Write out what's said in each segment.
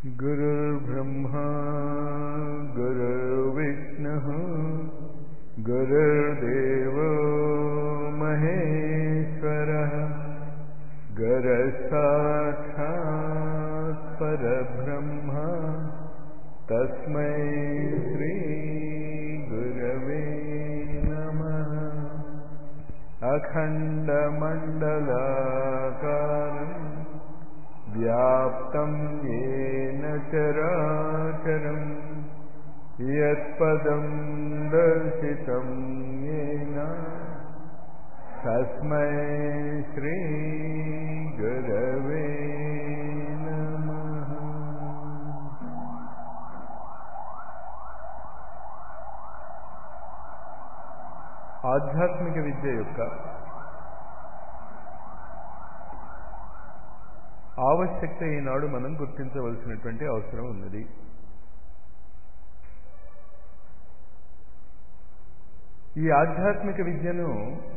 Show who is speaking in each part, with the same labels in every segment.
Speaker 1: गुरुर्ब्रह्मा गुरुर्विष्णुः गुरुर्देवो महेश्वरः गुरसाक्षात् परब्रह्म तस्मै श्रीगुरवे नमः अखण्डमण्डलाकारम् व्याप्तं येन चराचरम् यत्पदं दर्शितं येन तस्मै श्रीगुरवे नमः ఆధ్యాత్మిక విద్య యొక్క ఆవశ్యకత ఈనాడు మనం గుర్తించవలసినటువంటి అవసరం ఉన్నది ఈ ఆధ్యాత్మిక విద్యను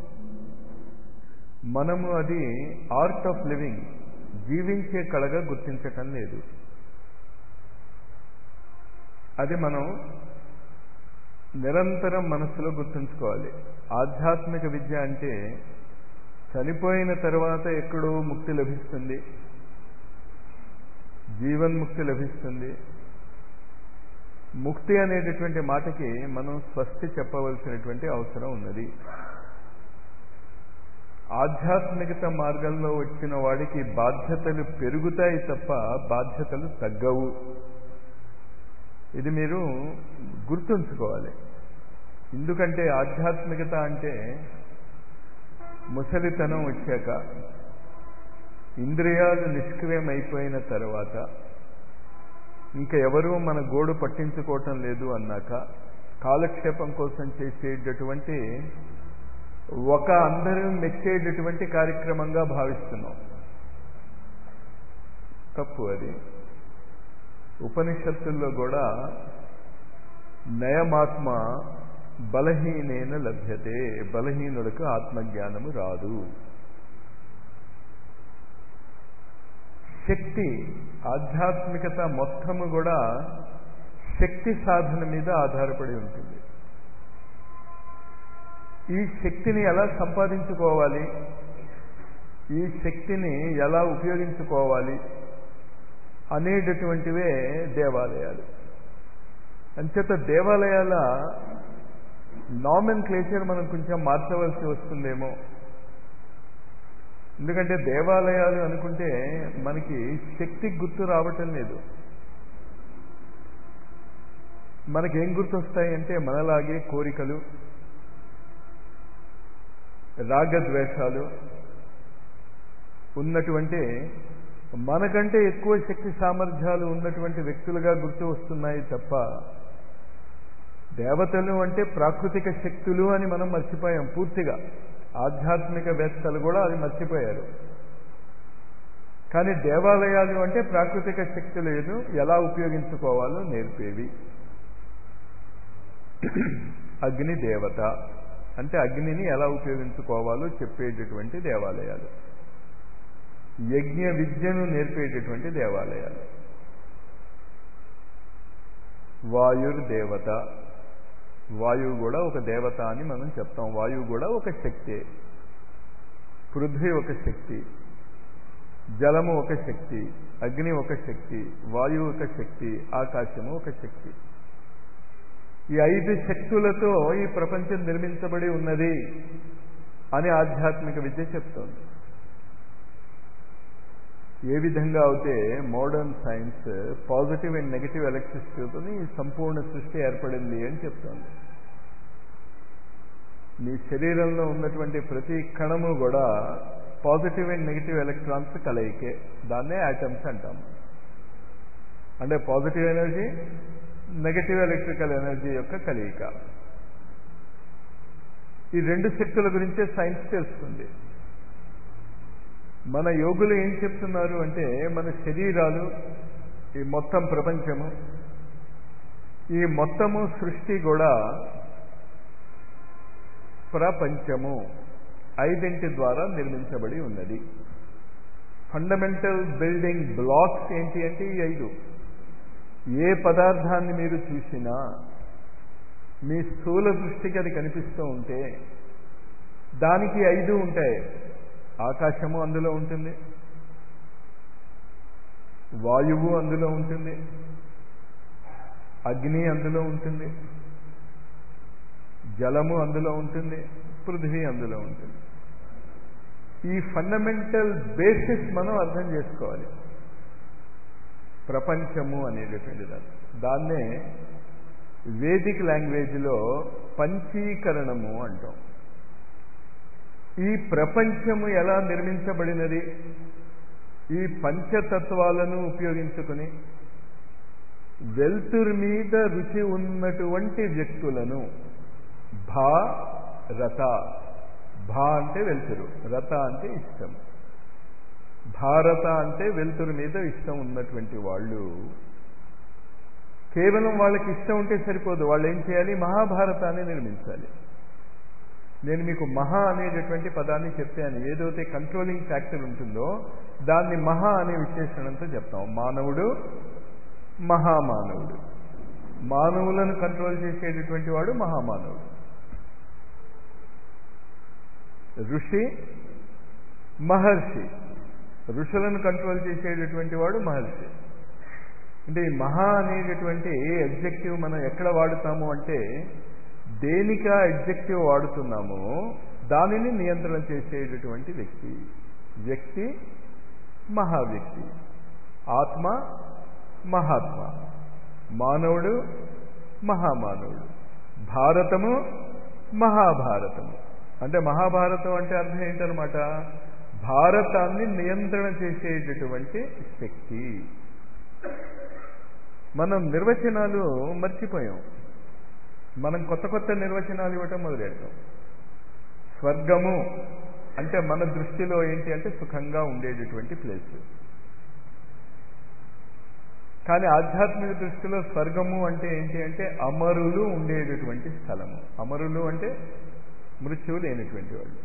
Speaker 1: మనము అది ఆర్ట్ ఆఫ్ లివింగ్ జీవించే కళగా గుర్తించటం లేదు అది మనం నిరంతరం మనస్సులో గుర్తుంచుకోవాలి ఆధ్యాత్మిక విద్య అంటే చనిపోయిన తర్వాత ఎక్కడో ముక్తి లభిస్తుంది జీవన్ముక్తి లభిస్తుంది ముక్తి అనేటటువంటి మాటకి మనం స్వస్తి చెప్పవలసినటువంటి అవసరం ఉన్నది ఆధ్యాత్మికత మార్గంలో వచ్చిన వాడికి బాధ్యతలు పెరుగుతాయి తప్ప బాధ్యతలు తగ్గవు ఇది మీరు గుర్తుంచుకోవాలి ఎందుకంటే ఆధ్యాత్మికత అంటే ముసలితనం వచ్చాక ఇంద్రియాలు నిష్క్రియమైపోయిన తర్వాత ఇంకా ఎవరూ మన గోడు పట్టించుకోవటం లేదు అన్నాక కాలక్షేపం కోసం చేసేటటువంటి ఒక అందరూ మెచ్చేటటువంటి కార్యక్రమంగా భావిస్తున్నాం తప్పు అది ఉపనిషత్తుల్లో కూడా నయమాత్మ బలహీనైన లభ్యతే బలహీనులకు ఆత్మజ్ఞానము రాదు శక్తి ఆధ్యాత్మికత మొత్తము కూడా శక్తి సాధన మీద ఆధారపడి ఉంటుంది ఈ శక్తిని ఎలా సంపాదించుకోవాలి ఈ శక్తిని ఎలా ఉపయోగించుకోవాలి అనేటటువంటివే దేవాలయాలు అంచేత దేవాలయాల నామిన్ క్లేచర్ మనం కొంచెం మార్చవలసి వస్తుందేమో ఎందుకంటే దేవాలయాలు అనుకుంటే మనకి శక్తి గుర్తు రావటం లేదు మనకేం గుర్తొస్తాయి అంటే మనలాగే కోరికలు రాగద్వేషాలు ఉన్నటువంటి మనకంటే ఎక్కువ శక్తి సామర్థ్యాలు ఉన్నటువంటి వ్యక్తులుగా గుర్తు వస్తున్నాయి తప్ప దేవతలు అంటే ప్రాకృతిక శక్తులు అని మనం మర్చిపోయాం పూర్తిగా ఆధ్యాత్మిక వేత్తలు కూడా అది మర్చిపోయారు కానీ దేవాలయాలు అంటే ప్రాకృతిక శక్తులను ఎలా ఉపయోగించుకోవాలో నేర్పేవి అగ్ని దేవత అంటే అగ్నిని ఎలా ఉపయోగించుకోవాలో చెప్పేటటువంటి దేవాలయాలు యజ్ఞ విద్యను నేర్పేటటువంటి దేవాలయాలు వాయుర్దేవత వాయువు కూడా ఒక దేవత అని మనం చెప్తాం వాయువు కూడా ఒక శక్తి పృథ్వీ ఒక శక్తి జలము ఒక శక్తి అగ్ని ఒక శక్తి వాయువు ఒక శక్తి ఆకాశము ఒక శక్తి ఈ ఐదు శక్తులతో ఈ ప్రపంచం నిర్మించబడి ఉన్నది అని ఆధ్యాత్మిక విద్య చెప్తోంది ఏ విధంగా అయితే modern science positive and negative ఎలక్ట్రిసిటీతో ఈ సంపూర్ణ సృష్టి ఏర్పడింది అని చెప్తోంది మీ శరీరంలో ఉన్నటువంటి ప్రతి కణము కూడా పాజిటివ్ అండ్ నెగిటివ్ ఎలక్ట్రాన్స్ కలయికే దాన్నే యాటమ్స్ అంటాము అంటే positive energy negative electrical energy యొక్క కలయిక ఈ రెండు శక్తుల గురించే సైన్స్ తెలుస్తుంది మన యోగులు ఏం చెప్తున్నారు అంటే మన శరీరాలు ఈ మొత్తం ప్రపంచము ఈ మొత్తము సృష్టి కూడా ప్రపంచము ఐదింటి ద్వారా నిర్మించబడి ఉన్నది ఫండమెంటల్ బిల్డింగ్ బ్లాక్స్ ఏంటి అంటే ఈ ఐదు ఏ పదార్థాన్ని మీరు చూసినా మీ స్థూల దృష్టికి అది కనిపిస్తూ ఉంటే దానికి ఐదు ఉంటాయి ఆకాశము అందులో ఉంటుంది వాయువు అందులో ఉంటుంది అగ్ని అందులో ఉంటుంది జలము అందులో ఉంటుంది పృథ్వీ అందులో ఉంటుంది ఈ ఫండమెంటల్ బేసిస్ మనం అర్థం చేసుకోవాలి ప్రపంచము అనేటటువంటి దాన్ని దాన్నే వేదిక్ లాంగ్వేజ్లో పంచీకరణము అంటాం ఈ ప్రపంచము ఎలా నిర్మించబడినది ఈ పంచతత్వాలను ఉపయోగించుకుని వెల్తురు మీద రుచి ఉన్నటువంటి వ్యక్తులను భా రత భా అంటే వెలుతురు రత అంటే ఇష్టం భారత అంటే వెలుతురు మీద ఇష్టం ఉన్నటువంటి వాళ్ళు కేవలం వాళ్ళకి ఇష్టం ఉంటే సరిపోదు వాళ్ళు ఏం చేయాలి మహాభారతాన్ని నిర్మించాలి నేను మీకు మహా అనేటటువంటి పదాన్ని చెప్పాను ఏదైతే కంట్రోలింగ్ ఫ్యాక్టర్ ఉంటుందో దాన్ని మహా అనే విశేషణంతో చెప్తాం మానవుడు మహామానవుడు మానవులను కంట్రోల్ చేసేటటువంటి వాడు మహామానవుడు ఋషి మహర్షి ఋషులను కంట్రోల్ చేసేటటువంటి వాడు మహర్షి అంటే ఈ మహా అనేటటువంటి ఎగ్జెక్టివ్ మనం ఎక్కడ వాడుతాము అంటే దేనికా ఎగ్జెక్టివ్ వాడుతున్నామో దానిని నియంత్రణ చేసేటటువంటి వ్యక్తి వ్యక్తి మహావ్యక్తి ఆత్మ మహాత్మ మానవుడు మహామానవుడు భారతము మహాభారతము అంటే మహాభారతం అంటే అర్థం ఏంటనమాట భారతాన్ని నియంత్రణ చేసేటటువంటి శక్తి మనం నిర్వచనాలు మర్చిపోయాం మనం కొత్త కొత్త నిర్వచనాలు ఇవ్వటం మొదలెడతాం స్వర్గము అంటే మన దృష్టిలో ఏంటి అంటే సుఖంగా ఉండేటటువంటి ప్లేస్ కానీ ఆధ్యాత్మిక దృష్టిలో స్వర్గము అంటే ఏంటి అంటే అమరులు ఉండేటటువంటి స్థలము అమరులు అంటే మృత్యువు లేనటువంటి వాళ్ళు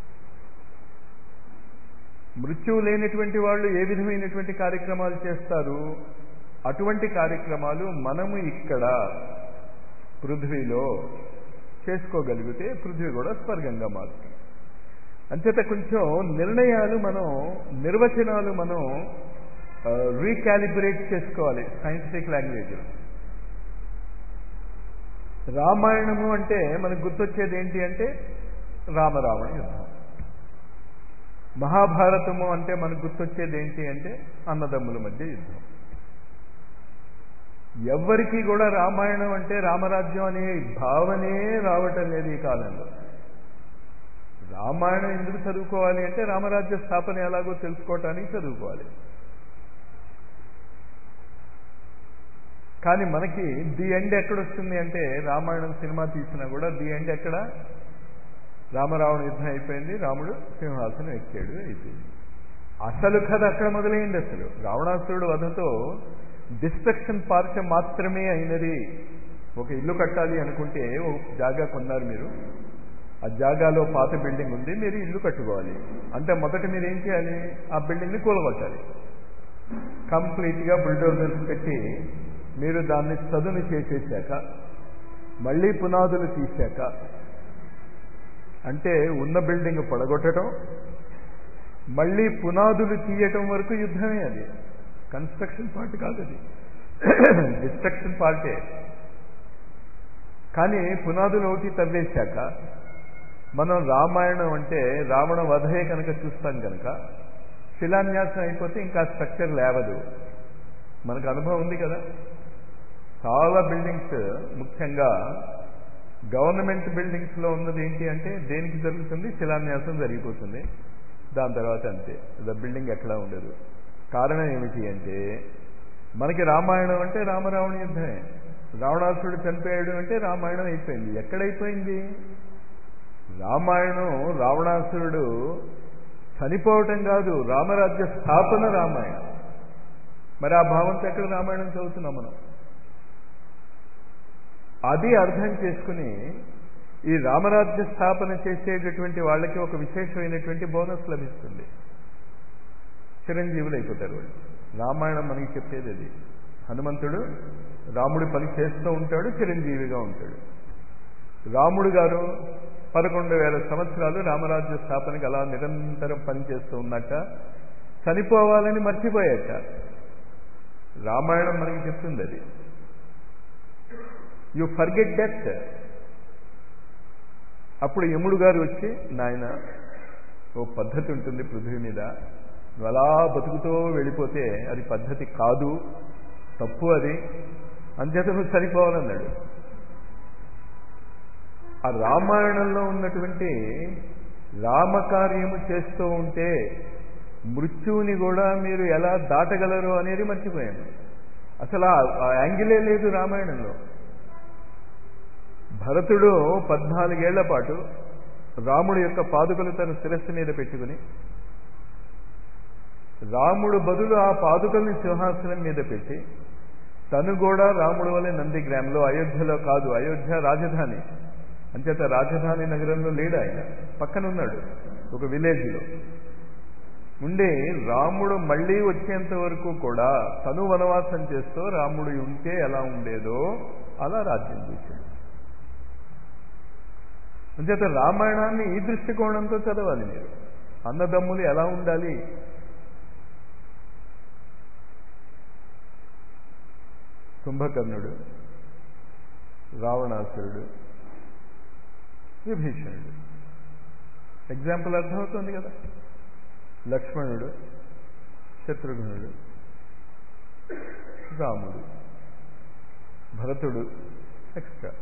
Speaker 1: మృత్యువు లేనటువంటి వాళ్ళు ఏ విధమైనటువంటి కార్యక్రమాలు చేస్తారు అటువంటి కార్యక్రమాలు మనము ఇక్కడ పృథ్వీలో చేసుకోగలిగితే పృథ్వీ కూడా స్వర్గంగా మారుతుంది అంచేత కొంచెం నిర్ణయాలు మనం నిర్వచనాలు మనం రీకాలిబ్రేట్ చేసుకోవాలి సైంటిఫిక్ లాంగ్వేజ్ రామాయణము అంటే మనకు గుర్తొచ్చేది ఏంటి అంటే రామరావణ యుద్ధం మహాభారతము అంటే మనకు గుర్తొచ్చేది ఏంటి అంటే అన్నదమ్ముల మధ్య యుద్ధం ఎవ్వరికీ కూడా రామాయణం అంటే రామరాజ్యం అనే భావనే రావటం లేదు ఈ కాలంలో రామాయణం ఎందుకు చదువుకోవాలి అంటే రామరాజ్య స్థాపన ఎలాగో తెలుసుకోవటానికి చదువుకోవాలి కానీ మనకి ది ఎండ్ ఎక్కడొస్తుంది అంటే రామాయణం సినిమా తీసినా కూడా ది ఎండ్ ఎక్కడ రామరావణ యుద్ధం అయిపోయింది రాముడు సింహాసనం ఎక్కాడు అయిపోయింది అసలు కథ అక్కడ మొదలైంది అసలు రావణాసురుడు వధతో డిస్ట్రక్షన్ పార్ట్ మాత్రమే అయినది ఒక ఇల్లు కట్టాలి అనుకుంటే ఒక జాగా కొన్నారు మీరు ఆ జాగాలో పాత బిల్డింగ్ ఉంది మీరు ఇల్లు కట్టుకోవాలి అంటే మొదట మీరు ఏం చేయాలి ఆ బిల్డింగ్ని కూలగొట్టాలి కంప్లీట్గా బుల్డోజర్స్ పెట్టి మీరు దాన్ని చదును చేసేసాక మళ్ళీ పునాదులు తీశాక అంటే ఉన్న బిల్డింగ్ పడగొట్టడం మళ్ళీ పునాదులు తీయటం వరకు యుద్ధమే అది కన్స్ట్రక్షన్ పార్ట్ కాదు అది డిస్ట్రక్షన్ పార్టే కానీ పునాదులు ఒకటి తవ్వేశాక మనం రామాయణం అంటే రావణ వధే కనుక చూస్తాం కనుక శిలాన్యాసం అయిపోతే ఇంకా స్ట్రక్చర్ లేవదు మనకు అనుభవం ఉంది కదా చాలా బిల్డింగ్స్ ముఖ్యంగా గవర్నమెంట్ బిల్డింగ్స్లో ఉన్నది ఏంటి అంటే దేనికి జరుగుతుంది శిలాన్యాసం జరిగిపోతుంది దాని తర్వాత అంతే ద బిల్డింగ్ ఎక్కడా ఉండదు కారణం ఏమిటి అంటే మనకి రామాయణం అంటే రామరావణ యుద్ధమే రావణాసురుడు చనిపోయాడు అంటే రామాయణం అయిపోయింది ఎక్కడైపోయింది రామాయణం రావణాసురుడు చనిపోవటం కాదు రామరాజ్య స్థాపన రామాయణం మరి ఆ భావంతో ఎక్కడ రామాయణం చదువుతున్నాం మనం అది అర్థం చేసుకుని ఈ రామరాజ్య స్థాపన చేసేటటువంటి వాళ్ళకి ఒక విశేషమైనటువంటి బోనస్ లభిస్తుంది చిరంజీవులు అయిపోతారు వాళ్ళు రామాయణం మనకి చెప్పేది అది హనుమంతుడు రాముడి పని చేస్తూ ఉంటాడు చిరంజీవిగా ఉంటాడు రాముడు గారు పదకొండు వేల సంవత్సరాలు రామరాజ్య స్థాపనకి అలా నిరంతరం పనిచేస్తూ ఉన్నట్ట చనిపోవాలని మర్చిపోయాట రామాయణం మనకి చెప్తుంది అది యు ఫర్గెట్ డెత్ అప్పుడు యముడు గారు వచ్చి నాయన ఓ పద్ధతి ఉంటుంది పృథ్వీ మీద నువ్వు అలా బతుకుతూ వెళ్ళిపోతే అది పద్ధతి కాదు తప్పు అది అంచేత నువ్వు చనిపోవాలన్నాడు ఆ రామాయణంలో ఉన్నటువంటి రామకార్యము చేస్తూ ఉంటే మృత్యువుని కూడా మీరు ఎలా దాటగలరు అనేది మర్చిపోయాను అసలు ఆ యాంగిలే లేదు రామాయణంలో భరతుడు పద్నాలుగేళ్ల పాటు రాముడి యొక్క పాదుకలు తన శిరస్సు మీద పెట్టుకుని రాముడు బదులు ఆ పాదుకల్ని సింహాసనం మీద పెట్టి తను కూడా రాముడు వలె నందిగ్రామంలో అయోధ్యలో కాదు అయోధ్య రాజధాని అంచేత రాజధాని నగరంలో లేడు ఆయన పక్కనున్నాడు ఒక విలేజ్లో ఉండే రాముడు మళ్ళీ వచ్చేంత వరకు కూడా తను వనవాసం చేస్తూ రాముడు ఉంటే ఎలా ఉండేదో అలా రాజ్యం చేశాడు అంచేత రామాయణాన్ని ఈ దృష్టికోణంతో చదవాలి మీరు అన్నదమ్ములు ఎలా ఉండాలి కుంభకర్ణుడు రావణాసురుడు విభీషణుడు ఎగ్జాంపుల్ అర్థమవుతుంది కదా లక్ష్మణుడు శత్రుఘ్నుడు రాముడు భరతుడు ఎక్స్ట్రా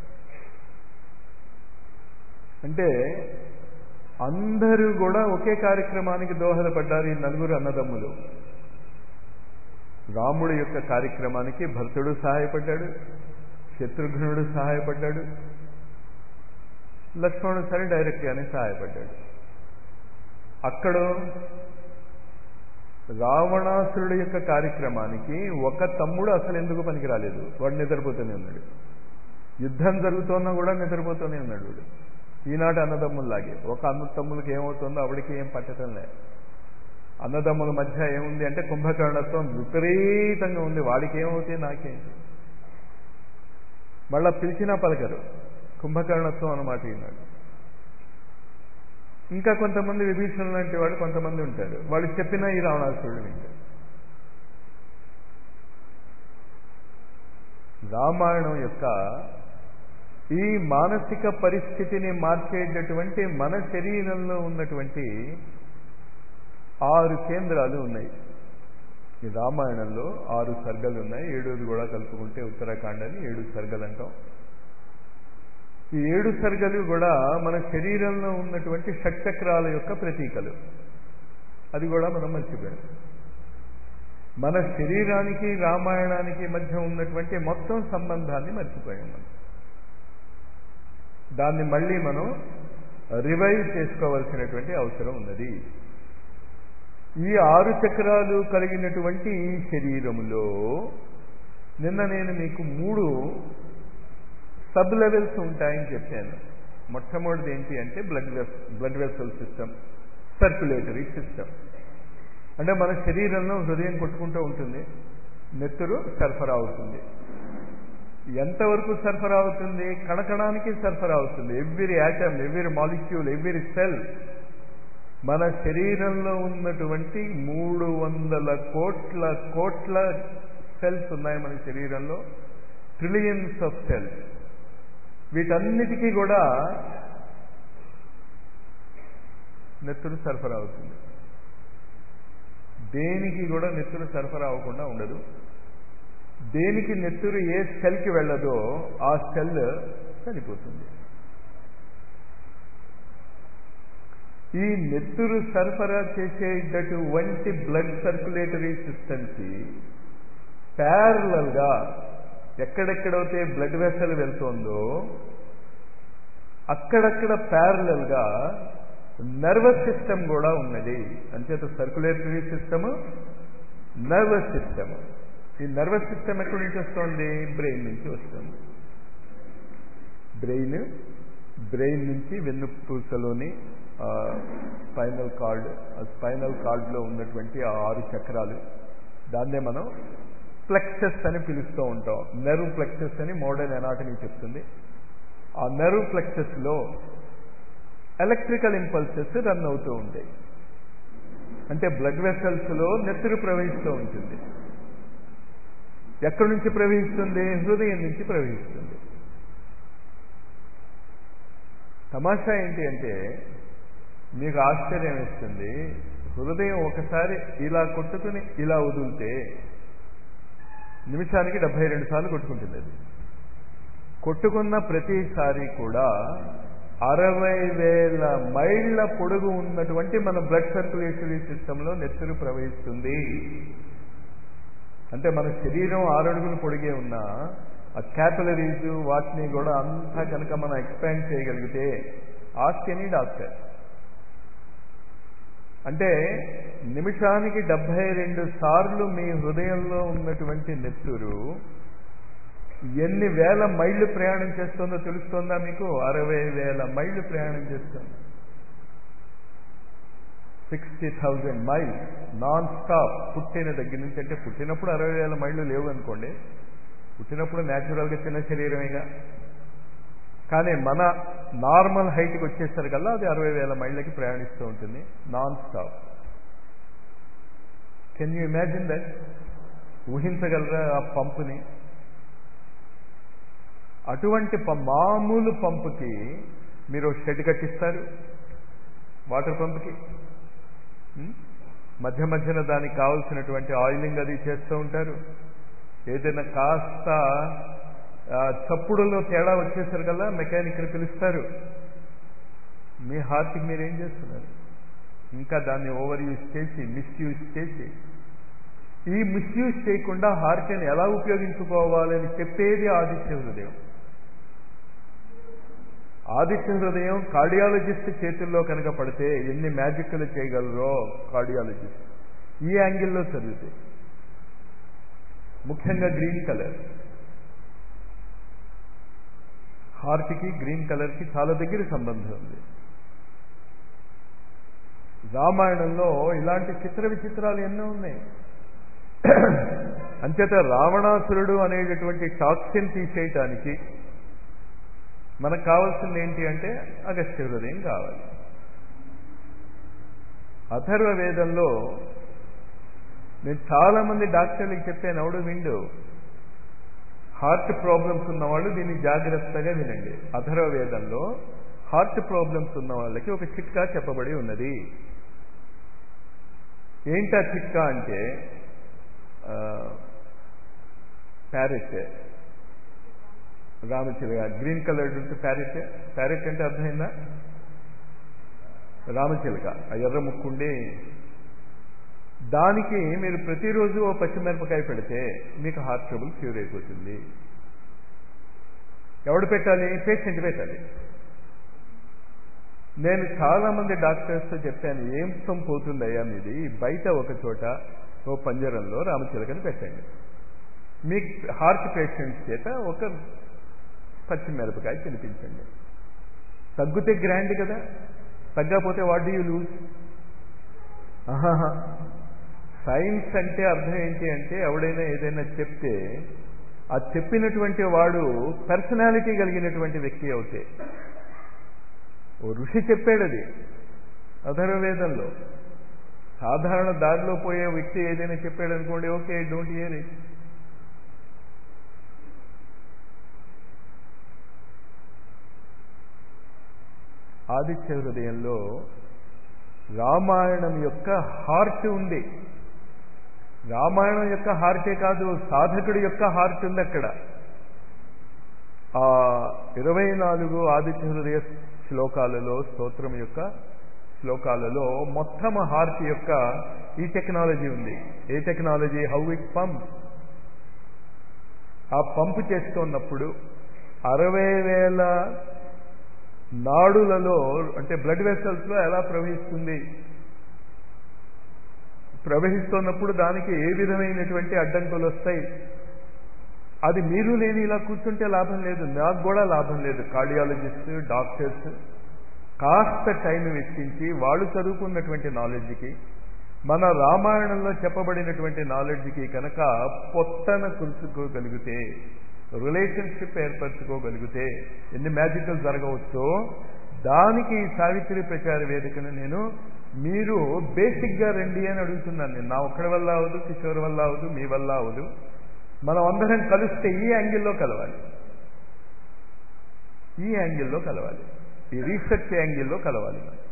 Speaker 1: అంటే అందరూ కూడా ఒకే కార్యక్రమానికి దోహదపడ్డారు ఈ నలుగురు అన్నదమ్ములు రాముడి యొక్క కార్యక్రమానికి భరతుడు సహాయపడ్డాడు శత్రుఘ్నుడు సహాయపడ్డాడు లక్ష్మణుడు సరే డైరెక్ట్గానే సహాయపడ్డాడు అక్కడ రావణాసురుడు యొక్క కార్యక్రమానికి ఒక తమ్ముడు అసలు ఎందుకు పనికి రాలేదు వాడు నిద్రపోతూనే ఉన్నాడు యుద్ధం జరుగుతున్నా కూడా నిద్రపోతూనే ఉన్నాడు వాడు ఈనాటి అన్నదమ్ముల్లాగే ఒక అన్న తమ్ములకి ఏమవుతుందో ఆవిడికి ఏం పట్టడం లే అన్నదమ్ముల మధ్య ఏముంది అంటే కుంభకర్ణత్వం విపరీతంగా ఉంది వాడికి ఏమవుతాయి నాకేంటి మళ్ళా పిలిచినా పలకరు కుంభకర్ణత్వం అన్నమాట ఈనాడు ఇంకా కొంతమంది విభీషణ లాంటి వాడు కొంతమంది ఉంటారు వాడు చెప్పినా ఈ రావణాసురుడు వింటారు రామాయణం యొక్క ఈ మానసిక పరిస్థితిని మార్చేటటువంటి మన శరీరంలో ఉన్నటువంటి ఆరు కేంద్రాలు ఉన్నాయి ఈ రామాయణంలో ఆరు సర్గలు ఉన్నాయి ఏడోది కూడా కలుపుకుంటే ఉత్తరాఖండ్ అని ఏడు సర్గలు అంటాం ఈ ఏడు సర్గలు కూడా మన శరీరంలో ఉన్నటువంటి షట్చక్రాల యొక్క ప్రతీకలు అది కూడా మనం మర్చిపోయాం మన శరీరానికి రామాయణానికి మధ్య ఉన్నటువంటి మొత్తం సంబంధాన్ని మర్చిపోయాం మనం దాన్ని మళ్ళీ మనం రివైవ్ చేసుకోవాల్సినటువంటి అవసరం ఉన్నది ఈ ఆరు చక్రాలు కలిగినటువంటి ఈ శరీరములో నిన్న నేను మీకు మూడు సబ్ లెవెల్స్ ఉంటాయని చెప్పాను మొట్టమొదటిది ఏంటి అంటే blood blood vessel system circulatory system అంటే మన శరీరంలో హృదయం కొట్టుకుంటూ ఉంటుంది నెత్తురు సరఫరా అవుతుంది ఎంతవరకు సరఫరా అవుతుంది కణకణానికి సరఫరా అవుతుంది every atom every molecule every cell మన శరీరంలో ఉన్నటువంటి మూడు వందల కోట్ల కోట్ల సెల్స్ ఉన్నాయి మన శరీరంలో ట్రిలియన్స్ ఆఫ్ సెల్స్ వీటన్నిటికీ కూడా నెత్తురు సరఫరా అవుతుంది దేనికి కూడా నెత్తురు సరఫరా అవ్వకుండా ఉండదు దేనికి నెత్తురు ఏ సెల్కి వెళ్ళదో ఆ సెల్ చనిపోతుంది ఈ నెత్తురు సరఫరా చేసేటటువంటి బ్లడ్ సర్క్యులేటరీ సిస్టమ్కి ప్యారలల్గా ఎక్కడెక్కడైతే బ్లడ్ వెసల్ వెళ్తుందో అక్కడక్కడ ప్యారలల్గా నర్వస్ సిస్టమ్ కూడా ఉన్నది అంచేత సర్క్యులేటరీ సిస్టమ్ నర్వస్ సిస్టమ్ ఈ నర్వస్ సిస్టమ్ ఎక్కడి నుంచి వస్తుంది బ్రెయిన్ నుంచి వస్తుంది బ్రెయిన్ బ్రెయిన్ నుంచి వెన్నుపూసలోని స్పైనల్ కార్డ్ ఆ స్పైనల్ కార్డ్లో ఉన్నటువంటి ఆ ఆరు చక్రాలు దాన్నే మనం ప్లెక్సెస్ అని పిలుస్తూ ఉంటాం నెర్వ్ ప్లెక్సెస్ అని మోడర్న్ ఎనాటమీ చెప్తుంది ఆ నెర్వ్ ప్లెక్సెస్లో ఎలక్ట్రికల్ ఇంపల్సెస్ రన్ అవుతూ ఉంటాయి అంటే బ్లడ్ వెసల్స్లో నెత్తురు ప్రవహిస్తూ ఉంటుంది ఎక్కడి నుంచి ప్రవహిస్తుంది హృదయం నుంచి ప్రవహిస్తుంది తమాషా ఏంటి అంటే మీకు ఆశ్చర్యం వేస్తుంది హృదయం ఒకసారి ఇలా కొట్టుకుని ఇలా వదిలితే నిమిషానికి డెబ్బై రెండు సార్లు కొట్టుకుంటుంది అది కొట్టుకున్న ప్రతిసారి కూడా అరవై వేల మైళ్ళ పొడుగు ఉన్నటువంటి మన బ్లడ్ సర్క్యులేటరీ సిస్టంలో నెత్తురు ప్రవహిస్తుంది అంటే మన శరీరం ఆరు అడుగులు పొడిగే ఉన్న ఆ క్యాపిలరీస్ వాటిని కూడా అంతా కనుక మనం ఎక్స్పాండ్ చేయగలిగితే ఆస్క్ ఎనీ డాక్టర్ అంటే నిమిషానికి డెబ్బై రెండు సార్లు మీ హృదయంలో ఉన్నటువంటి నెత్తురు ఎన్ని వేల మైళ్ళు ప్రయాణం చేస్తుందో తెలుస్తుందా మీకు అరవై వేల మైళ్ళు ప్రయాణం చేస్తుంది sixty thousand miles non stop పుట్టిన దగ్గర నుంచి అంటే పుట్టినప్పుడు అరవై వేల మైళ్ళు లేవు అనుకోండి పుట్టినప్పుడు న్యాచురల్గా చిన్న శరీరమేగా కానీ మన నార్మల్ హైట్కి వచ్చేసరికల్లా అది అరవై వేల మైళ్ళకి ప్రయాణిస్తూ ఉంటుంది non stop can you imagine that ఊహించగలరా ఆ పంపుని అటువంటి మామూలు పంపుకి మీరు షెడ్ కట్టిస్తారు వాటర్ పంప్కి మధ్య మధ్యన దానికి కావలసినటువంటి ఆయిలింగ్ అది చేస్తూ ఉంటారు ఏదైనా కాస్త చప్పుడులో తేడా వచ్చేసరికల్లా మెకానిక్ని పిలుస్తారు మీ హార్ట్కి మీరేం చేస్తున్నారు ఇంకా దాన్ని ఓవర్ యూజ్ చేసి మిస్యూజ్ చేసి ఈ మిస్యూజ్ చేయకుండా హార్ట్ని ఎలా ఉపయోగించుకోవాలని చెప్పేది ఆదిత్య హృదయం ఆదిత్య హృదయం కార్డియాలజిస్ట్ చేతుల్లో కనుక పడితే ఎన్ని మ్యాజిక్లు చేయగలరో కార్డియాలజిస్ట్ ఈ యాంగిల్లో చదివితే ముఖ్యంగా గ్రీన్ కలర్ హార్ట్కి గ్రీన్ కలర్కి చాలా దగ్గర సంబంధం ఉంది రామాయణంలో ఇలాంటి చిత్ర విచిత్రాలు ఎన్నో ఉన్నాయి అంచేత రావణాసురుడు అనేటటువంటి టాక్సిన్ తీసేయటానికి మనకు కావాల్సింది ఏంటి అంటే అగస్త్య హృదయం కావాలి అథర్వ వేదంలో నేను చాలా మంది డాక్టర్లకు చెప్పాను ఎవడు విండు హార్ట్ ప్రాబ్లమ్స్ ఉన్నవాళ్ళు దీన్ని జాగ్రత్తగా వినండి అథర్వ వేదంలో హార్ట్ ప్రాబ్లమ్స్ ఉన్న వాళ్ళకి ఒక చిట్కా చెప్పబడి ఉన్నది ఏంటా చిట్కా అంటే ప్యారెట్ రామచిలక గ్రీన్ కలర్డ్ ఉంటే ప్యారెట్ ప్యారెట్ అంటే అర్థమైందా రామచిలక ఆ ఎర్ర ముక్కుండి దానికి మీరు ప్రతిరోజు ఓ పచ్చిమిరపకాయ పెడితే మీకు హార్ట్ ట్రబుల్ క్యూర్ అయిపోతుంది ఎవడు పెట్టాలి పేషెంట్ పెట్టాలి నేను చాలా మంది డాక్టర్స్తో చెప్పాను ఏం సం పోతుంది అయ్యా మీది బయట ఒక చోట ఓ పంజరంలో రామచిలకని పెట్టండి మీ హార్ట్ పేషెంట్స్ చేత ఒక పచ్చిమిరపకాయ తినిపించండి తగ్గితే గ్రాండ్ కదా తగ్గకపోతే వాట్ డూ యూ లూజ్ ఆహాహా సైన్స్ అంటే అర్థం ఏంటి అంటే ఎవడైనా ఏదైనా చెప్తే ఆ చెప్పినటువంటి వాడు పర్సనాలిటీ కలిగినటువంటి వ్యక్తి అవుతే ఓ ఋషి చెప్పాడు అది అధర్వవేదంలో సాధారణ దారిలో పోయే వ్యక్తి ఏదైనా చెప్పాడు అనుకోండి ఓకే డోంట్ హియర్ ఇట్ ఆదిత్య హృదయంలో రామాయణం యొక్క హార్ట్ ఉంది రామాయణం యొక్క హార్టే కాదు సాధకుడి యొక్క హార్ట్ ఉంది అక్కడ ఆ ఇరవై నాలుగు ఆదిత్య హృదయ శ్లోకాలలో స్తోత్రం యొక్క శ్లోకాలలో మొత్తం హార్ట్ యొక్క ఈ టెక్నాలజీ ఉంది ఏ టెక్నాలజీ హౌ ఇట్ పంప్ ఆ పంపు చేస్తున్నప్పుడు అరవై వేల నాడులలో అంటే బ్లడ్ వెసల్స్లో ఎలా ప్రవహిస్తుంది ప్రవహిస్తున్నప్పుడు దానికి ఏ విధమైనటువంటి అడ్డంకులు వస్తాయి అది మీరు నేను ఇలా కూర్చుంటే లాభం లేదు నాకు కూడా లాభం లేదు కార్డియాలజిస్ట్ డాక్టర్స్ కాస్త టైం వెచ్చించి వాళ్ళు చదువుకున్నటువంటి నాలెడ్జ్కి మన రామాయణంలో చెప్పబడినటువంటి నాలెడ్జ్కి కనుక పొట్టన కురుచుకోగలిగితే రిలేషన్షిప్ ఏర్పరచుకోగలిగితే ఎన్ని మ్యాజికల్ జరగవచ్చో దానికి ఈ సావిత్రి ప్రచార వేదికను నేను మీరు బేసిక్గా రండి అని అడుగుతున్నాను నేను నా ఒక్కడి వల్ల అవదు కిషోర్ వల్ల అవదు మీ వల్ల అవదు మనం అందరం కలిస్తే ఈ యాంగిల్లో కలవాలి ఈ యాంగిల్లో కలవాలి ఈ రీసెర్చ్ యాంగిల్లో కలవాలి మనం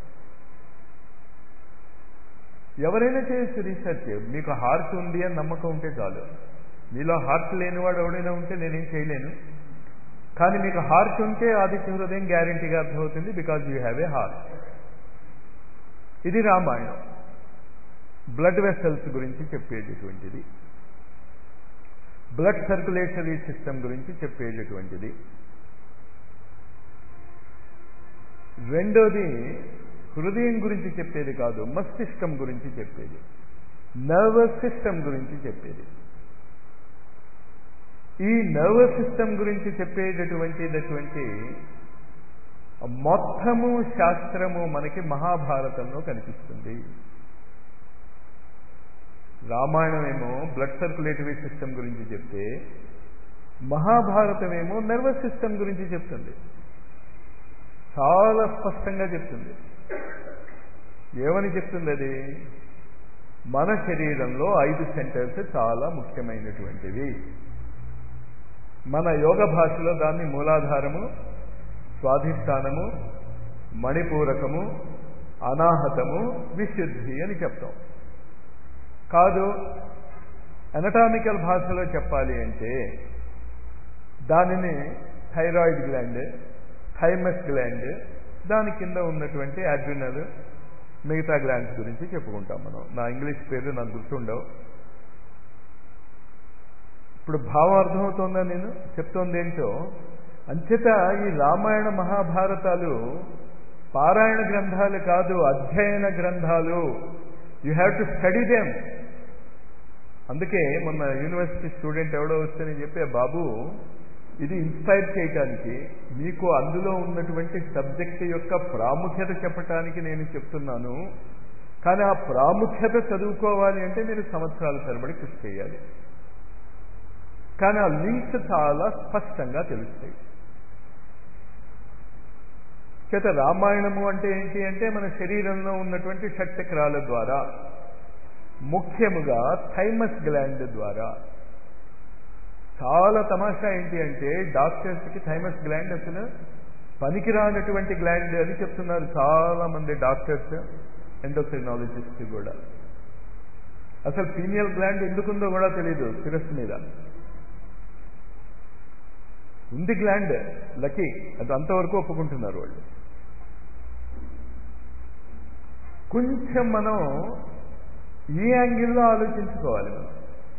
Speaker 1: ఎవరైనా చేయొచ్చు రీసెర్చ్ మీకు హార్ట్ ఉంది అని నమ్మకం ఉంటే చాలు మీలో హార్ట్ లేనివాడు ఎవడైనా ఉంటే నేనేం చేయలేను కానీ మీకు హార్ట్ ఉంటే ఆదిత్య హృదయం గ్యారంటీగా అర్థమవుతుంది because you have a heart ఇది రామాయణం బ్లడ్ వెసల్స్ గురించి చెప్పేటటువంటిది బ్లడ్ సర్క్యులేటరీ సిస్టమ్ గురించి చెప్పేటటువంటిది రెండోది హృదయం గురించి చెప్పేది కాదు మస్తిష్కం గురించి చెప్పేది నర్వస్ సిస్టమ్ గురించి చెప్పేది ఈ నర్వస్ సిస్టమ్ గురించి చెప్పేటటువంటిటువంటి మొత్తము శాస్త్రము మనకి మహాభారతంలో కనిపిస్తుంది రామాయణం ఏమో బ్లడ్ సర్క్యులేటరీ సిస్టమ్ గురించి చెప్తే మహాభారతం ఏమో నర్వస్ సిస్టమ్ గురించి చెప్తుంది చాలా స్పష్టంగా చెప్తుంది ఏమని చెప్తుంది అది మన శరీరంలో ఐదు సెంటర్స్ చాలా ముఖ్యమైనటువంటివి మన యోగ భాషలో దాన్ని మూలాధారము స్వాధిష్టానము మణిపూరకము అనాహతము విశుద్ధి అని చెప్తాం కాదు అనటామికల్ భాషలో చెప్పాలి అంటే దానిని థైరాయిడ్ గ్లాండ్ థైమస్ గ్లాండ్ దాని కింద ఉన్నటువంటి అడ్రినల్ మిగతా గ్లాండ్స్ గురించి చెప్పుకుంటాం మనం నా ఇంగ్లీష్ పేరు నాకు గుర్తుండవు ఇప్పుడు భావం అర్థమవుతోందా నేను చెప్తోంది ఏంటో అంచేత ఈ రామాయణ మహాభారతాలు పారాయణ గ్రంథాలు కాదు అధ్యయన గ్రంథాలు you have to study them అందుకే మొన్న యూనివర్సిటీ స్టూడెంట్ ఎవడో వస్తే నేను చెప్పే బాబు ఇది ఇన్స్పైర్ చేయటానికి మీకు అందులో ఉన్నటువంటి సబ్జెక్ట్ యొక్క ప్రాముఖ్యత చెప్పటానికి నేను చెప్తున్నాను కానీ ఆ ప్రాముఖ్యత చదువుకోవాలి అంటే మీరు సంవత్సరాల తరబడి కృషి చేయాలి కానీ ఆ లింక్స్ చాలా స్పష్టంగా తెలుస్తాయి చేత రామాయణము అంటే ఏంటి అంటే మన శరీరంలో ఉన్నటువంటి షట్చక్రాల ద్వారా ముఖ్యముగా థైమస్ గ్లాండ్ ద్వారా చాలా తమాషా ఏంటి అంటే డాక్టర్స్కి థైమస్ గ్లాండ్ అసలు పనికిరానటువంటి గ్లాండ్ అని చెప్తున్నారు చాలా మంది డాక్టర్స్ ఎండోక్రినాలజిస్ట్ కూడా అసలు పీనియల్ గ్లాండ్ ఎందుకుందో కూడా తెలియదు శిరస్సు మీద ఉంది గ్లాండ్ లక్కీ అది అంతవరకు ఒప్పుకుంటున్నారు వాళ్ళు కొంచెం మనం ఈ యాంగిల్లో ఆలోచించుకోవాలి మనం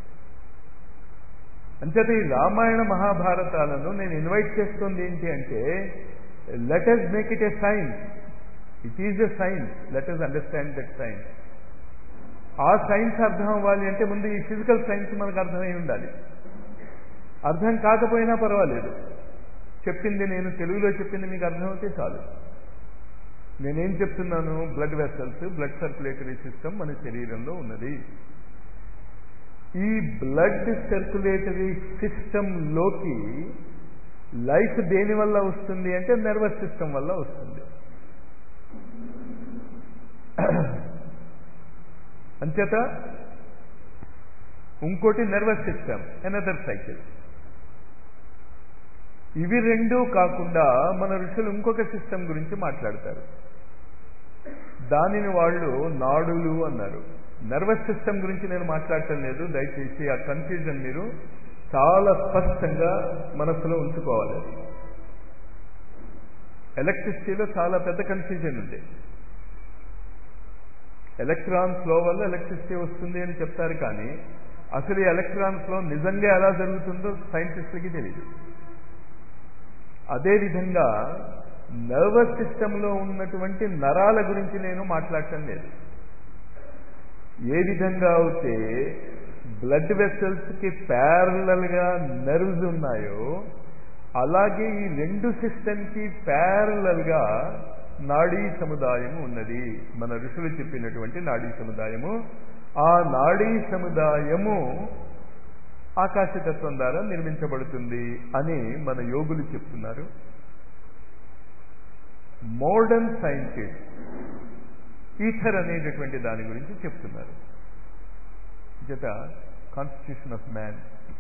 Speaker 1: అంచేత ఈ రామాయణ మహాభారతాలను నేను ఇన్వైట్ చేస్తుంది ఏంటి అంటే let us make it a science it is a science let us understand that science ఆ సైన్స్ అర్థం అవ్వాలి అంటే ముందు ఈ ఫిజికల్ సైన్స్ మనకు అర్థమై ఉండాలి అర్థం కాకపోయినా పర్వాలేదు చెప్పింది నేను తెలుగులో చెప్పింది మీకు అర్థమవుతే చాలు నేనేం చెప్తున్నాను blood vessels blood circulatory system మన శరీరంలో ఉన్నది ఈ బ్లడ్ సర్క్యులేటరీ సిస్టంలోకి లైఫ్ దేని వల్ల వస్తుంది అంటే నర్వస్ సిస్టమ్ వల్ల వస్తుంది అంచేత ఇంకోటి నర్వస్ సిస్టమ్ ఎనదర్ సైకిల్ ఇవి రెండూ కాకుండా మన ఋషులు ఇంకొక సిస్టమ్ గురించి మాట్లాడతారు దానిని వాళ్ళు నాడులు అన్నారు నర్వస్ సిస్టమ్ గురించి నేను మాట్లాడటం లేదు దయచేసి ఆ కన్ఫ్యూజన్ మీరు చాలా స్పష్టంగా మనసులో ఉంచుకోవాలి ఎలక్ట్రిసిటీలో చాలా పెద్ద కన్ఫ్యూజన్ ఉంది ఎలక్ట్రాన్ ఫ్లో వల్ల ఎలక్ట్రిసిటీ వస్తుంది అని చెప్తారు కానీ అసలు ఈ ఎలక్ట్రాన్ ఫ్లో నిజంగా ఎలా జరుగుతుందో సైంటిస్టులకి తెలియదు అదేవిధంగా నర్వస్ సిస్టంలో ఉన్నటువంటి నరాల గురించి నేను మాట్లాడటం లేదు ఏ విధంగా అయితే బ్లడ్ వెసల్స్కి ప్యారలల్గా నర్వ్స్ ఉన్నాయో అలాగే ఈ రెండు సిస్టమ్కి ప్యారలల్గా నాడీ సముదాయము ఉన్నది మన ఋషులు చెప్పినటువంటి నాడీ సముదాయము ఆ నాడీ సముదాయము ఆకాశతత్వం ద్వారా నిర్మించబడుతుంది అని మన యోగులు చెప్తున్నారు మోడర్న్ సైంటిస్ట్ ఈథర్ అనేటటువంటి దాని గురించి చెప్తున్నారు జత కాన్స్టిట్యూషన్ ఆఫ్ మ్యాన్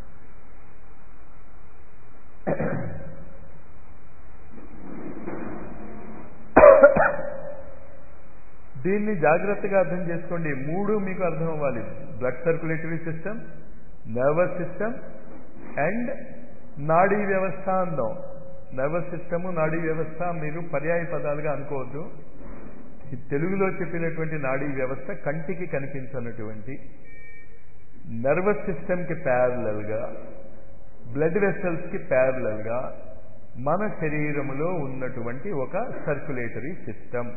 Speaker 1: దీన్ని జాగ్రత్తగా అర్థం చేసుకోండి మూడు మీకు అర్థం అవ్వాలి blood circulatory system nervous system and నాడీ వ్యవస్థ అందాం నర్వస్ సిస్టమ్ నాడీ వ్యవస్థ మీరు పర్యాయ పదాలుగా అనుకోవద్దు ఈ తెలుగులో చెప్పినటువంటి నాడీ వ్యవస్థ కంటికి కనిపించినటువంటి నర్వస్ సిస్టమ్కి ప్యారలల్గా బ్లడ్ వెసల్స్కి ప్యారలల్గా మన శరీరములో ఉన్నటువంటి ఒక సర్క్యులేటరీ సిస్టమ్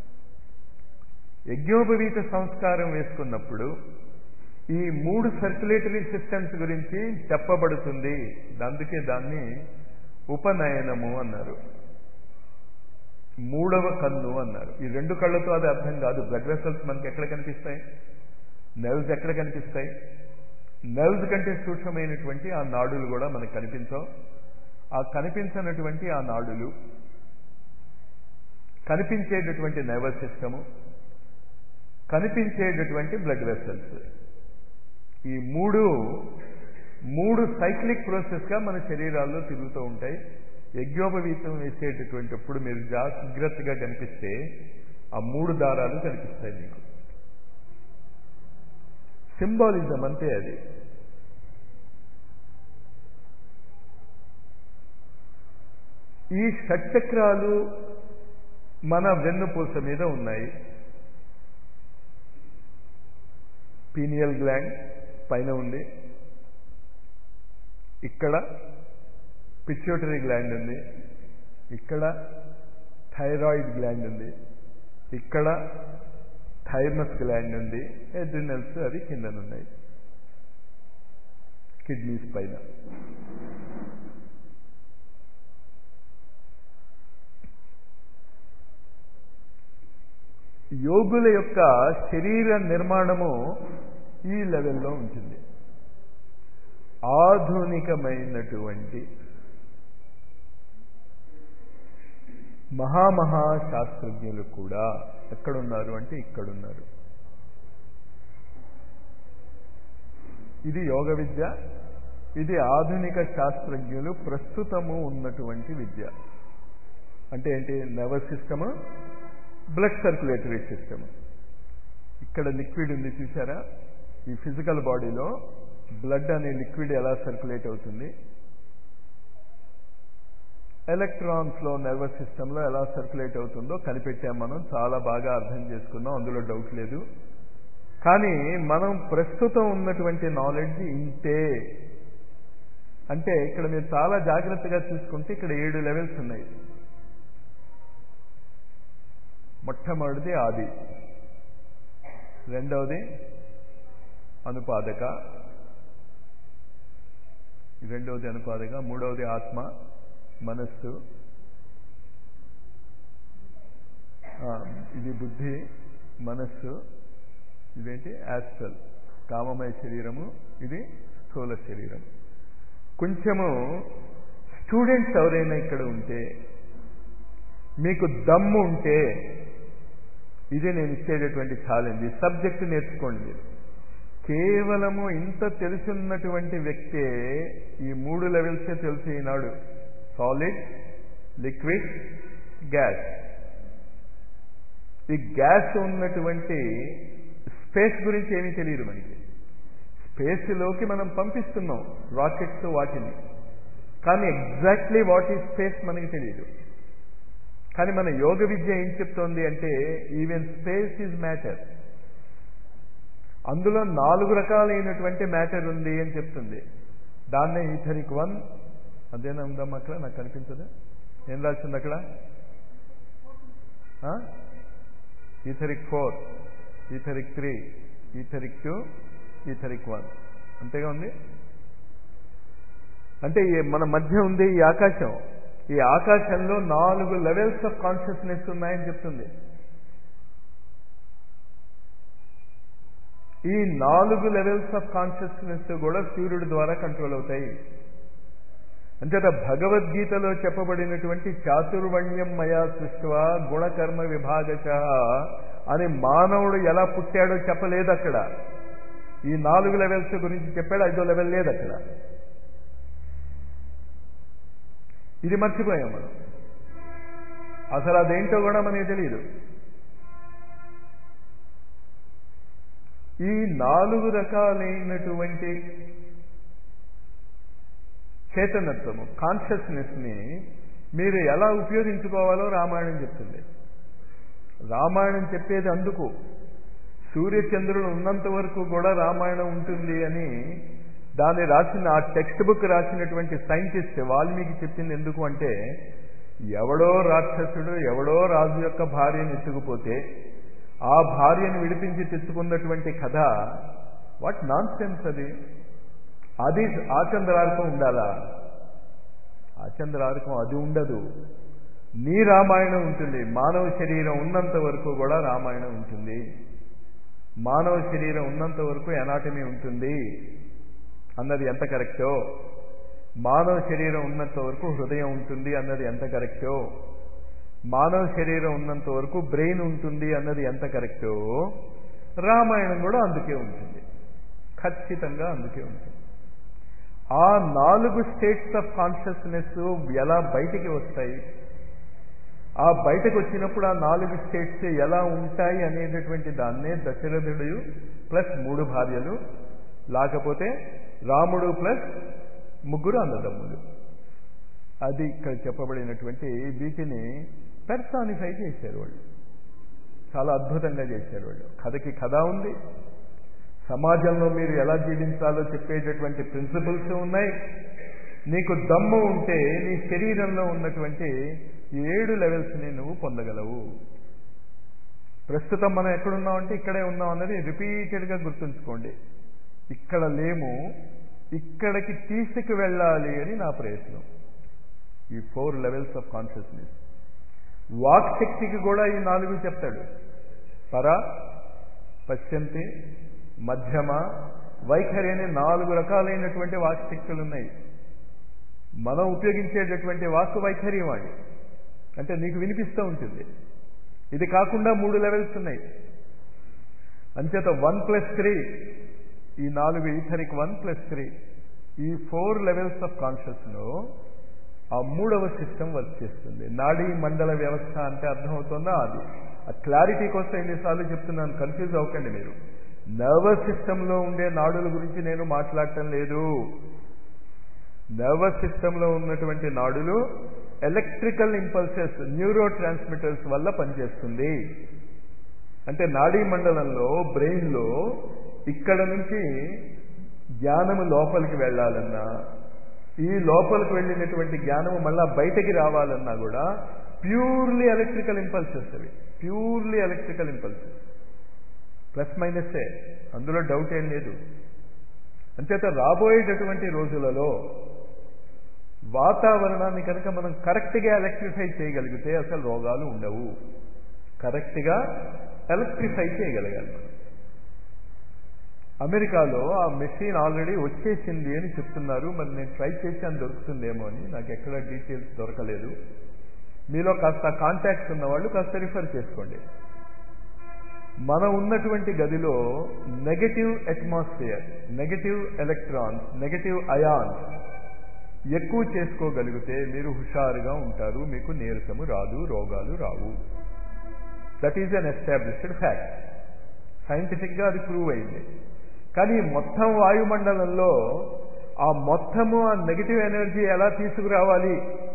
Speaker 1: యజ్ఞోపవీత సంస్కారం వేసుకున్నప్పుడు ఈ మూడు సర్క్యులేటరీ సిస్టమ్స్ గురించి చెప్పబడుతుంది అందుకే దాన్ని ఉపనయనము అన్నారు మూడవ కన్ను అన్నారు ఈ రెండు కళ్ళతో అది అర్థం కాదు బ్లడ్ వెసల్స్ మనకి ఎక్కడ కనిపిస్తాయి నెల్స్ ఎక్కడ కనిపిస్తాయి నెల్స్ కంటే సూక్ష్మమైనటువంటి ఆ నాడులు కూడా మనకు కనిపించవు ఆ కనిపించినటువంటి ఆ నాడులు కనిపించేటటువంటి నర్వస్ సిస్టము కనిపించేటటువంటి బ్లడ్ వెసల్స్ ఈ మూడు మూడు సైక్లిక్ ప్రాసెస్గా మన శరీరాల్లో తిరుగుతూ ఉంటాయి యజ్ఞోపవీతం వేసేటటువంటిప్పుడు మీరు జాగ్రత్తగా కనిపిస్తే ఆ మూడు దారాలు కనిపిస్తాయి మీకు సింబాలిజం అంతే అది ఈ షట్చక్రాలు మన వెన్నుపూస మీద ఉన్నాయి పీనియల్ గ్లాండ్ పైన ఉంది ఇక్కడ పిచ్యూటరీ గ్లాండ్ ఉంది ఇక్కడ థైరాయిడ్ గ్లాండ్ ఉంది ఇక్కడ థైమస్ గ్లాండ్ ఉంది ఎడ్రినల్స్ అవి కిందనున్నాయి కిడ్నీస్ పైన యోగుల యొక్క శరీర నిర్మాణము ఈ లెవెల్లో ఉంటుంది ఆధునికమైనటువంటి మహామహా శాస్త్రజ్ఞులు కూడా ఎక్కడున్నారు అంటే ఇక్కడున్నారు ఇది యోగ విద్య ఇది ఆధునిక శాస్త్రజ్ఞులు ప్రస్తుతము ఉన్నటువంటి విద్య అంటే ఏంటి nervous system blood circulatory system ఇక్కడ లిక్విడ్ ఉంది చూసారా ఈ ఫిజికల్ బాడీలో బ్లడ్ అనే లిక్విడ్ ఎలా సర్క్యులేట్ అవుతుంది ఎలక్ట్రాన్స్లో నర్వస్ సిస్టంలో ఎలా సర్క్యులేట్ అవుతుందో కనిపెట్టాం మనం చాలా బాగా అర్థం చేసుకున్నాం అందులో డౌట్ లేదు కానీ మనం ప్రస్తుతం ఉన్నటువంటి నాలెడ్జ్ ఇంతే అంటే ఇక్కడ మీరు చాలా జాగ్రత్తగా చూసుకుంటే ఇక్కడ ఏడు లెవెల్స్ ఉన్నాయి మొట్టమొదటిది ఆది రెండవది అనుపాదక రెండవది అనుపాదక మూడవది ఆత్మ మనస్సు ఇది బుద్ధి మనస్సు ఇదేంటి యాస్ట్రల్ కామమయ శరీరము ఇది స్థూల శరీరం కొంచెము స్టూడెంట్స్ ఎవరైనా ఇక్కడ ఉంటే మీకు దమ్ము ఉంటే ఇదే నేను ఇచ్చేటటువంటి ఛాలెంజ్ ఈ సబ్జెక్ట్ నేర్చుకోండి మీరు కేవలము ఇంత తెలుసున్నటువంటి వ్యక్తే ఈ మూడు లెవెల్సే తెలుసు ఈనాడు సాలిడ్ లిక్విడ్ గ్యాస్ ఈ గ్యాస్ ఉన్నటువంటి స్పేస్ గురించి ఏమీ తెలియదు మనకి స్పేస్లోకి మనం పంపిస్తున్నాం రాకెట్స్ వాటిని కానీ ఎగ్జాక్ట్లీ వాట్ ఈ స్పేస్ మనకి తెలియదు కానీ మన యోగ విద్య ఏం చెప్తోంది అంటే ఈవెన్ స్పేస్ ఈజ్ మ్యాటర్ అందులో నాలుగు రకాలైనటువంటి మ్యాటర్ ఉంది అని చెప్తుంది దాన్నే ఈథరిక్ వన్ అదేనా ఉందమ్మా అక్కడ నాకు కనిపించదు ఏం రాసింది అక్కడ etheric four etheric three etheric two etheric one అంతేగా ఉంది అంటే మన మధ్య ఉంది ఈ ఆకాశం ఈ ఆకాశంలో నాలుగు లెవెల్స్ ఆఫ్ కాన్షియస్నెస్ ఉన్నాయని చెప్తుంది ఈ నాలుగు లెవెల్స్ ఆఫ్ కాన్షియస్నెస్ కూడా సూర్యుడి ద్వారా కంట్రోల్ అవుతాయి అంచేత భగవద్గీతలో చెప్పబడినటువంటి చాతుర్వర్ణ్యం మయా సృష్టివా గుణకర్మ విభాగశ అని మానవుడు ఎలా పుట్టాడో చెప్పలేదు అక్కడ ఈ నాలుగు లెవెల్స్ గురించి చెప్పాడు ఐదో లెవెల్ లేదు అక్కడ ఇది మర్చిపోయాం మనం అసలు అదేంటో కూడా మనకి తెలియదు ఈ నాలుగు రకాలైనటువంటి చైతన్యత్వము కాన్షియస్నెస్ని మీరు ఎలా ఉపయోగించుకోవాలో రామాయణం చెప్తుంది రామాయణం చెప్పేది అందుకు సూర్యచంద్రులు ఉన్నంత వరకు కూడా రామాయణం ఉంటుంది అని దాన్ని రాసిన ఆ టెక్స్ట్ బుక్ రాసినటువంటి సైంటిస్ట్ వాల్మీకి చెప్పింది ఎందుకు అంటే ఎవడో రాక్షసుడు ఎవడో రాజు యొక్క భార్యను ఎత్తుకుపోతే ఆ భార్యను విడిపించి తెచ్చుకున్నటువంటి కథ వాట్ నాన్ సెన్స్ అది అది ఆచంద్రార్కం ఉండాలా ఆచంద్రార్కం అది ఉండదు నీ రామాయణం ఉంటుంది మానవ శరీరం ఉన్నంత వరకు కూడా రామాయణం ఉంటుంది మానవ శరీరం ఉన్నంత వరకు ఎనాటమీ ఉంటుంది అన్నది ఎంత కరెక్టో మానవ శరీరం ఉన్నంత వరకు హృదయం ఉంటుంది అన్నది ఎంత కరెక్టో మానవ శరీరం ఉన్నంత వరకు బ్రెయిన్ ఉంటుంది అన్నది ఎంత కరెక్టో రామాయణం కూడా అందుకే ఉంటుంది ఖచ్చితంగా అందుకే ఉంటుంది ఆ నాలుగు స్టేట్స్ ఆఫ్ కాన్షియస్నెస్ ఎలా బయటికి వస్తాయి ఆ బయటకు వచ్చినప్పుడు ఆ నాలుగు స్టేట్స్ ఎలా ఉంటాయి అనేటటువంటి దాన్నే దశరథుడు ప్లస్ మూడు భార్యలు లేకపోతే రాముడు ప్లస్ ముగ్గురు అన్నదమ్ములు అది ఇక్కడ చెప్పబడినటువంటి వీటిని పెర్సానిఫై చేశారు వాళ్ళు చాలా అద్భుతంగా చేశారు వాళ్ళు కథకి కథ ఉంది సమాజంలో మీరు ఎలా జీవించాలో చెప్పేటటువంటి ప్రిన్సిపల్స్ ఉన్నాయి నీకు దమ్ము ఉంటే నీ శరీరంలో ఉన్నటువంటి ఏడు లెవెల్స్ని నువ్వు పొందగలవు ప్రస్తుతం మనం ఎక్కడున్నామంటే ఇక్కడే ఉన్నాం అన్నది రిపీటెడ్గా గుర్తుంచుకోండి ఇక్కడ లేము ఇక్కడికి తీసుకు వెళ్ళాలి అని నా ప్రయత్నం ఈ ఫోర్ లెవెల్స్ ఆఫ్ కాన్షియస్నెస్ వాక్ శక్తికి కూడా ఈ నాలుగు చెప్తాడు పర పశ్చంతి మధ్యమ వైఖరి అనే నాలుగు రకాలైనటువంటి వాక్ శక్తులు ఉన్నాయి మనం ఉపయోగించేటటువంటి వాక్ వైఖరి వాడి అంటే నీకు వినిపిస్తూ ఉంటుంది ఇది కాకుండా మూడు లెవెల్స్ ఉన్నాయి అంచేత వన్ ప్లస్ త్రీ ఈ నాలుగు ఈథరిక్ వన్ ప్లస్ త్రీ ఈ ఫోర్ లెవెల్స్ ఆఫ్ కాన్షియస్లో ఆ మూడవ సిస్టమ్ వర్క్ చేస్తుంది నాడీ మండల వ్యవస్థ అంటే అర్థమవుతుందా అది ఆ క్లారిటీ కోసం ఎన్నిసార్లు చెప్తున్నాను కన్ఫ్యూజ్ అవ్వకండి మీరు నర్వస్ సిస్టంలో ఉండే నాడుల గురించి నేను మాట్లాడటం లేదు నర్వస్ సిస్టంలో ఉన్నటువంటి నాడులు ఎలక్ట్రికల్ ఇంపల్సెస్ న్యూరో ట్రాన్స్మిటర్స్ వల్ల పనిచేస్తుంది అంటే నాడీ మండలంలో బ్రెయిన్లో ఇక్కడ నుంచి జ్ఞానము లోపలికి వెళ్ళాలన్నా ఈ లోపలికి వెళ్ళినటువంటి జ్ఞానము మళ్ళా బయటకి రావాలన్నా కూడా ప్యూర్లీ ఎలక్ట్రికల్ ఇంపల్సెస్ అవి ప్యూర్లీ ఎలక్ట్రికల్ ఇంపల్సెస్ ప్లస్ మైనస్సే అందులో డౌట్ ఏం లేదు అంచేత రాబోయేటటువంటి రోజులలో వాతావరణాన్ని కనుక మనం కరెక్ట్గా ఎలక్ట్రిఫై చేయగలిగితే అసలు రోగాలు ఉండవు కరెక్ట్గా ఎలక్ట్రిఫై చేయగలగాలి మనం అమెరికాలో ఆ మెషిన్ ఆల్రెడీ వచ్చేసింది అని చెప్తున్నారు మరి నేను ట్రై చేశాను దొరుకుతుందేమో అని నాకు ఎక్కడ డీటెయిల్స్ దొరకలేదు మీలో కాస్త కాంటాక్ట్స్ ఉన్నవాళ్ళు కాస్త రిఫర్ చేసుకోండి మనం ఉన్నటువంటి గదిలో negative atmosphere negative electrons negative ions ఎక్కువ చేసుకోగలిగితే మీరు హుషారుగా ఉంటారు మీకు నీరసము రాదు రోగాలు రావు that is an established fact సైంటిఫిక్గా అది ప్రూవ్ అయింది కానీ మొత్తం వాయుమండలంలో ఆ మొత్తము ఆ నెగిటివ్ ఎనర్జీ ఎలా తీసుకురావాలి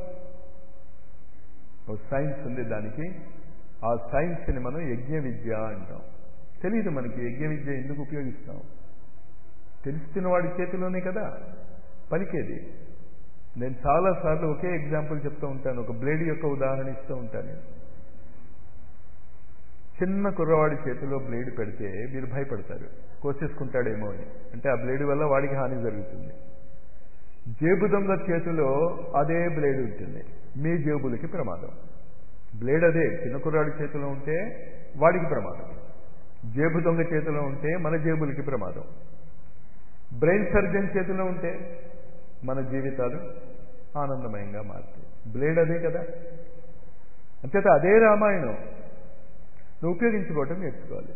Speaker 1: ఓ సైన్స్ ఉంది దానికి ఆ సైన్స్ని మనం యజ్ఞ విద్య అంటాం తెలియదు మనకి యజ్ఞ విద్య ఎందుకు ఉపయోగిస్తాం తెలుస్తున్న వాడి చేతిలోనే కదా పలికేది నేను చాలాసార్లు ఒకే ఎగ్జాంపుల్ చెప్తూ ఉంటాను ఒక బ్లేడ్ యొక్క ఉదాహరణ ఇస్తూ ఉంటాను నేను చిన్న కుర్రవాడి చేతిలో బ్లేడ్ పెడితే మీరు భయపడతారు కోసేసుకుంటాడేమో అని అంటే ఆ బ్లేడ్ వల్ల వాడికి హాని జరుగుతుంది జేబు దొంగ చేతిలో అదే బ్లేడ్ ఉంటుంది మీ జేబులకి ప్రమాదం బ్లేడ్ అదే చిన్న కుర్రాడి చేతిలో ఉంటే వాడికి ప్రమాదం జేబు దొంగ చేతిలో ఉంటే మన జేబులకి ప్రమాదం బ్రెయిన్ సర్జన్ చేతిలో ఉంటే మన జీవితాలు ఆనందమయంగా మారుతాయి బ్లేడ్ అదే కదా అంచేత అదే రామాయణం నువ్వు ఉపయోగించుకోవటం నేర్చుకోవాలి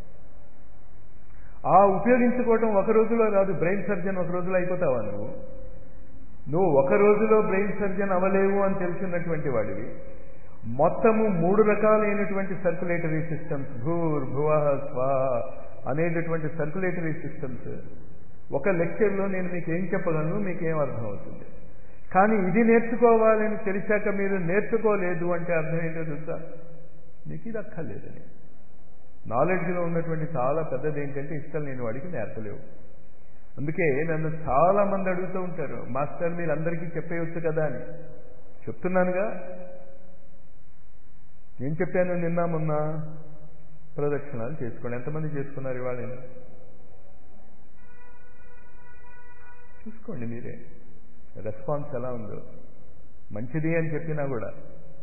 Speaker 1: ఆ ఉపయోగించుకోవటం ఒక రోజులో రాదు బ్రెయిన్ సర్జన్ ఒక రోజులో అయిపోతావా నువ్వు నువ్వు ఒక రోజులో బ్రెయిన్ సర్జన్ అవ్వలేవు అని తెలిసినటువంటి వాడివి మొత్తము మూడు రకాలైనటువంటి సర్కులేటరీ సిస్టమ్స్ భూర్ భువ స్వ అనేటటువంటి సర్కులేటరీ సిస్టమ్స్ ఒక లెక్చర్లో నేను మీకు ఏం చెప్పగలను మీకు ఏం అర్థం అవుతుంది కానీ ఇది నేర్చుకోవాలని తెలిసాక మీరు నేర్చుకోలేదు అంటే అర్థం ఏంటో తెలుసా మీకు ఇది అక్కర్లేదని నాలెడ్జ్లో ఉన్నటువంటి చాలా పెద్దది ఏంటంటే ఇష్టం లేని వాడికి నేర్పలేవు అందుకే నన్ను చాలా మంది అడుగుతూ ఉంటారు మాస్టర్ మీరు అందరికీ చెప్పేయచ్చు కదా అని చెప్తున్నానుగా ఏం చెప్పాను నిన్న మొన్న ప్రదక్షిణాలు చేసుకోండి ఎంతమంది చేసుకున్నారు ఇవాళ చూసుకోండి మీరే రెస్పాన్స్ ఎలా ఉందో మంచిది అని చెప్పినా కూడా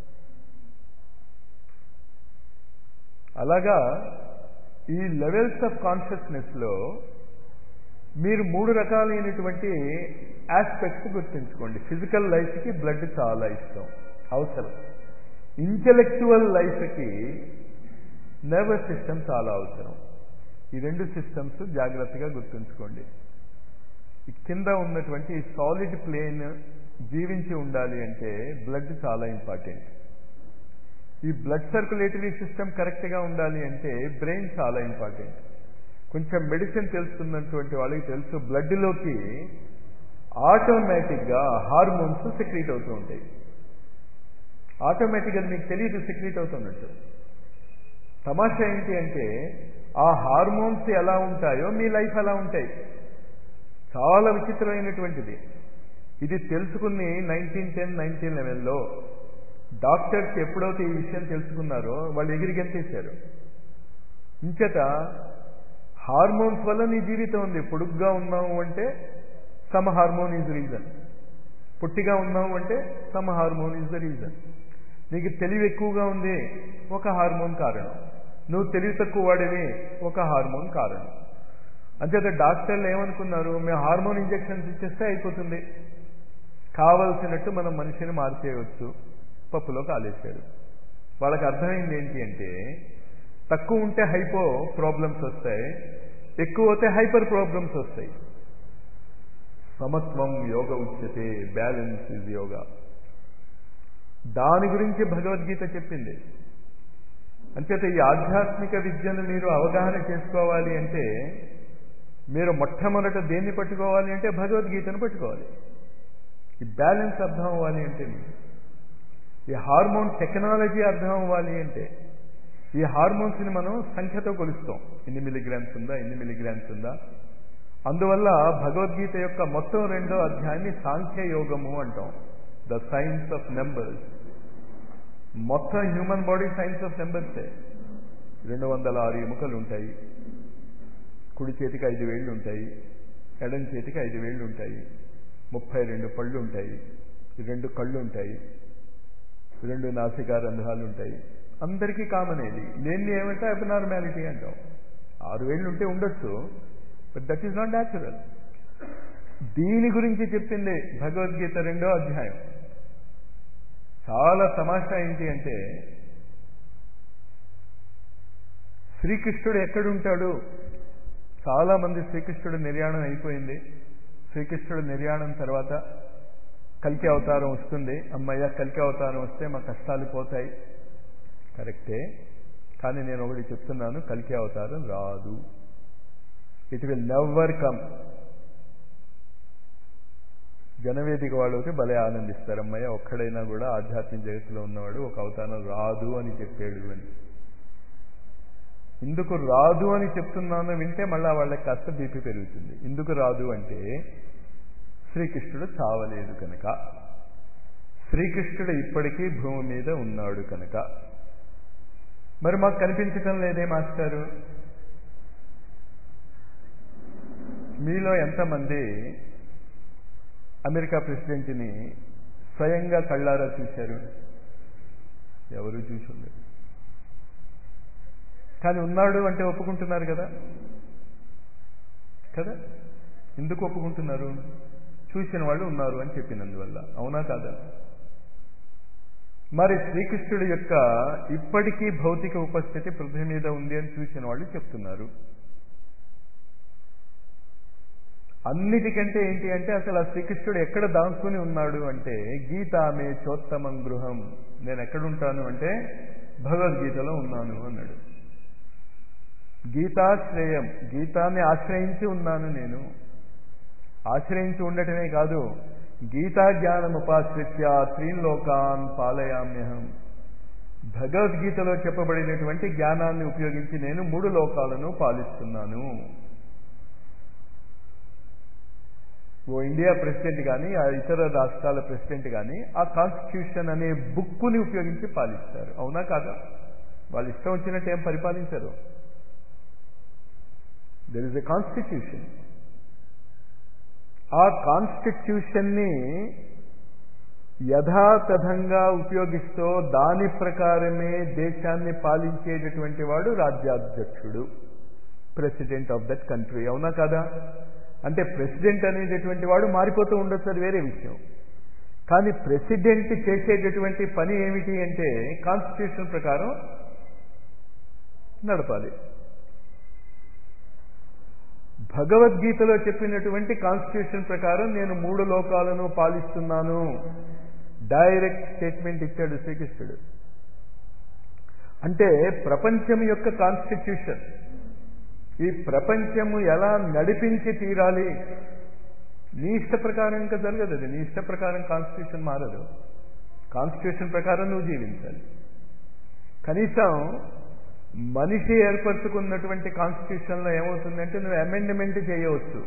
Speaker 1: అలాగా ఈ లెవెల్స్ ఆఫ్ కాన్షియస్నెస్లో మీరు మూడు రకాలైనటువంటి ఆస్పెక్ట్స్ గుర్తుంచుకోండి ఫిజికల్ లైఫ్కి బ్లడ్ చాలా ఇష్టం అవసరం ఇంటలెక్చువల్ లైఫ్కి నర్వస్ సిస్టమ్ చాలా అవసరం ఈ రెండు సిస్టమ్స్ జాగ్రత్తగా గుర్తుంచుకోండి ఈ కింద ఉన్నటువంటి సాలిడ్ ప్లేన్ జీవించి ఉండాలి అంటే బ్లడ్ చాలా ఇంపార్టెంట్ ఈ బ్లడ్ సర్కులేటరీ సిస్టమ్ కరెక్ట్గా ఉండాలి అంటే బ్రెయిన్ చాలా ఇంపార్టెంట్ కొంచెం మెడిసిన్ తెలుసుకున్నటువంటి వాళ్ళకి తెలుసు బ్లడ్లోకి ఆటోమేటిక్గా హార్మోన్స్ సెక్రీట్ అవుతూ ఉంటాయి ఆటోమేటిక్గా మీకు తెలియదు సెక్రీట్ అవుతున్నట్టు తమాషా ఏంటి అంటే ఆ హార్మోన్స్ ఎలా ఉంటాయో మీ లైఫ్ అలా ఉంటాయి చాలా విచిత్రమైనటువంటిది ఇది తెలుసుకుని నైన్టీన్ టెన్ నైన్టీన్ లెవెన్లో డాక్టర్స్ ఎప్పుడైతే ఈ విషయం తెలుసుకున్నారో వాళ్ళు ఎగిరి గెంతేశారు ఇంచేత హార్మోన్స్ వల్ల నీ జీవితం ఉంది పొడుగ్గా ఉన్నావు అంటే సమ్ హార్మోన్ ఈజ్ రీజన్ పొట్టిగా ఉన్నావు అంటే some hormone is the reason నీకు తెలివి ఎక్కువగా ఉంది ఒక హార్మోన్ కారణం నువ్వు తెలివి తక్కువ వాడివి ఒక హార్మోన్ కారణం అంచేత డాక్టర్లు ఏమనుకున్నారు మేము హార్మోన్ ఇంజెక్షన్స్ ఇచ్చేస్తే అయిపోతుంది కావలసినట్టు మనం మనిషిని మార్చేయవచ్చు పప్పులో కాలేశారు వాళ్ళకి అర్థమైంది ఏంటి అంటే తక్కువ ఉంటే హైపో ప్రాబ్లమ్స్ వస్తాయి ఎక్కువ అయితే హైపర్ ప్రాబ్లమ్స్ వస్తాయి సమత్వం యోగ ఉచ్యతే బ్యాలెన్స్ ఇస్ యోగా దాని గురించి భగవద్గీత చెప్పింది అంచేత ఈ ఆధ్యాత్మిక విద్యను మీరు అవగాహన చేసుకోవాలి అంటే మీరు మొట్టమొదట దేన్ని పట్టుకోవాలి అంటే భగవద్గీతను పట్టుకోవాలి ఈ బ్యాలెన్స్ అర్థం అవ్వాలి అంటే ఈ హార్మోన్ టెక్నాలజీ అర్థం అవ్వాలి అంటే ఈ హార్మోన్స్ని మనం సంఖ్యతో కొలుస్తాం ఎన్ని మిలిగ్రామ్స్ ఉందా ఎన్ని మిలిగ్రామ్స్ ఉందా అందువల్ల భగవద్గీత యొక్క మొత్తం రెండో అధ్యాయాన్ని సాంఖ్య యోగము అంటాం ద సైన్స్ ఆఫ్ నెంబర్స్ మొత్తం హ్యూమన్ బాడీ సైన్స్ ఆఫ్ నెంబర్సే రెండు వందల ఆరు ఎముకలు ఉంటాయి కుడి చేతికి ఐదు వేళ్ళు ఉంటాయి ఎడం చేతికి ఐదు వేళ్ళు ఉంటాయి ముప్పై రెండు పళ్ళు ఉంటాయి రెండు కళ్ళు ఉంటాయి రెండు నాసికా రంధ్రాలు ఉంటాయి అందరికీ కామన్ ఇది దేన్ని ఏమంటే అబ్నార్మాలిటీ అంటాం ఆరు వేళ్ళు ఉంటే ఉండొచ్చు but that is not natural దీని గురించి చెప్పింది భగవద్గీత రెండో అధ్యాయం చాలా తమాషా ఏంటి అంటే శ్రీకృష్ణుడు ఎక్కడుంటాడు చాలా మంది శ్రీకృష్ణుడు నిర్యాణం అయిపోయింది శ్రీకృష్ణుడు నిర్యాణం తర్వాత కలికి అవతారం వస్తుంది అమ్మయ్య కలికి అవతారం వస్తే మా కష్టాలు పోతాయి కరెక్టే కానీ నేను ఒకటి చెప్తున్నాను కలికి అవతారం రాదు ఇట్ విల్ నెవర్ కమ్ జనవేదిక వాళ్ళు అయితే భలే ఆనందిస్తారు అమ్మయ్య ఒక్కడైనా కూడా ఆధ్యాత్మిక జగత్తులో ఉన్నవాడు ఒక అవతారం రాదు అని చెప్పాడు అని ఇందుకు రాదు అని చెప్తున్నాను వింటే మళ్ళా వాళ్ళకి కాస్త బీపీ పెరుగుతుంది ఎందుకు రాదు అంటే శ్రీకృష్ణుడు చావలేదు కనుక శ్రీకృష్ణుడు ఇప్పటికీ భూమి మీద ఉన్నాడు కనుక మరి మాకు కనిపించటం లేదే మాస్టారు మీలో ఎంతమంది అమెరికా ప్రెసిడెంట్ని స్వయంగా కళ్ళారా చూశారు ఎవరు చూసి ఉండరు కానీ ఉన్నాడు అంటే ఒప్పుకుంటున్నారు కదా కదా ఎందుకు ఒప్పుకుంటున్నారు చూసిన వాళ్ళు ఉన్నారు అని చెప్పినందువల్ల అవునా కాదా మరి శ్రీకృష్ణుడి యొక్క ఇప్పటికీ భౌతిక ఉపస్థితి పృథ్వీ మీద ఉంది అని చూసిన వాళ్ళు చెప్తున్నారు అన్నిటికంటే ఏంటి అంటే అసలు ఆ శ్రీకృష్ణుడు ఎక్కడ దాంచుకుని ఉన్నాడు అంటే గీతామే చోత్తమం గృహం నేను ఎక్కడుంటాను అంటే భగవద్గీతలో ఉన్నాను అన్నాడు గీతాశ్రయం గీతాన్ని ఆశ్రయించి ఉన్నాను నేను ఆశ్రయించి ఉండటమే కాదు గీతా జ్ఞానం ఉపాశ్రిత్య త్రీలోకాన్ పాలయామ్యహం భగవద్గీతలో చెప్పబడినటువంటి జ్ఞానాన్ని ఉపయోగించి నేను మూడు లోకాలను పాలిస్తున్నాను ఓ ఇండియా ప్రెసిడెంట్ కానీ ఆ ఇతర రాష్ట్రాల ప్రెసిడెంట్ కానీ ఆ కాన్స్టిట్యూషన్ అనే బుక్కుని ఉపయోగించి పాలిస్తారు అవునా కాదా వాళ్ళు ఇష్టం వచ్చినట్టు ఏం పరిపాలించరు దెర్ ఇస్ ఎ కాన్స్టిట్యూషన్ ఆ కాన్స్టిట్యూషన్ని యథాతథంగా ఉపయోగిస్తూ దాని ప్రకారమే దేశాన్ని పాలించేటటువంటి వాడు రాజ్యాధ్యక్షుడు ప్రెసిడెంట్ ఆఫ్ దట్ కంట్రీ అవునా కదా అంటే ప్రెసిడెంట్ అనేటటువంటి వాడు మారిపోతూ ఉండొచ్చు అది వేరే విషయం కానీ ప్రెసిడెంట్ చేసేటటువంటి పని ఏమిటి అంటే కాన్స్టిట్యూషన్ ప్రకారం నడపాలి భగవద్గీతలో చెప్పినటువంటి కాన్స్టిట్యూషన్ ప్రకారం నేను మూడు లోకాలను పాలిస్తున్నాను డైరెక్ట్ స్టేట్మెంట్ ఇచ్చాడు శ్రీకృష్ణుడు అంటే ప్రపంచం యొక్క కాన్స్టిట్యూషన్ ఈ ప్రపంచము ఎలా నడిపించి తీరాలి నీ ఇష్ట ప్రకారం ఇంకా జరగదు అది నీ ఇష్ట ప్రకారం కాన్స్టిట్యూషన్ మారదు కాన్స్టిట్యూషన్ ప్రకారం నువ్వు జీవించాలి కనీసం మనిషి ఏర్పరచుకున్నటువంటి కాన్స్టిట్యూషన్లో ఏమవుతుందంటే నువ్వు అమెండ్మెంట్ చేయవచ్చు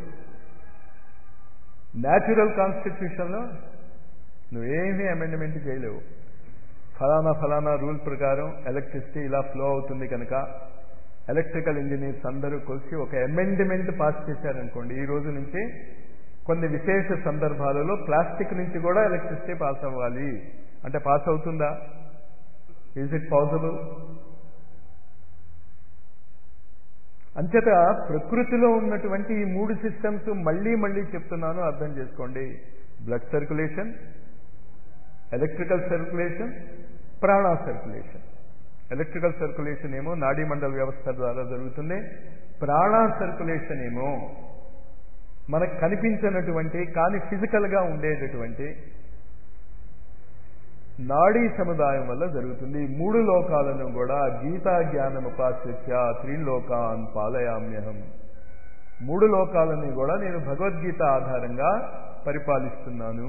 Speaker 1: న్యాచురల్ కాన్స్టిట్యూషన్లో నువ్వేమీ అమెండ్మెంట్ చేయలేవు ఫలానా ఫలానా రూల్ ప్రకారం ఎలక్ట్రిసిటీ ఇలా ఫ్లో అవుతుంది కనుక ఎలక్ట్రికల్ ఇంజనీర్స్ అందరూ కలిసి ఒక అమెండ్మెంట్ పాస్ చేశారనుకోండి ఈ రోజు నుంచి కొన్ని విశేష సందర్భాలలో ప్లాస్టిక్ నుంచి కూడా ఎలక్ట్రిసిటీ పాస్ అవ్వాలి అంటే పాస్ అవుతుందా ఈజ్ ఇట్ పాసిబుల్ అంచేత ప్రకృతిలో ఉన్నటువంటి ఈ మూడు సిస్టమ్స్ మళ్ళీ మళ్ళీ చెప్తున్నాను అర్థం చేసుకోండి బ్లడ్ సర్క్యులేషన్ ఎలక్ట్రికల్ సర్క్యులేషన్ ప్రాణా సర్క్యులేషన్ ఎలక్ట్రికల్ సర్క్యులేషన్ ఏమో నాడీ మండల వ్యవస్థ ద్వారా జరుగుతుంది ప్రాణా సర్క్యులేషన్ ఏమో మనకు కనిపించినటువంటి కానీ ఫిజికల్గా ఉండేటటువంటి నాడీ సముదాయం వల్ల జరుగుతుంది ఈ మూడు లోకాలను కూడా గీతా జ్ఞానం ఉపాస్య త్రిలోకాన్ పాలయామ్యహం మూడు లోకాలని కూడా నేను భగవద్గీత ఆధారంగా పరిపాలిస్తున్నాను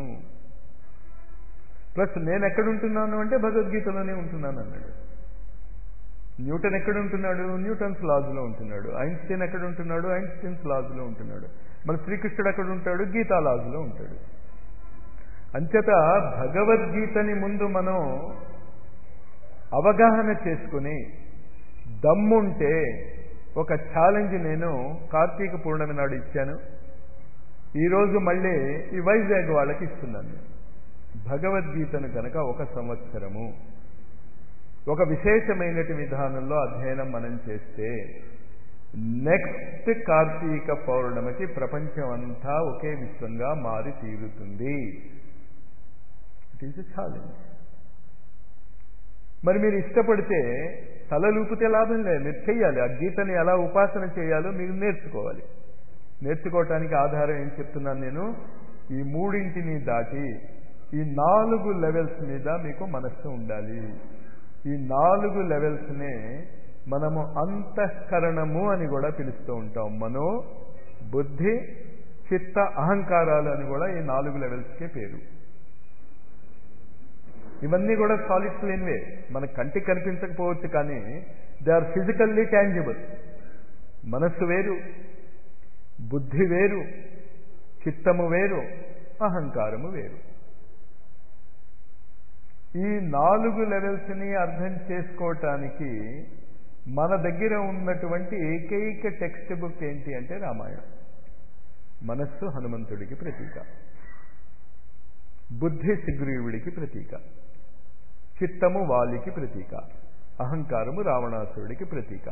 Speaker 1: ప్లస్ నేను ఎక్కడుంటున్నాను అంటే భగవద్గీతలోనే ఉంటున్నాను అన్నాడు న్యూటన్ ఎక్కడ ఉంటున్నాడు న్యూటన్స్ లాజ్లో ఉంటున్నాడు ఐన్స్టీన్ ఎక్కడ ఉంటున్నాడు ఐన్స్టీన్స్ లాజ్లో ఉంటున్నాడు మన శ్రీకృష్ణుడు ఎక్కడ ఉంటాడు గీతా లాజ్లో ఉంటాడు అంచేత భగవద్గీతని ముందు మనం అవగాహన చేసుకుని దమ్ముంటే ఒక ఛాలెంజ్ నేను కార్తీక పూర్ణమి నాడు ఇచ్చాను ఈరోజు మళ్ళీ ఈ వైజాగ్ వాళ్ళకి ఇస్తున్నాను భగవద్గీతను కనుక ఒక సంవత్సరము ఒక విశేషమైనటి విధానంలో అధ్యయనం మనం చేస్తే నెక్స్ట్ కార్తీక పౌర్ణమికి ప్రపంచం అంతా ఒకే విశ్వంగా మారి తీరుతుంది ఇట్ ఈస్ ఎ ఛాలెంజ్ మరి మీరు ఇష్టపడితే తలలూపితే లాభం లేదు మీరు చెయ్యాలి ఆ గీతని ఎలా ఉపాసన చేయాలో మీరు నేర్చుకోవాలి నేర్చుకోవటానికి ఆధారం ఏం చెప్తున్నాను నేను ఈ మూడింటిని దాటి ఈ నాలుగు లెవెల్స్ మీద మీకు మనస్సు ఉండాలి ఈ నాలుగు లెవెల్స్నే మనము అంతఃకరణము అని కూడా పిలుస్తూ ఉంటాం మనో బుద్ధి చిత్త అహంకారాలు అని కూడా ఈ నాలుగు లెవెల్స్కే పేరు ఇవన్నీ కూడా సాలిడ్ ప్లేన్వే మన కంటికి కనిపించకపోవచ్చు కానీ దే ఆర్ ఫిజికల్లీ ట్యాంజిబుల్ మనస్సు వేరు బుద్ధి వేరు చిత్తము వేరు అహంకారము వేరు ఈ నాలుగు లెవెల్స్ని అర్థం చేసుకోవటానికి మన దగ్గర ఉన్నటువంటి ఏకైక టెక్స్ట్ బుక్ ఏంటి అంటే రామాయణం మనస్సు హనుమంతుడికి ప్రతీక బుద్ధి సుగ్రీవుడికి ప్రతీక చిత్తము వాలికి ప్రతీక అహంకారము రావణాసురుడికి ప్రతీక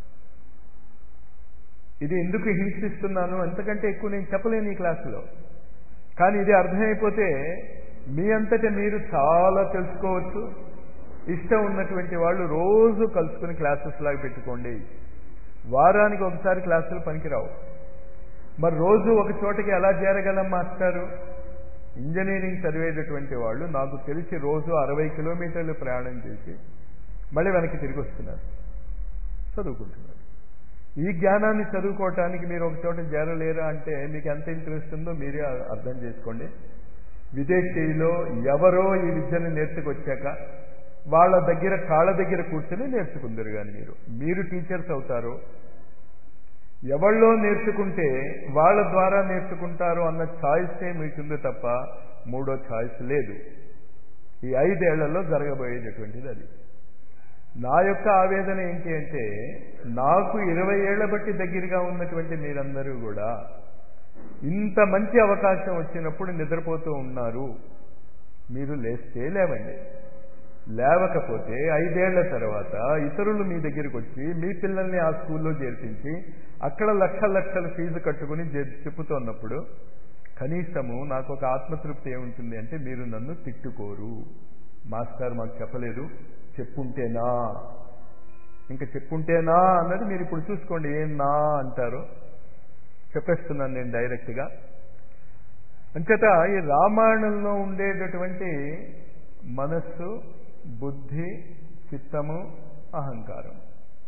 Speaker 1: ఇది ఎందుకు హింసిస్తున్నాను అంతకంటే ఎక్కువ నేను చెప్పలేను ఈ క్లాసులో కానీ ఇది అర్థమైపోతే మీ అంతటా మీరు చాలా తెలుసుకోవచ్చు ఇష్టం ఉన్నటువంటి వాళ్ళు రోజు కలుసుకుని క్లాసెస్ లాగా పెట్టుకోండి వారానికి ఒకసారి క్లాసులు పనికిరావు మరి రోజు ఒక చోటకి ఎలా చేరగలం మాస్టారు ఇంజనీరింగ్ చదివేటటువంటి వాళ్ళు నాకు తెలిసి రోజు అరవై కిలోమీటర్లు ప్రయాణం చేసి మళ్ళీ వెనక్కి తిరిగి వస్తున్నారు చదువుకుంటున్నారు ఈ జ్ఞానాన్ని చదువుకోవటానికి మీరు ఒక చోట చేరలేరా అంటే మీకు ఎంత ఇంట్రెస్ట్ ఉందో మీరే అర్థం చేసుకోండి విదేశీయులో ఎవరో ఈ విద్యను నేర్చుకొచ్చాక వాళ్ళ దగ్గర కాళ్ళ దగ్గర కూర్చొని నేర్చుకుందరు కానీ మీరు మీరు టీచర్స్ అవుతారు ఎవళ్ళో నేర్చుకుంటే వాళ్ళ ద్వారా నేర్చుకుంటారు అన్న ఛాయిసే మీకుంది తప్ప మూడో ఛాయిస్ లేదు ఈ ఐదేళ్లలో జరగబోయేటటువంటిది అది నా యొక్క ఆవేదన ఏంటి అంటే నాకు ఇరవై ఏళ్ల బట్టి దగ్గరగా ఉన్నటువంటి మీరందరూ కూడా ఇంత మంచి అవకాశం వచ్చినప్పుడు నిద్రపోతూ ఉన్నారు మీరు లేస్తే లేవండి లేవకపోతే ఐదేళ్ల తర్వాత ఇతరులు మీ దగ్గరికి వచ్చి మీ పిల్లల్ని ఆ స్కూల్లో చేర్పించి అక్కడ లక్షల లక్షల ఫీజు కట్టుకుని చెప్పుతున్నప్పుడు కనీసము నాకు ఒక ఆత్మతృప్తి ఏముంటుంది అంటే మీరు నన్ను తిట్టుకోరు మాస్టర్ మాకు చెప్పలేదు చెప్పుంటేనా ఇంకా చెప్పుంటేనా అన్నది మీరు ఇప్పుడు చూసుకోండి ఏం నా అంటారు చెప్పేస్తున్నాను నేను డైరెక్ట్గా అంచేత ఈ రామాయణంలో ఉండేటటువంటి మనస్సు బుద్ధి చిత్తము అహంకారం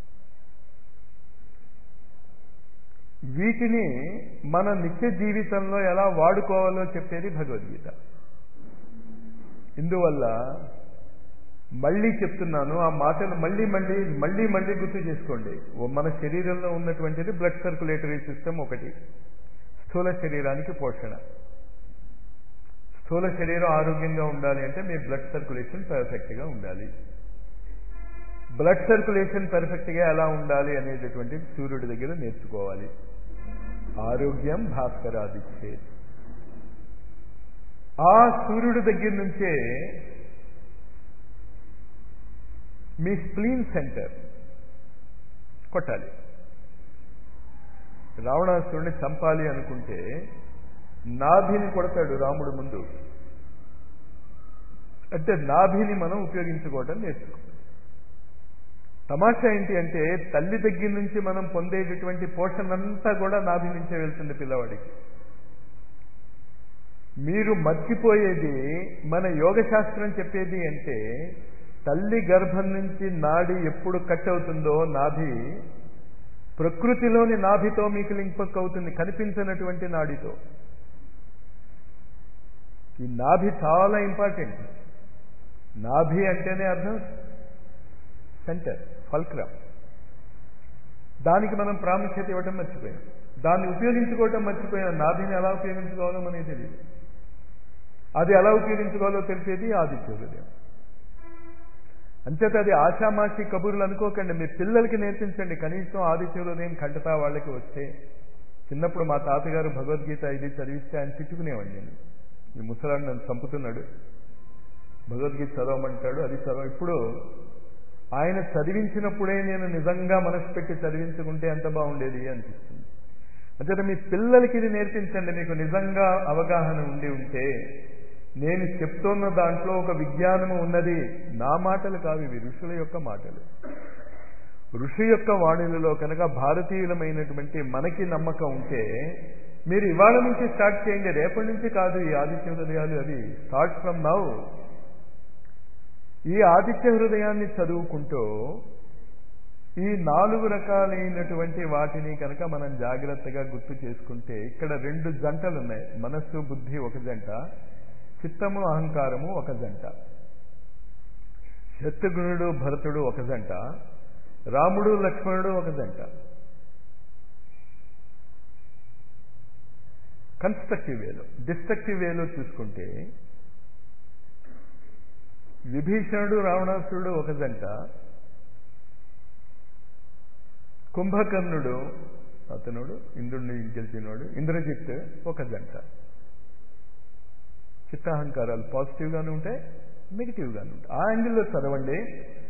Speaker 1: వీటిని మన నిత్య జీవితంలో ఎలా వాడుకోవాలో చెప్పేది భగవద్గీత ఇందువల్ల మళ్ళీ చెప్తున్నాను ఆ మాటలు మళ్ళీ మళ్ళీ మళ్ళీ మళ్ళీ గుర్తు చేసుకోండి మన శరీరంలో ఉన్నటువంటిది బ్లడ్ సర్క్యులేటరీ సిస్టమ్ ఒకటి స్థూల శరీరానికి పోషణ స్థూల శరీరం ఆరోగ్యంగా ఉండాలి అంటే మీ బ్లడ్ సర్క్యులేషన్ పర్ఫెక్ట్గా ఉండాలి బ్లడ్ సర్క్యులేషన్ పర్ఫెక్ట్గా ఎలా ఉండాలి అనేటటువంటి సూర్యుడి దగ్గర నేర్చుకోవాలి ఆరోగ్యం భాస్కరాదిచ్చే ఆ సూర్యుడి దగ్గర నుంచే మీ స్ప్లీన్ సెంటర్ కొట్టాలి రావణాసురుడిని చంపాలి అనుకుంటే నాభిని కొడతాడు రాముడు ముందు అంటే నాభిని మనం ఉపయోగించుకోవటం నేర్చుకో తమాషా ఏంటి అంటే తల్లి దగ్గర నుంచి మనం పొందేటటువంటి పోషణ అంతా కూడా నాభి నుంచే వెళ్తుంది పిల్లవాడికి మీరు మర్చిపోయేది మన యోగ శాస్త్రం చెప్పేది అంటే తల్లి గర్భం నుంచి నాడి ఎప్పుడు కట్ అవుతుందో నాభి ప్రకృతిలోని నాభితో మీకు లింక్ అవుతుంది కనిపించినటువంటి నాడితో ఈ నాభి చాలా ఇంపార్టెంట్ నాభి అంటేనే అర్థం సెంటర్ ఫల్క్రమ్ దానికి మనం ప్రాముఖ్యత ఇవ్వటం మర్చిపోయాం దాన్ని ఉపయోగించుకోవటం మర్చిపోయాం నాభిని ఎలా ఉపయోగించుకోవాలో మనకి తెలియదు అది ఎలా ఉపయోగించుకోవాలో తెలిసేది ఆదిత్య హృదయం అంచేత అది ఆషామాషి కబుర్లు అనుకోకండి మీ పిల్లలకి నేర్పించండి కనీసం ఆదిత్య హృదయం కంటతా వాళ్ళకి వస్తే చిన్నప్పుడు మా తాతగారు భగవద్గీత ఇది చదివిస్తే ఆయన తిట్టుకునేవాడిని నేను ఈ ముసలాడు నన్ను చంపుతున్నాడు భగవద్గీత చదవమంటాడు అది చదవ ఇప్పుడు ఆయన చదివించినప్పుడే నేను నిజంగా మనసు పెట్టి చదివించుకుంటే ఎంత బాగుండేది అనిపిస్తుంది అంటే మీ పిల్లలకి ఇది నేర్పించండి మీకు నిజంగా అవగాహన ఉండి ఉంటే నేను చెప్తున్న దాంట్లో ఒక విజ్ఞానము ఉన్నది నా మాటలు కావు ఇవి ఋషుల యొక్క మాటలు ఋషి యొక్క వాణిలలో కనుక భారతీయులమైనటువంటి మనకి నమ్మకం ఉంటే మీరు ఇవాళ నుంచి స్టార్ట్ చేయండి రేపటి నుంచి కాదు ఈ ఆదిత్య హృదయాలు అవి స్టార్ట్ ఫ్రమ్ నౌ ఈ ఆదిత్య హృదయాన్ని చదువుకుంటూ ఈ నాలుగు రకాలైనటువంటి వాటిని కనుక మనం జాగ్రత్తగా గుర్తు చేసుకుంటే ఇక్కడ రెండు జంటలు ఉన్నాయి మనస్సు బుద్ధి ఒక జంట చిత్తము అహంకారము ఒక జంట శత్రుఘ్నుడు భరతుడు ఒక జంట రాముడు లక్ష్మణుడు ఒక జంట కన్స్ట్రక్టివ్ వేలో డిస్ట్రక్టివ్ వేలో చూసుకుంటే విభీషణుడు రావణాసురుడు ఒక జంట కుంభకర్ణుడు అతనుడు ఇంద్రుడిని గెలిచినోడు ఇంద్రజిత్ ఒక జంట చిత్తాహంకారాలు పాజిటివ్గాను ఉంటాయి నెగిటివ్గాను ఉంటాయి ఆ యాంగిల్లో చదవండి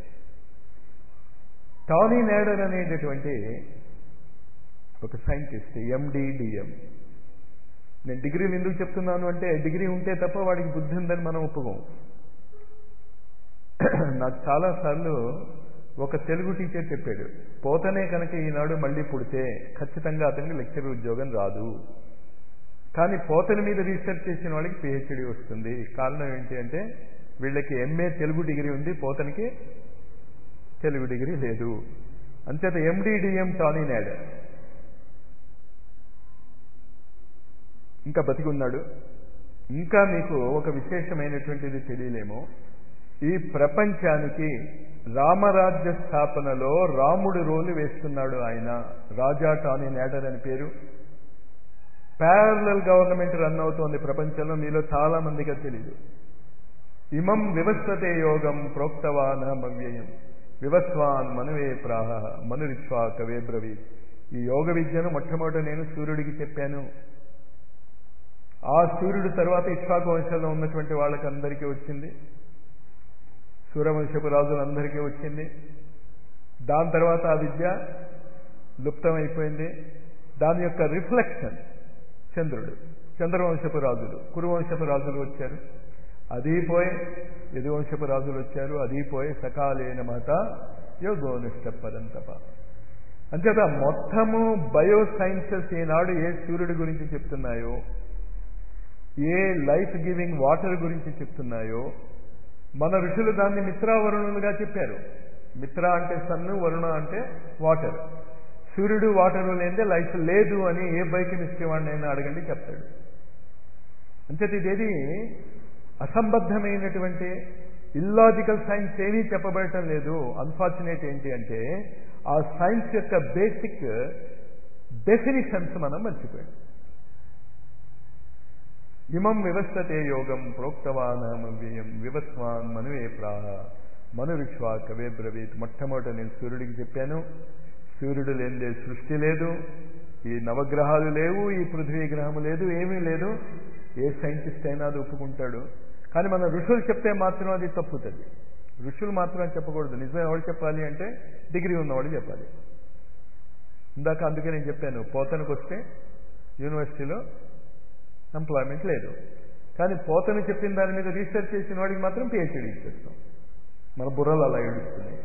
Speaker 1: టానీ నేడర్ అనేటటువంటి ఒక సైంటిస్ట్ ఎండిడిఎం నేను డిగ్రీలు ఎందుకు చెప్తున్నాను అంటే డిగ్రీ ఉంటే తప్ప వాడికి బుద్ధి ఉందని మనం ఒప్పుకోం నాకు చాలాసార్లు ఒక తెలుగు టీచర్ చెప్పాడు పోతనే కనుక ఈనాడు మళ్ళీ పుడితే ఖచ్చితంగా అతనికి లెక్చర్ ఉద్యోగం రాదు కానీ పోతన మీద రీసెర్చ్ చేసిన వాళ్ళకి పిహెచ్డి వస్తుంది కారణం ఏంటి అంటే వీళ్ళకి ఎంఏ తెలుగు డిగ్రీ ఉంది పోతనికి తెలుగు డిగ్రీ లేదు అంచేత ఎండిడిఎం టానీ నాడర్ ఇంకా బతికున్నాడు ఇంకా మీకు ఒక విశేషమైనటువంటిది తెలియలేమో ఈ ప్రపంచానికి రామరాజ్య స్థాపనలో రాముడి రోలు వేస్తున్నాడు ఆయన రాజా టానీ నేడర్ అని పేరు ప్యారలల్ గవర్నమెంట్ రన్ అవుతోంది ప్రపంచంలో మీలో చాలా మందికి తెలియదు ఇమం వివస్వతే యోగం ప్రోక్తవాన్ మవ్యయం వివస్వాన్ మనువే ప్రాహ మనురిచ్వా కవే బ్రవీత్ ఈ యోగ విద్యను మొట్టమొదట నేను సూర్యుడికి చెప్పాను ఆ సూర్యుడు తర్వాత ఇక్ష్వాకు వంశంలో ఉన్నటువంటి వాళ్ళకందరికీ వచ్చింది సూర్యవంశపు రాజులందరికీ వచ్చింది దాని తర్వాత ఆ విద్య లుప్తమైపోయింది దాని యొక్క రిఫ్లెక్షన్ చంద్రుడు చంద్రవంశపు రాజులు కురువంశపు రాజులు వచ్చారు అది పోయి యదువంశపు రాజులు వచ్చారు అది పోయి సకాలేన మాత యోగోనిష్టపదంతప అంచేత మొత్తము బయో సైన్సెస్ ఈనాడు ఏ సూర్యుడి గురించి చెప్తున్నాయో ఏ లైఫ్ గివింగ్ వాటర్ గురించి చెప్తున్నాయో మన ఋషులు దాన్ని మిత్రావరుణులుగా చెప్పారు మిత్ర అంటే సన్ను వరుణ అంటే వాటర్ సూర్యుడు వాటర్ లేదే లైఫ్ లేదు అని ఏ బైకెమిస్ట్రీ వాడినైనా అడగండి చెప్తాడు అంచేత ఇదేది అసంబద్ధమైనటువంటి ఇల్లాజికల్ సైన్స్ ఏమీ చెప్పబడటం లేదు అన్ఫార్చునేట్ ఏంటి అంటే ఆ సైన్స్ యొక్క బేసిక్ డెఫినిషన్స్ మనం మర్చిపోయాం ఇమం వివస్థతే యోగం ప్రోక్తవానమవ్యయం వివస్వాన్ మనువే ప్రాహ మను విశ్వా కవే బ్రవీత్ మొట్టమొదట నేను సూర్యుడికి చెప్పాను సూర్యుడు లేనిదే సృష్టి లేదు ఈ నవగ్రహాలు లేవు ఈ పృథ్వీ గ్రహము లేదు ఏమీ లేదు ఏ సైంటిస్ట్ అయినా అది ఒప్పుకుంటాడు కానీ మన ఋషులు చెప్తే మాత్రం అది తప్పుతుంది ఋషులు మాత్రం చెప్పకూడదు నిజం ఎవరు చెప్పాలి అంటే డిగ్రీ ఉన్నవాడు చెప్పాలి ఇందాక అందుకే నేను చెప్పాను పోతనకు వస్తే యూనివర్సిటీలో ఎంప్లాయ్మెంట్ లేదు కానీ పోతను చెప్పిన దాని మీద రీసెర్చ్ చేసిన వాడికి మాత్రం పిహెచ్డీ ఇచ్చేస్తాం మన బుర్రలు అలా ఏడుస్తున్నాయి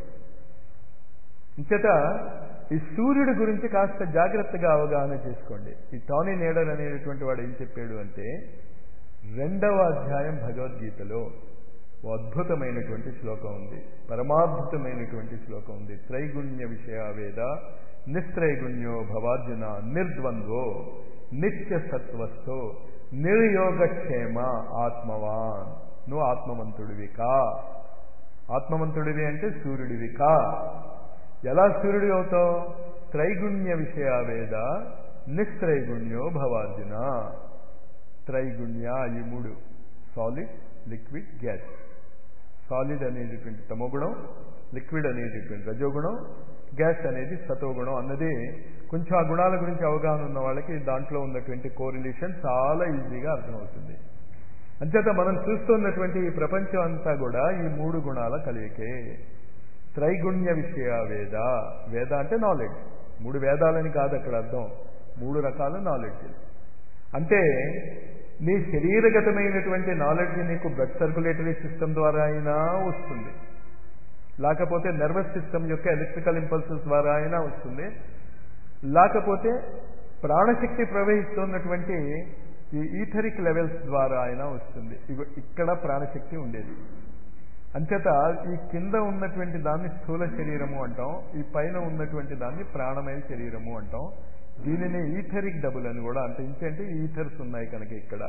Speaker 1: ఇంచేత ఈ సూర్యుడి గురించి కాస్త జాగ్రత్తగా అవగాహన చేసుకోండి ఈ టానీ నేడర్ అనేటటువంటి వాడు ఏం చెప్పాడు అంటే రెండవ అధ్యాయం భగవద్గీతలో ఓ అద్భుతమైనటువంటి శ్లోకం ఉంది పరమాద్భుతమైనటువంటి శ్లోకం ఉంది త్రైగుణ్య విషయ వేద నిస్త్రైగుణ్యో భవార్జున నిర్ద్వంద్వో నిత్య సత్వస్థో నిర్యోగక్షేమ ఆత్మవాన్ నువ్వు ఆత్మవంతుడివి కా ఆత్మవంతుడివి అంటే సూర్యుడివి కా ఎలా సూర్యుడి అవుతావు త్రైగుణ్య విషయ వేద నిస్త్రైగుణ్యో భవార్జున త్రైగుణ్య ఈ మూడు సాలిడ్ లిక్విడ్ గ్యాస్ సాలిడ్ అనేటటువంటి తమోగుణం లిక్విడ్ అనేటటువంటి రజోగుణం గ్యాస్ అనేది సతోగుణం అన్నది కొంచెం ఆ గుణాల గురించి అవగాహన ఉన్న వాళ్ళకి దాంట్లో ఉన్నటువంటి కోరిలేషన్ చాలా ఈజీగా అర్థమవుతుంది అంచేత మనం చూస్తున్నటువంటి ఈ ప్రపంచం అంతా కూడా ఈ మూడు గుణాల కలియకే త్రైగుణ్య విషయ వేద వేద అంటే నాలెడ్జ్ మూడు వేదాలని కాదు అక్కడ అర్థం మూడు రకాల నాలెడ్జ్ అంటే నీ శరీరగతమైనటువంటి నాలెడ్జ్ నీకు బ్లడ్ సర్క్యులేటరీ సిస్టమ్ ద్వారా అయినా వస్తుంది లేకపోతే నర్వస్ సిస్టమ్ యొక్క ఎలక్ట్రికల్ ఇంపల్సెస్ ద్వారా అయినా వస్తుంది లేకపోతే ప్రాణశక్తి ప్రవహిస్తున్నటువంటి ఈ ఈథరిక్ లెవెల్స్ ద్వారా అయినా వస్తుంది ఇగో ఇక్కడ ప్రాణశక్తి ఉండేది అంచేత ఈ కింద ఉన్నటువంటి దాన్ని స్థూల శరీరము అంటాం ఈ పైన ఉన్నటువంటి దాన్ని ప్రాణమయ శరీరము అంటాం దీనిని ఈథరిక్ డబుల్ అని కూడా అంటే ఇంకంటే ఈథర్స్ ఉన్నాయి కనుక ఇక్కడ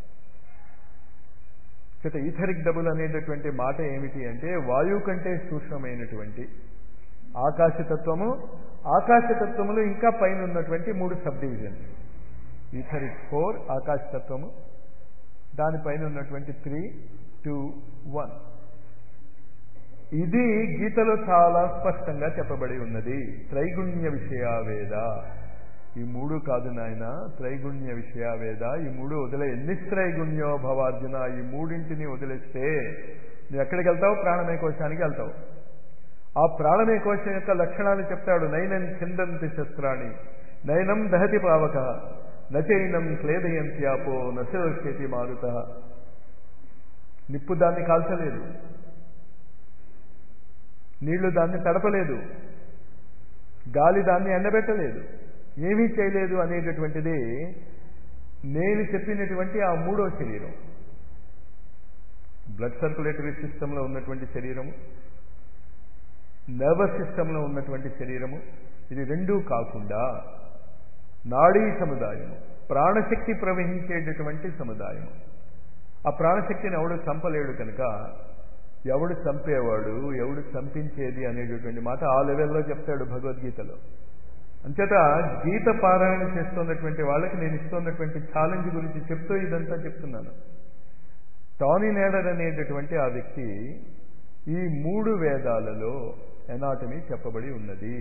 Speaker 1: చేత ఈథరిక్ డబుల్ అనేటటువంటి మాట ఏమిటి అంటే వాయువు కంటే సూక్ష్మమైనటువంటి ఆకాశతత్వము ఆకాశతత్వములు ఇంకా పైన ఉన్నటువంటి మూడు సబ్ డివిజన్స్ ఈథరిక్ ఫోర్ ఆకాశతత్వము దానిపైన ఉన్నటువంటి త్రీ టూ వన్ ఇది గీతలో చాలా స్పష్టంగా చెప్పబడి ఉన్నది త్రైగుణ్య విషయ వేద ఈ మూడు కాదు నాయన త్రైగుణ్య విషయ వేద ఈ మూడు వదిలే నిస్త్రైగుణ్యో భవార్జున ఈ మూడింటిని వదిలేస్తే నువ్వు ఎక్కడికి వెళ్తావు ప్రాణమయ కోశానికి వెళ్తావు ఆ ప్రాణమయ కోశం యొక్క లక్షణాలు చెప్తాడు నైనం చిందంతి శస్త్రాణి నయనం దహతి పావక నచైనం క్లేదయంత్యాపో నశోష్యతి మారుత నిప్పు దాన్ని కాల్చలేదు నీళ్లు దాన్ని తడపలేదు గాలి దాన్ని ఎండబెట్టలేదు ఏమీ చేయలేదు అనేటటువంటిది నేను చెప్పినటువంటి ఆ మూడో శరీరం బ్లడ్ సర్క్యులేటరీ సిస్టంలో ఉన్నటువంటి శరీరము నర్వస్ సిస్టంలో ఉన్నటువంటి శరీరము ఇది రెండూ కాకుండా నాడీ సముదాయము ప్రాణశక్తి ప్రవహించేటటువంటి సముదాయము ఆ ప్రాణశక్తిని ఎవడు చంపలేడు కనుక ఎవడు చంపేవాడు ఎవడు చంపించేది అనేటటువంటి మాట ఆ లెవెల్లో చెప్తాడు భగవద్గీతలో అంచేత గీత పారాయణ చేస్తున్నటువంటి వాళ్ళకి నేను ఇస్తున్నటువంటి ఛాలెంజ్ గురించి చెప్తూ ఇదంతా చెప్తున్నాను టానీ నేడర్ అనేటటువంటి ఆ వ్యక్తి ఈ మూడు వేదాలలో ఎనాటమీ చెప్పబడి ఉన్నది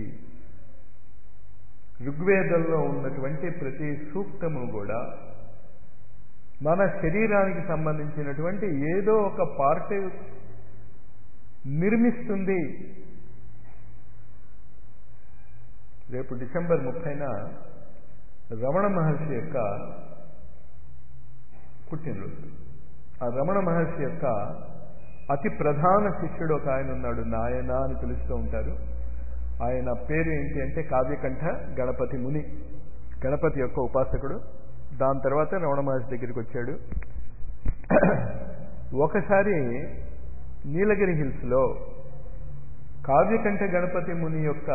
Speaker 1: ఋగ్వేదంలో ఉన్నటువంటి ప్రతి సూక్తము కూడా మన శరీరానికి సంబంధించినటువంటి ఏదో ఒక పార్ట్ నిర్మిస్తుంది రేపు డిసెంబర్ ముప్పైన రమణ మహర్షి యొక్క పుట్టినరోజు ఆ రమణ మహర్షి యొక్క అతి ప్రధాన శిష్యుడు ఒక ఆయన ఉన్నాడు నాయన అని పిలుస్తూ ఉంటారు ఆయన పేరు ఏంటి అంటే కావ్యకంఠ గణపతి ముని గణపతి యొక్క ఉపాసకుడు దాని తర్వాత రమణ మహర్షి దగ్గరికి వచ్చాడు ఒకసారి నీలగిరి హిల్స్లో కావ్యకంఠ గణపతి ముని యొక్క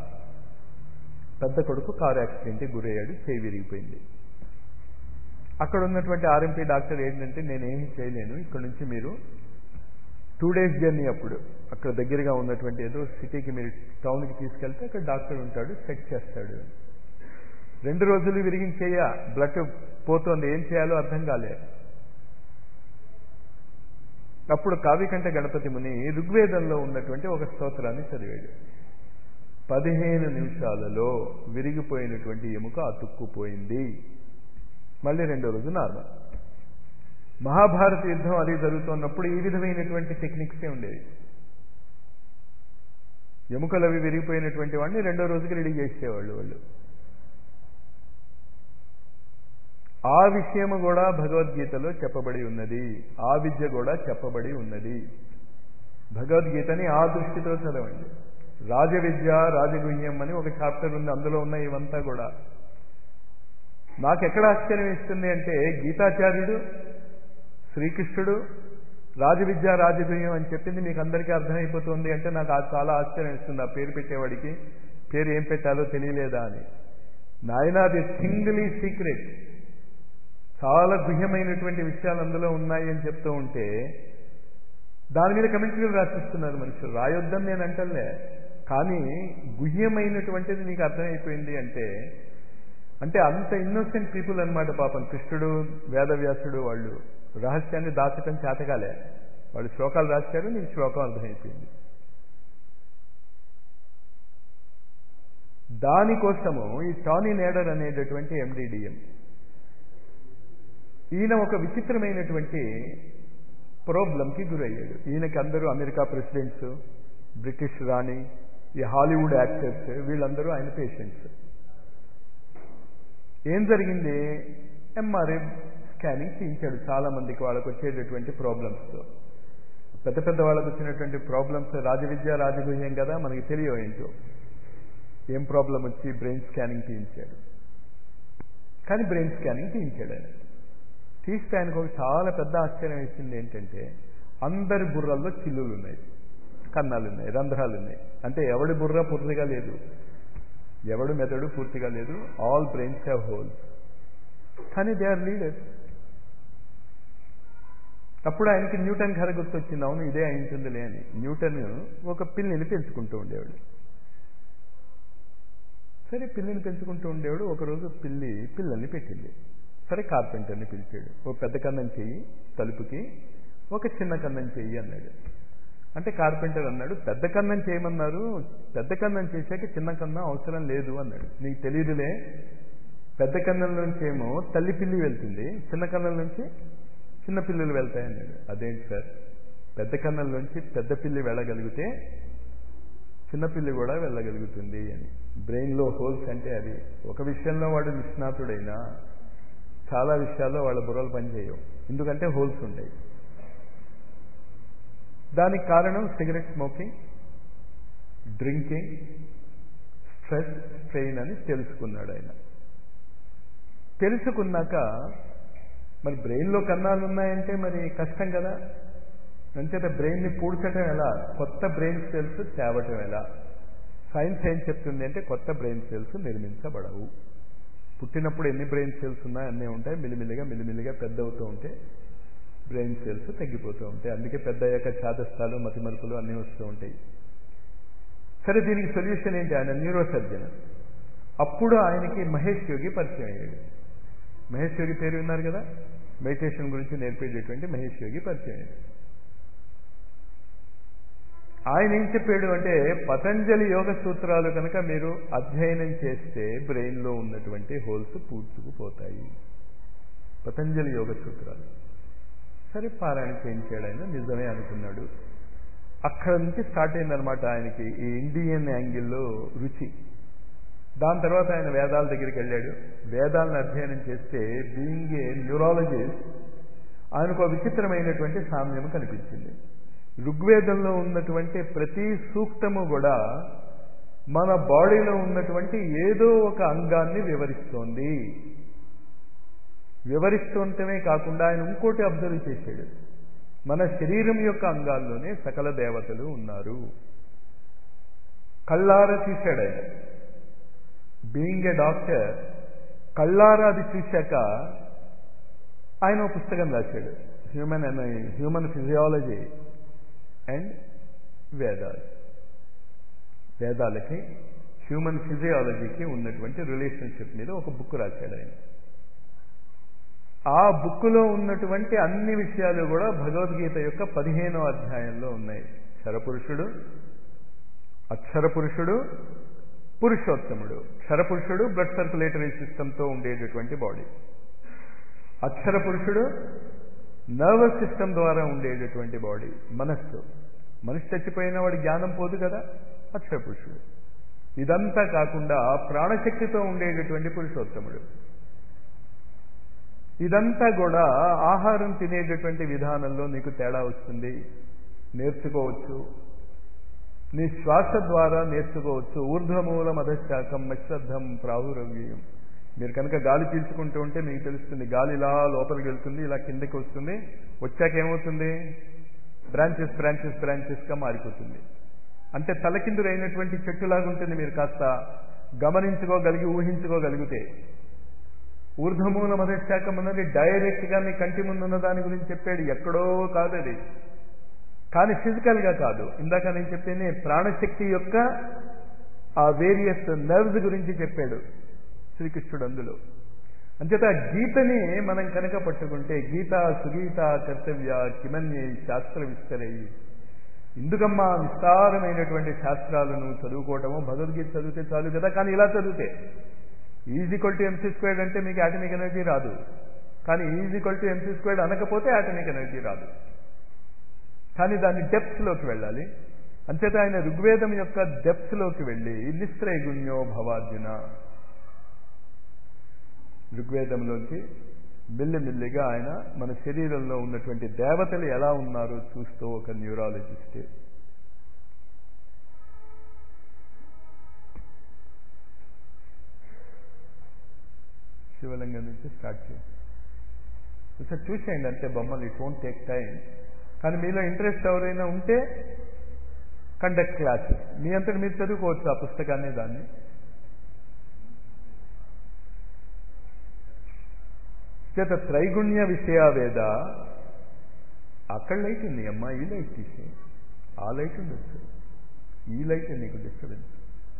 Speaker 1: పెద్ద కొడుకు కారు యాక్సిడెంట్కి గురయ్యాడు చేయి విరిగిపోయింది అక్కడ ఉన్నటువంటి ఆర్ఎంపీ డాక్టర్ ఏంటంటే నేనేమి చేయలేను ఇక్కడ నుంచి మీరు టూ డేస్ జర్నీ అప్పుడు అక్కడ దగ్గరగా ఉన్నటువంటి ఏదో సిటీకి మీరు టౌన్కి తీసుకెళ్తే అక్కడ డాక్టర్ ఉంటాడు చెక్ చేస్తాడు రెండు రోజులు విరిగించేయ బ్లడ్ పోతోంది ఏం చేయాలో అర్థం కాలే అప్పుడు కావ్యకంఠ గణపతి ముని ఋగ్వేదంలో ఉన్నటువంటి ఒక స్తోత్రాన్ని చదివాడు పదిహేను నిమిషాలలో విరిగిపోయినటువంటి ఎముక అతుక్కుపోయింది మళ్ళీ రెండో రోజు నార్మల్ మహాభారత యుద్ధం అది జరుగుతున్నప్పుడు ఈ విధమైనటువంటి టెక్నిక్సే ఉండేవి ఎముకలు అవి విరిగిపోయినటువంటి వాడిని రెండో రోజుకి రెడీ చేసేవాళ్ళు వాళ్ళు ఆ విషయము కూడా భగవద్గీతలో చెప్పబడి ఉన్నది ఆ విద్య కూడా చెప్పబడి ఉన్నది భగవద్గీతని ఆ దృష్టితో చదవండి రాజవిద్య రాజగుహ్యం అని ఒక చాప్టర్ ఉంది అందులో ఉన్న ఇవంతా కూడా నాకు ఎక్కడ ఆశ్చర్యం ఇస్తుంది అంటే గీతాచార్యుడు శ్రీకృష్ణుడు రాజవిద్య రాజగుహ్యం అని చెప్పింది మీకు అందరికీ అర్థమైపోతుంది అంటే నాకు చాలా ఆశ్చర్యం ఇస్తుంది ఆ పేరు పెట్టేవాడికి పేరు ఏం పెట్టాలో తెలియలేదా అని నాయన అది సింగిలీ సీక్రెట్ చాలా గుహ్యమైనటువంటి విషయాలు అందులో ఉన్నాయి అని చెప్తూ ఉంటే దాని మీద కమెంట్రీలు రాసిస్తున్నారు మనుషులు రాయొద్దని నేను అంటలే కానీ గుహ్యమైనటువంటిది నీకు అర్థమైపోయింది అంటే అంటే అంత ఇన్నోసెంట్ పీపుల్ అనమాట పాపం కృష్ణుడు వేదవ్యాసుడు వాళ్ళు రహస్యాన్ని దాచటం చేతగాలే వాళ్ళు శ్లోకాలు రాశారు నీకు శ్లోకం అర్థమైపోయింది దానికోసము ఈ టానీ నేడర్ అనేటటువంటి ఎండిడిఎం ఈయన ఒక విచిత్రమైనటువంటి ప్రాబ్లంకి గురయ్యాడు ఈయనకి అందరూ అమెరికా ప్రెసిడెంట్స్ బ్రిటిష్ రాణి ఈ హాలీవుడ్ యాక్టర్స్ వీళ్ళందరూ ఆయన పేషెంట్స్ ఏం జరిగింది ఎంఆర్ఐ స్కానింగ్ చేయించాడు చాలా మందికి వాళ్ళకు వచ్చేటటువంటి ప్రాబ్లమ్స్తో పెద్ద పెద్ద వాళ్ళకు వచ్చినటువంటి ప్రాబ్లమ్స్ రాజవిద్య రాజగుహ్యం కదా మనకి తెలియవు ఏంటో ఏం ప్రాబ్లం వచ్చి బ్రెయిన్ స్కానింగ్ తీయించాడు కానీ బ్రెయిన్ స్కానింగ్ తీయించాడు ఆయన తీస్తే ఆయనకు ఒక చాలా పెద్ద ఆశ్చర్యం ఇచ్చింది ఏంటంటే అందరి బుర్రల్లో చిల్లులు ఉన్నాయి కన్నాలు ఉన్నాయి రంధ్రాలు ఉన్నాయి అంటే ఎవడి బుర్ర పూర్తిగా లేదు ఎవడు మెదడు పూర్తిగా లేదు ఆల్ బ్రెయిన్స్ హ్యావ్ హోల్స్ కానీ దే ఆర్ లీడర్స్ అప్పుడు ఆయనకి న్యూటన్ కథ గుర్తొచ్చింది అవును ఇదే అయింటుందిలే అని న్యూటన్ ఒక పిల్లిని పెంచుకుంటూ ఉండేవాడు సరే పిల్లిని పెంచుకుంటూ ఉండేవాడు ఒకరోజు పిల్లి పిల్లల్ని పెట్టింది సరే కార్పెంటర్ని పిలిచాడు ఓ పెద్ద కన్నం చెయ్యి తలుపుకి ఒక చిన్న కన్నం చెయ్యి అన్నాడు అంటే కార్పెంటర్ అన్నాడు పెద్ద కన్నం చేయమన్నారు పెద్ద కన్నం చేశాక చిన్న కన్నం అవసరం లేదు అన్నాడు నీకు తెలియదులే పెద్ద కన్నం నుంచి ఏమో తల్లి పిల్లి వెళ్తుంది చిన్న కన్నం నుంచి చిన్న పిల్లలు వెళ్తాయి అన్నాడు అదేంటి సార్ పెద్ద కన్నం నుంచి పెద్ద పిల్లి వెళ్ళగలిగితే చిన్నపిల్లి కూడా వెళ్ళగలుగుతుంది అని బ్రెయిన్లో హోల్స్ అంటే అది ఒక విషయంలో వాడు నిష్ణాతుడైనా చాలా విషయాల్లో వాళ్ళ బుర్రలు పనిచేయవు ఎందుకంటే హోల్స్ ఉంటాయి దానికి కారణం cigarette smoking drinking stress strain అని తెలుసుకున్నాడు ఆయన తెలుసుకున్నాక మరి బ్రెయిన్లో కన్నాలు ఉన్నాయంటే మరి కష్టం కదా అంచేత బ్రెయిన్ని పూడ్చడం ఎలా కొత్త బ్రెయిన్ సెల్స్ తేవటం ఎలా సైన్స్ ఏం చెప్తుంది అంటే కొత్త బ్రెయిన్ సెల్స్ నిర్మించబడవు పుట్టినప్పుడు ఎన్ని బ్రెయిన్ సెల్స్ ఉన్నాయి అన్నీ ఉంటాయి మిలిమిలిగా మిలిమిలిగా పెద్ద అవుతూ ఉంటే బ్రెయిన్ సెల్స్ తగ్గిపోతూ ఉంటాయి అందుకే పెద్ద అయ్యాక చాదస్తాలు మతిమరుపులు అన్నీ వస్తూ ఉంటాయి సరే దీనికి సొల్యూషన్ ఏంటి ఆయన న్యూరో సర్జన్ అప్పుడు ఆయనకి మహేష్ యోగి పరిచయం అయ్యాడు మహేష్ యోగి పేరు విన్నారు కదా మెడిటేషన్ గురించి నేర్పేటటువంటి మహేష్ యోగి పరిచయం అయ్యాడు ఆయన ఏం చెప్పాడు అంటే పతంజలి యోగ సూత్రాలు కనుక మీరు అధ్యయనం చేస్తే బ్రెయిన్లో ఉన్నటువంటి హోల్స్ పూడ్చుకుపోతాయి పతంజలి యోగ సూత్రాలు సరే పారాయణ చేయించాడు ఆయన నిజమే అనుకున్నాడు అక్కడ నుంచి స్టార్ట్ అయిందనమాట ఆయనకి ఈ ఇండియన్ యాంగిల్లో రుచి దాని తర్వాత ఆయన వేదాల దగ్గరికి వెళ్ళాడు వేదాలను అధ్యయనం చేస్తే బీయింగ్ ఏ న్యూరాలజిస్ట్ ఆయనకు ఒక విచిత్రమైనటువంటి సామ్యం కనిపించింది ఋగ్వేదంలో ఉన్నటువంటి ప్రతి సూక్తము కూడా మన బాడీలో ఉన్నటువంటి ఏదో ఒక అంగాన్ని వివరిస్తోంది వివరిస్తుంటమే కాకుండా ఆయన ఇంకోటి అబ్జర్వ్ చేశాడు మన శరీరం యొక్క అంగాల్లోనే సకల దేవతలు ఉన్నారు కళ్ళార చూశాడు ఆయన బీయింగ్ ఏ డాక్టర్ కళ్ళారా అది చూశాక ఆయన ఒక పుస్తకం రాశాడు హ్యూమన్ హ్యూమన్ ఫిజియాలజీ అండ్ వేదాలు వేదాలకి హ్యూమన్ ఫిజియాలజీకి ఉన్నటువంటి రిలేషన్షిప్ మీద ఒక బుక్ రాశాడు ఆయన ఆ బుక్లో ఉన్నటువంటి అన్ని విషయాలు కూడా భగవద్గీత యొక్క పదిహేనో అధ్యాయంలో ఉన్నాయి క్షరపురుషుడు అక్షర పురుషుడు పురుషోత్తముడు క్షరపురుషుడు బ్లడ్ సర్క్యులేటరీ సిస్టంతో ఉండేటటువంటి బాడీ అక్షర పురుషుడు నర్వస్ సిస్టమ్ ద్వారా ఉండేటటువంటి బాడీ మనస్సు మనిషి చచ్చిపోయిన వాడి జ్ఞానం పోదు కదా అక్షర పురుషుడు ఇదంతా కాకుండా ప్రాణశక్తితో ఉండేటటువంటి పురుషోత్తముడు ఇదంతా కూడా ఆహారం తినేటటువంటి విధానంలో నీకు తేడా వస్తుంది నేర్చుకోవచ్చు నీ శ్వాస ద్వారా నేర్చుకోవచ్చు ఊర్ధ్వమూల మధశాఖం మశ్రద్ధం ప్రాహురవ్యం మీరు కనుక గాలి పీల్చుకుంటూ ఉంటే మీకు తెలుస్తుంది గాలి ఇలా లోపలికి వెళ్తుంది ఇలా కిందకి వస్తుంది వచ్చాక ఏమవుతుంది బ్రాంచెస్ బ్రాంచెస్ బ్రాంచెస్గా మారిపోతుంది అంటే తలకిందులైనటువంటి చెట్టులాగా ఉంటుంది మీరు కాస్త గమనించుకోగలిగి ఊహించుకోగలిగితే ఊర్ధమూల మధశాఖం అన్నది డైరెక్ట్గా మీ కంటి ముందున్న దాని గురించి చెప్పాడు ఎక్కడో కాదు అది కానీ ఫిజికల్గా కాదు ఇందాక నేను చెప్పేనే ప్రాణశక్తి యొక్క ఆ వేరియస్ నర్వ్స్ గురించి చెప్పాడు శ్రీకృష్ణుడు అందులో అంచేత గీతని మనం కనుక పట్టుకుంటే గీత సుగీత కర్తవ్య కిమన్యే శాస్త్ర విస్తరయి ఎందుకమ్మా విస్తారమైనటువంటి శాస్త్రాలను చదువుకోవటము భగవద్గీత చదివితే చాలు కదా కానీ ఇలా చదివితే ఈజీక్వల్ టు ఎంసీ స్క్వేర్డ్ అంటే మీకు యాటమిక్ ఎనర్జీ రాదు కానీ ఈజీక్వల్ టు ఎంసీ స్క్వేర్డ్ అనకపోతే యాటమిక్ ఎనర్జీ రాదు కానీ దాని డెప్త్లోకి వెళ్ళాలి అంచేత ఆయన ఋగ్వేదం యొక్క డెప్త్లోకి వెళ్ళి నిస్త్రైగుణ్యో భవార్జున ఋగ్వేదంలోకి మెల్లిమెల్లిగా ఆయన మన శరీరంలో ఉన్నటువంటి దేవతలు ఎలా ఉన్నారో చూస్తూ ఒక న్యూరాలజిస్ట్ శివలింగం నుంచి స్టార్ట్ చేయండి ఒకసారి చూసేయండి అంతే బొమ్మలు ఇట్ వోంట్ టేక్ టైం కానీ మీలో ఇంట్రెస్ట్ ఎవరైనా ఉంటే కండక్ట్ క్లాసెస్ మీ అంతటి మీరు చదువుకోవచ్చు ఆ పుస్తకాన్ని దాన్ని చేత త్రైగుణ్య విషయ వేద అక్కడ లైట్ ఉంది అమ్మా ఈ లైట్ తీసే ఆ లైట్ ఉండొచ్చు ఈ లైట్ నీకు డిస్టర్బెన్స్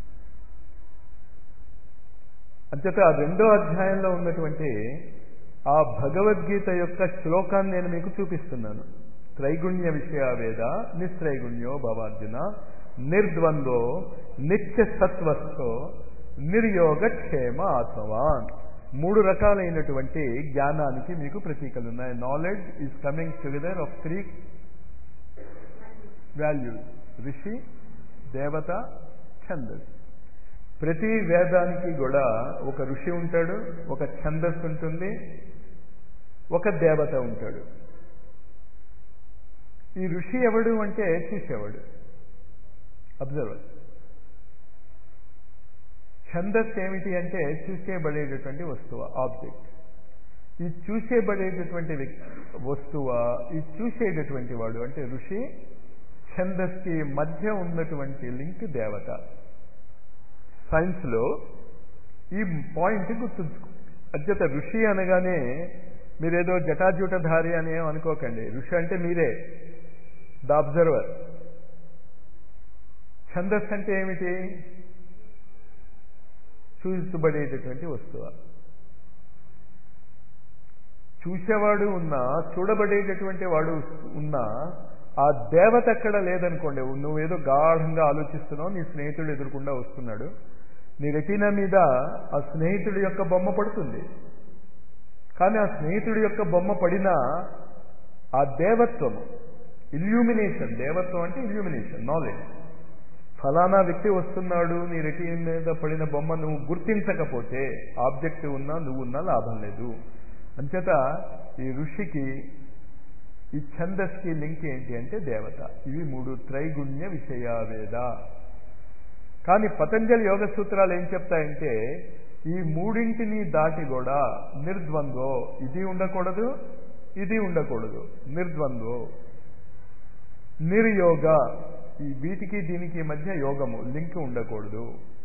Speaker 1: అంచేత ఆ రెండో అధ్యాయంలో ఉన్నటువంటి ఆ భగవద్గీత యొక్క శ్లోకాన్ని నేను మీకు చూపిస్తున్నాను త్రైగుణ్య విషయ వేద నిస్త్రైగుణ్యో భవార్జున నిర్ద్వంద్వో నిత్య సత్వస్థో నిర్యోగక్షేమ ఆత్మవాన్ మూడు రకాలైనటువంటి జ్ఞానానికి మీకు ప్రతీకలు ఉన్నాయి knowledge is coming together of three values ఋషి దేవత ఛందస్ ప్రతి వేదానికి కూడా ఒక ఋషి ఉంటాడు ఒక ఛందస్సు ఉంటుంది ఒక దేవత ఉంటాడు ఈ ఋషి ఎవడు అంటే చూసేవాడు అబ్జర్వర్ ఛందస్ ఏమిటి అంటే చూసేబడేటటువంటి వస్తువు ఆబ్జెక్ట్ ఈ చూసేబడేటటువంటి వస్తువా ఈ చూసేటటువంటి వాడు అంటే ఋషి ఛందస్కి మధ్య ఉన్నటువంటి లింక్ దేవత సైన్స్లో ఈ పాయింట్ గుర్తుంచుకో అత్యత ఋషి అనగానే మీరేదో జటాజూటధారి అని ఏం అనుకోకండి ఋషి అంటే మీరే ద అబ్జర్వర్ ఛందస్ అంటే ఏమిటి చూపించబడేటటువంటి వస్తువు చూసేవాడు ఉన్నా చూడబడేటటువంటి వాడు ఉన్నా ఆ దేవత ఎక్కడ లేదనుకోండి నువ్వేదో గాఢంగా ఆలోచిస్తున్నావు నీ స్నేహితుడు ఎదురుకుండా వస్తున్నాడు నీ రెటీనా మీద ఆ స్నేహితుడి యొక్క బొమ్మ పడుతుంది కానీ ఆ స్నేహితుడి యొక్క బొమ్మ పడినా ఆ దేవత్వము ఇల్యూమినేషన్ దేవత్వం అంటే ఇల్యూమినేషన్ నాలెడ్జ్ ఫలానా వ్యక్తి వస్తున్నాడు నీ రెటీన మీద పడిన బొమ్మ నువ్వు గుర్తించకపోతే ఆబ్జెక్ట్ ఉన్నా నువ్వు ఉన్నా లాభం లేదు అంచేత ఈ ఋషికి ఈ ఛందస్కి లింక్ ఏంటి అంటే దేవత ఇవి మూడు త్రైగుణ్య విషయావేద కానీ పతంజలి యోగ సూత్రాలు ఏం చెప్తాయంటే ఈ మూడింటిని దాటి కూడా నిర్ద్వంద్వో ఇది ఉండకూడదు ఇది ఉండకూడదు నిర్ద్వంద్వో నిర్యోగ ఈ వీటికి దీనికి మధ్య యోగము లింక్ ఉండకూడదు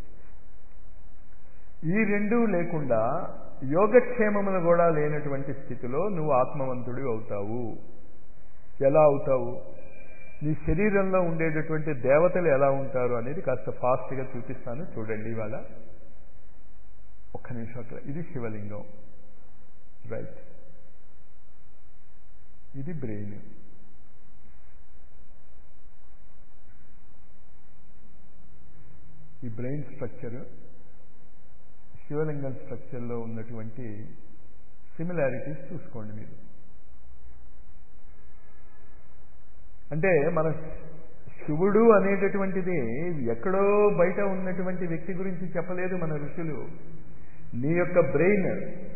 Speaker 1: ఈ రెండూ లేకుండా యోగక్షేమములు కూడా లేనటువంటి స్థితిలో నువ్వు ఆత్మవంతుడు అవుతావు ఎలా అవుతావు నీ శరీరంలో ఉండేటటువంటి దేవతలు ఎలా ఉంటారు అనేది కాస్త ఫాస్ట్గా చూపిస్తాను చూడండి ఇవాళ ఒక్క నిమిషం అక్కడ ఇది శివలింగం రైట్ ఇది బ్రెయిన్ ఈ బ్రెయిన్ స్ట్రక్చర్ శివలింగం స్ట్రక్చర్లో ఉన్నటువంటి సిమిలారిటీస్ చూసుకోండి మీరు అంటే మన శివుడు అనేటటువంటిది ఎక్కడో బయట ఉన్నటువంటి వ్యక్తి గురించి చెప్పలేదు మన ఋషులు నీ యొక్క బ్రెయిన్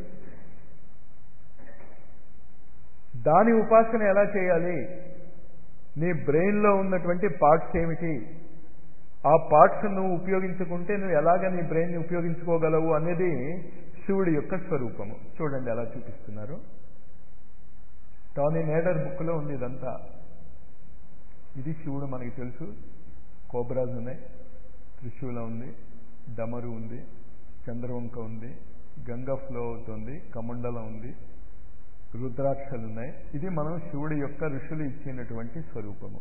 Speaker 1: దాని ఉపాసన ఎలా చేయాలి నీ బ్రెయిన్లో ఉన్నటువంటి పార్ట్స్ ఏమిటి ఆ పార్ట్స్ నువ్వు ఉపయోగించుకుంటే నువ్వు ఎలాగ నీ బ్రెయిన్ని ఉపయోగించుకోగలవు అనేది శివుడి యొక్క స్వరూపము చూడండి ఎలా చూపిస్తున్నారు టానీ నేడర్ బుక్లో ఉంది ఇదంతా ఇది శివుడు మనకి తెలుసు కోబ్రాజ్ ఉన్నాయి త్రిశూలం ఉంది డమరు ఉంది చంద్రవంక ఉంది గంగా ఫ్లో అవుతుంది కమండలం ఉంది రుద్రాక్షలు ఉన్నాయి ఇది మనం శివుడి యొక్క ఋషులు ఇచ్చినటువంటి స్వరూపము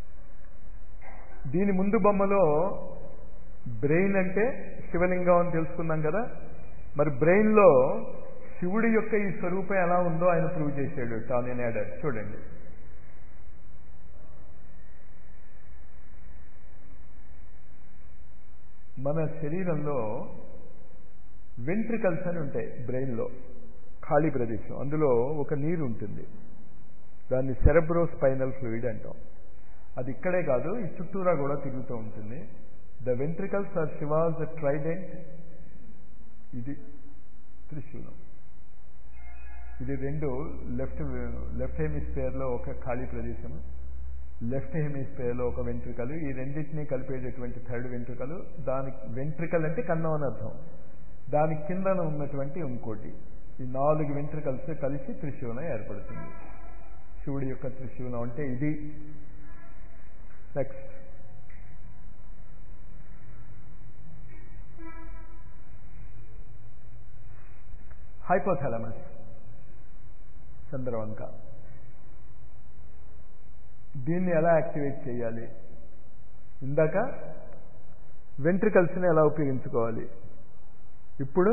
Speaker 1: దీని ముందు బొమ్మలో బ్రెయిన్ అంటే శివలింగం అని తెలుసుకున్నాం కదా మరి బ్రెయిన్లో శివుడి యొక్క ఈ స్వరూపం ఎలా ఉందో ఆయన ప్రూవ్ చేశాడు టానీ నేడర్ చూడండి మన శరీరంలో వెంట్రికల్స్ అని ఉంటాయి బ్రెయిన్లో ఖాళీ ప్రదేశం అందులో ఒక నీరు ఉంటుంది దాన్ని సెరబ్రో స్పైనల్ ఫ్లూయిడ్ అంటాం అది ఇక్కడే కాదు ఈ చుట్టూరా కూడా తిరుగుతూ ఉంటుంది the ventricles are Shiva's trident ఇది త్రిశూలం ఇది రెండు లెఫ్ట్ లెఫ్ట్ హెమిస్ఫియర్లో ఒక ఖాళీ ప్రదేశం లెఫ్ట్ హెమిస్ఫియర్లో ఒక వెంట్రికలు ఈ రెండింటినీ కలిపేటటువంటి థర్డ్ వెంట్రికలు దాని వెంట్రికల్ అంటే కన్నం అని అర్థం దాని కిందన ఉన్నటువంటి ఇంకోటి ఈ నాలుగు వెంట్రికల్స్ కలిసి త్రిశూలం ఏర్పడుతుంది శివుడి యొక్క త్రిశూలం అంటే ఇది నెక్స్ట్ హైపోథాలమస్ చంద్రవంక దీన్ని ఎలా యాక్టివేట్ చేయాలి ఇందాక వెంట్రికల్స్ని ఎలా ఉపయోగించుకోవాలి ఇప్పుడు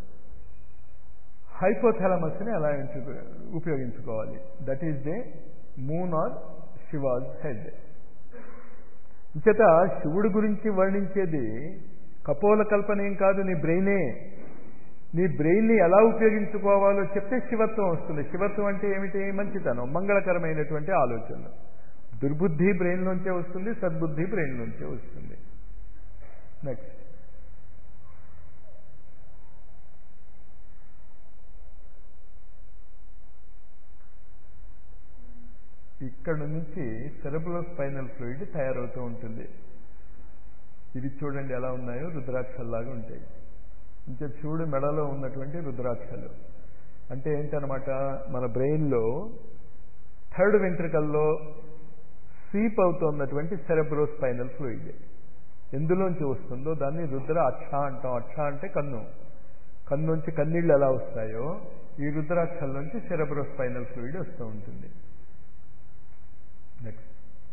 Speaker 1: హైపోథాలమస్ని ఎలా ఉపయోగించుకోవాలి that is the moon are Shiva's head చేత శివుడి గురించి వర్ణించేది కపోల కల్పన ఏం కాదు నీ బ్రెయినే నీ బ్రెయిన్ని ఎలా ఉపయోగించుకోవాలో చెప్తే శివత్వం వస్తుంది శివత్వం అంటే ఏమిటి మంచితనం మంగళకరమైనటువంటి ఆలోచనలు దుర్బుద్ధి బ్రెయిన్లోంచే వస్తుంది సద్బుద్ధి బ్రెయిన్లోంచే వస్తుంది నెక్స్ట్ ఇక్కడ నుంచి సెరబులో స్పైనల్ ఫ్లూయిడ్ తయారవుతూ ఉంటుంది ఇది చూడండి ఎలా ఉన్నాయో రుద్రాక్షల్లాగా ఉంటాయి ఇంకా చూడు మెడలో ఉన్నటువంటి రుద్రాక్షలు అంటే ఏంటనమాట మన బ్రెయిన్లో థర్డ్ వెంట్రికల్లో స్వీప్ అవుతున్నటువంటి సెరబ్రో స్పైనల్ ఫ్లూయిడ్ ఎందులోంచి వస్తుందో దాన్ని రుద్ర అక్ష అంటాం అక్ష అంటే కన్ను కన్ను నుంచి కన్నీళ్ళు ఎలా వస్తాయో ఈ రుద్రాక్షల నుంచి సెరబ్రో స్పైనల్ ఫ్లూయిడ్ వస్తూ ఉంటుంది నెక్స్ట్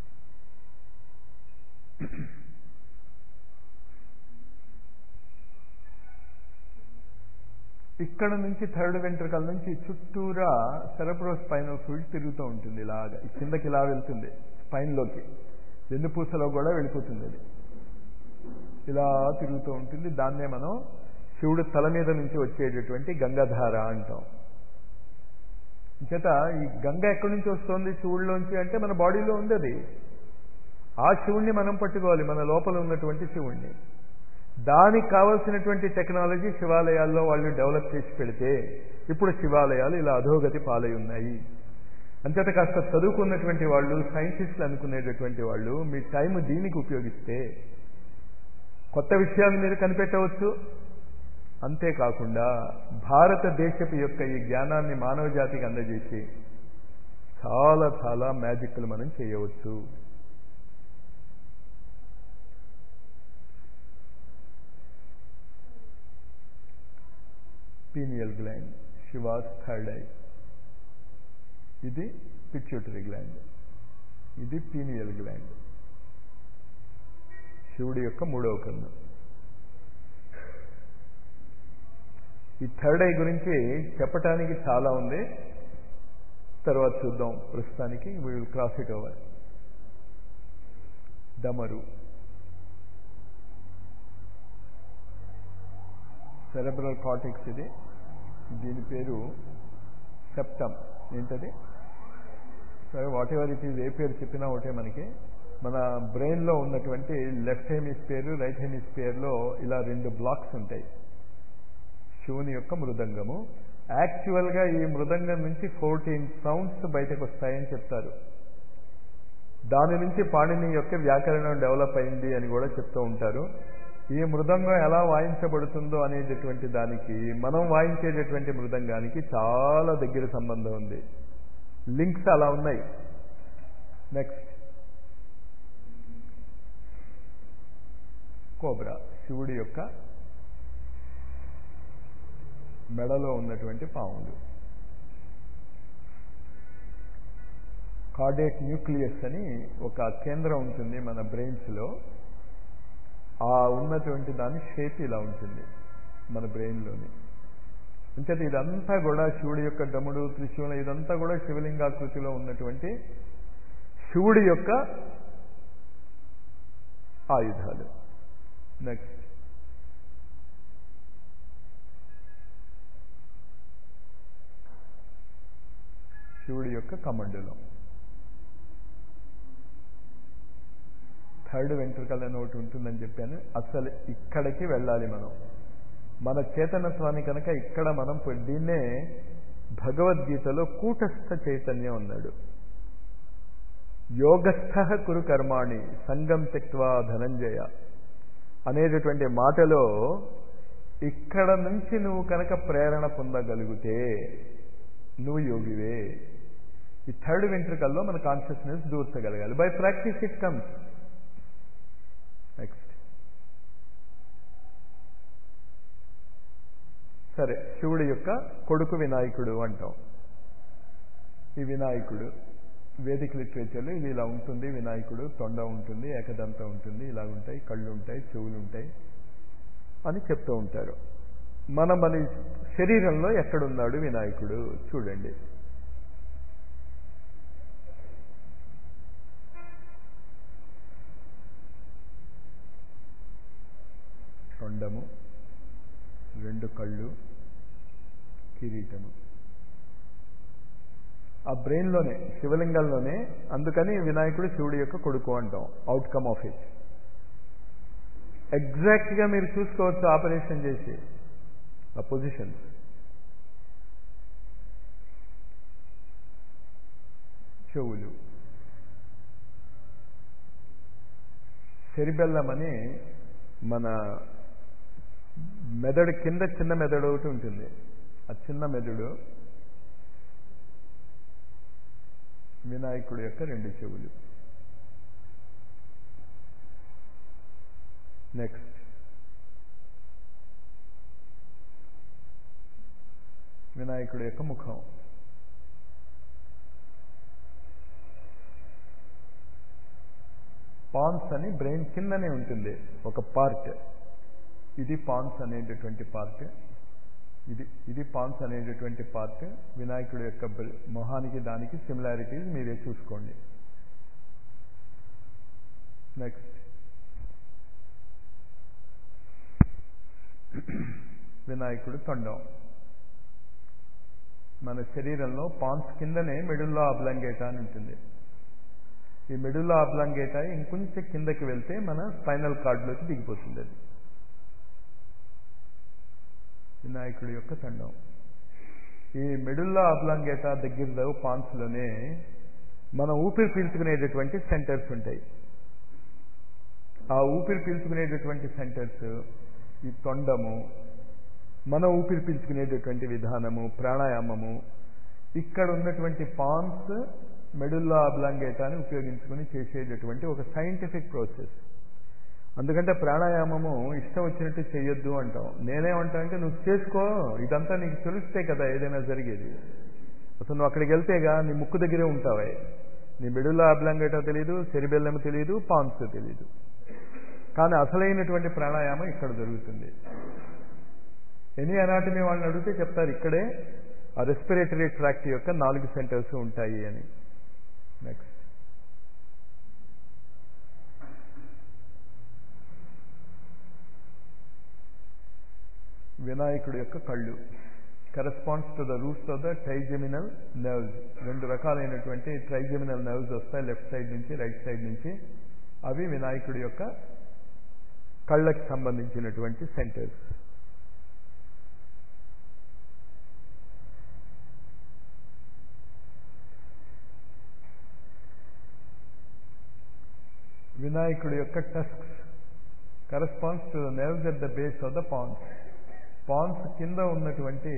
Speaker 1: ఇక్కడ నుంచి థర్డ్ వెంట్రికల్ నుంచి చుట్టూరా సెరబ్రో స్పైనల్ ఫ్లూయిడ్ తిరుగుతూ ఉంటుంది ఇలాగా ఈ కిందకి ఇలా వెళ్తుంది స్పైన్లోకి వెన్నుపూసలో కూడా వెళ్ళిపోతుంది అది ఇలా తిరుగుతూ ఉంటుంది దాన్నే మనం శివుడు తల మీద నుంచి వచ్చేటటువంటి గంగాధార అంటాం చేత ఈ గంగ ఎక్కడి నుంచి వస్తుంది శివుడిలోంచి అంటే మన బాడీలో ఉంది అది ఆ శివుణ్ణి మనం పట్టుకోవాలి మన లోపల ఉన్నటువంటి శివుణ్ణి దానికి కావలసినటువంటి టెక్నాలజీ శివాలయాల్లో వాళ్ళు డెవలప్ చేసి పెడితే ఇప్పుడు శివాలయాలు ఇలా అధోగతి పాలై ఉన్నాయి అంచేత కాస్త చదువుకున్నటువంటి వాళ్ళు సైంటిస్టులు అనుకునేటటువంటి వాళ్ళు మీ టైం దీనికి ఉపయోగిస్తే కొత్త విషయాలు మీరు కనిపెట్టవచ్చు అంతేకాకుండా భారతదేశపు యొక్క ఈ జ్ఞానాన్ని మానవ జాతికి అందజేసి చాలా చాలా మ్యాజిక్లు మనం చేయవచ్చు pineal gland Shiva's third eye ఇది పిట్యూటరీ గ్లాండ్ ఇది పీనియల్ గ్లాండ్ శివుడి యొక్క మూడవ కన్ను ఈ థర్డ్ ఐ గురించి చెప్పటానికి చాలా ఉంది తర్వాత చూద్దాం ప్రస్తుతానికి we will cross it over డమరు సెరెబ్రల్ కార్టెక్స్ ఇది దీని పేరు సెప్టమ్ ఏంటది సరే వాట్ ఎవర్ ఇట్ ఈజ్ ఏ పేరు చెప్పినా ఒకటే మనకి మన బ్రెయిన్లో ఉన్నటువంటి లెఫ్ట్ హెమిస్పియర్ రైట్ హెమిస్పియర్లో ఇలా రెండు బ్లాక్స్ ఉంటాయి శివుని యొక్క మృదంగము యాక్చువల్గా ఈ మృదంగం నుంచి ఫోర్టీన్ సౌండ్స్ బయటకు వస్తాయని చెప్తారు దాని నుంచి పాణిని యొక్క వ్యాకరణం డెవలప్ అయింది అని కూడా చెప్తూ ఉంటారు ఈ మృదంగం ఎలా వాయించబడుతుందో అనేటటువంటి దానికి మనం వాయించేటటువంటి మృదంగానికి చాలా దగ్గర సంబంధం ఉంది లింక్స్ అలా ఉన్నాయి నెక్స్ట్ కోబ్రా శివుడి యొక్క మెడలో ఉన్నటువంటి పాములు కార్డేట్ న్యూక్లియస్ అని ఒక కేంద్రం ఉంటుంది మన బ్రెయిన్స్లో ఆ ఉన్నటువంటి దాని షేప్ ఇలా ఉంటుంది మన బ్రెయిన్లోని అంటే ఇదంతా కూడా శివుడి యొక్క డముడు త్రిశూలం ఇదంతా కూడా శివలింగాకృతిలో ఉన్నటువంటి శివుడి యొక్క ఆయుధాలు నెక్స్ట్ శివుడి యొక్క కమండలం థర్డ్ వెంట్రుకల్ అని ఒకటి ఉంటుందని చెప్పాను అసలు ఇక్కడికి వెళ్ళాలి మనం మన చేతనత్వాన్ని కనుక ఇక్కడ మనం దీన్నే భగవద్గీతలో కూటస్థ చైతన్యం ఉన్నాడు యోగస్థ కురు కర్మాణి సంగం తెక్వా ధనంజయ అనేటటువంటి మాటలో ఇక్కడ నుంచి నువ్వు కనుక ప్రేరణ పొందగలిగితే నువ్వు యోగివే ఈ థర్డ్ వెంట్రికల్లో మన కాన్షియస్నెస్ దూర్చగలగాలి by practice it comes next సరే శివుడి యొక్క కొడుకు వినాయకుడు అంటాం ఈ వినాయకుడు వేదిక లిటరేచర్లో ఇది ఇలా ఉంటుంది వినాయకుడు తొండ ఉంటుంది ఏకదంత ఉంటుంది ఇలా ఉంటాయి కళ్ళు ఉంటాయి చెవులు ఉంటాయి అని చెప్తూ ఉంటారు మన మన శరీరంలో ఎక్కడున్నాడు వినాయకుడు చూడండి తొండము రెండు కళ్ళు కిరీటము ఆ బ్రెయిన్లోనే శివలింగంలోనే అందుకని వినాయకుడు శివుడి యొక్క కొడుకు అంటాం అవుట్కమ్ ఆఫ్ ఇట్ ఎగ్జాక్ట్గా మీరు చూసుకోవచ్చు ఆపరేషన్ చేసి ఆ పొజిషన్స్ చెవులు సెరిబెల్లం అని మన మెదడు కింద చిన్న మెదడు ఒకటి ఉంటుంది ఆ చిన్న మెదడు వినాయకుడి యొక్క రెండు చెవులు నెక్స్ట్ వినాయకుడి యొక్క ముఖం పాన్స్ అని బ్రెయిన్ కిందనే ఉంటుంది ఒక పార్ట్ ఇది పాన్స్ అనేటటువంటి పార్ట్ ఇది ఇది పాన్స్ అనేటటువంటి పార్ట్ వినాయకుడి యొక్క మొహానికి దానికి సిమిలారిటీస్ మీరే చూసుకోండి నెక్స్ట్ వినాయకుడు తొండం మన శరీరంలో పాన్స్ కిందనే మెడుల్లో అబ్లంగేటా అని ఉంటుంది ఈ మెడుల్లో అబ్లంగేటా ఇంకొంచెం కిందకి వెళ్తే మన స్పైనల్ కార్డులోకి దిగిపోతుంది అది వినాయకుడి యొక్క తండం ఈ మెడుల్లా అబ్లాంగేటా దగ్గర పాన్స్లోనే మనం ఊపిరి పీల్చుకునేటటువంటి సెంటర్స్ ఉంటాయి ఆ ఊపిరి పీల్చుకునేటటువంటి సెంటర్స్ ఈ తొండము మన ఊపిరి పీల్చుకునేటటువంటి విధానము ప్రాణాయామము ఇక్కడ ఉన్నటువంటి పాన్స్ మెడుల్లా అబ్లాంగేటాని ఉపయోగించుకుని చేసేటటువంటి ఒక సైంటిఫిక్ ప్రాసెస్ అందుకంటే ప్రాణాయామము ఇష్టం వచ్చినట్టు చేయొద్దు అంటాం నేనేమంటా అంటే నువ్వు చేసుకో ఇదంతా నీకు తెలిస్తే కదా ఏదైనా జరిగేది అసలు నువ్వు అక్కడికి వెళ్తేగా నీ ముక్కు దగ్గరే ఉంటావే నీ మెడుల్లో అబ్లాంగేటా తెలియదు సెరిబెల్లం తెలియదు పాన్స్ తెలియదు కానీ అసలైనటువంటి ప్రాణాయామం ఇక్కడ జరుగుతుంది ఎనీ అనాటమీ వాళ్ళని అడిగితే చెప్తారు ఇక్కడే ఆ రెస్పిరేటరీ ట్రాక్ట్ యొక్క నాలుగు సెంటర్స్ ఉంటాయి అని నెక్స్ట్ వినాయకుడి యొక్క కళ్ళు corresponds to the roots of the trigeminal nerves రెండు రకాలైనటువంటి ట్రైజెమినల్ నర్వ్స్ వస్తాయి లెఫ్ట్ సైడ్ నుంచి రైట్ సైడ్ నుంచి అవి వినాయకుడి యొక్క కళ్ళకి సంబంధించినటువంటి సెంటర్స్ వినాయకుడి యొక్క tusks corresponds to the nerves at the base of the pons pons కింద ఉన్నటువంటి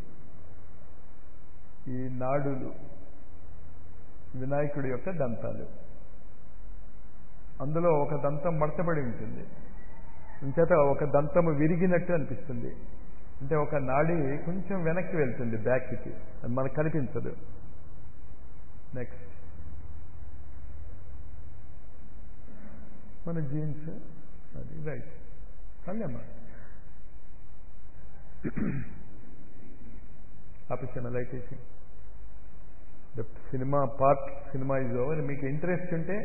Speaker 1: ఈ నాడులు వినాయకుడి యొక్క దంతాలు అందులో ఒక దంతం మడతబడి ఉంటుంది ఇంచేత ఒక దంతము విరిగినట్టు అనిపిస్తుంది అంటే ఒక నాడి కొంచెం వెనక్కి వెళ్తుంది బ్యాక్కి అది మనకు కనిపించదు నెక్స్ట్ మన జీన్స్ అది రైట్ కళ్ళమ్మా ఆపేసాను లైట్ వేసి cinema part cinema is over మీకు ఇంట్రెస్ట్ ఉంటే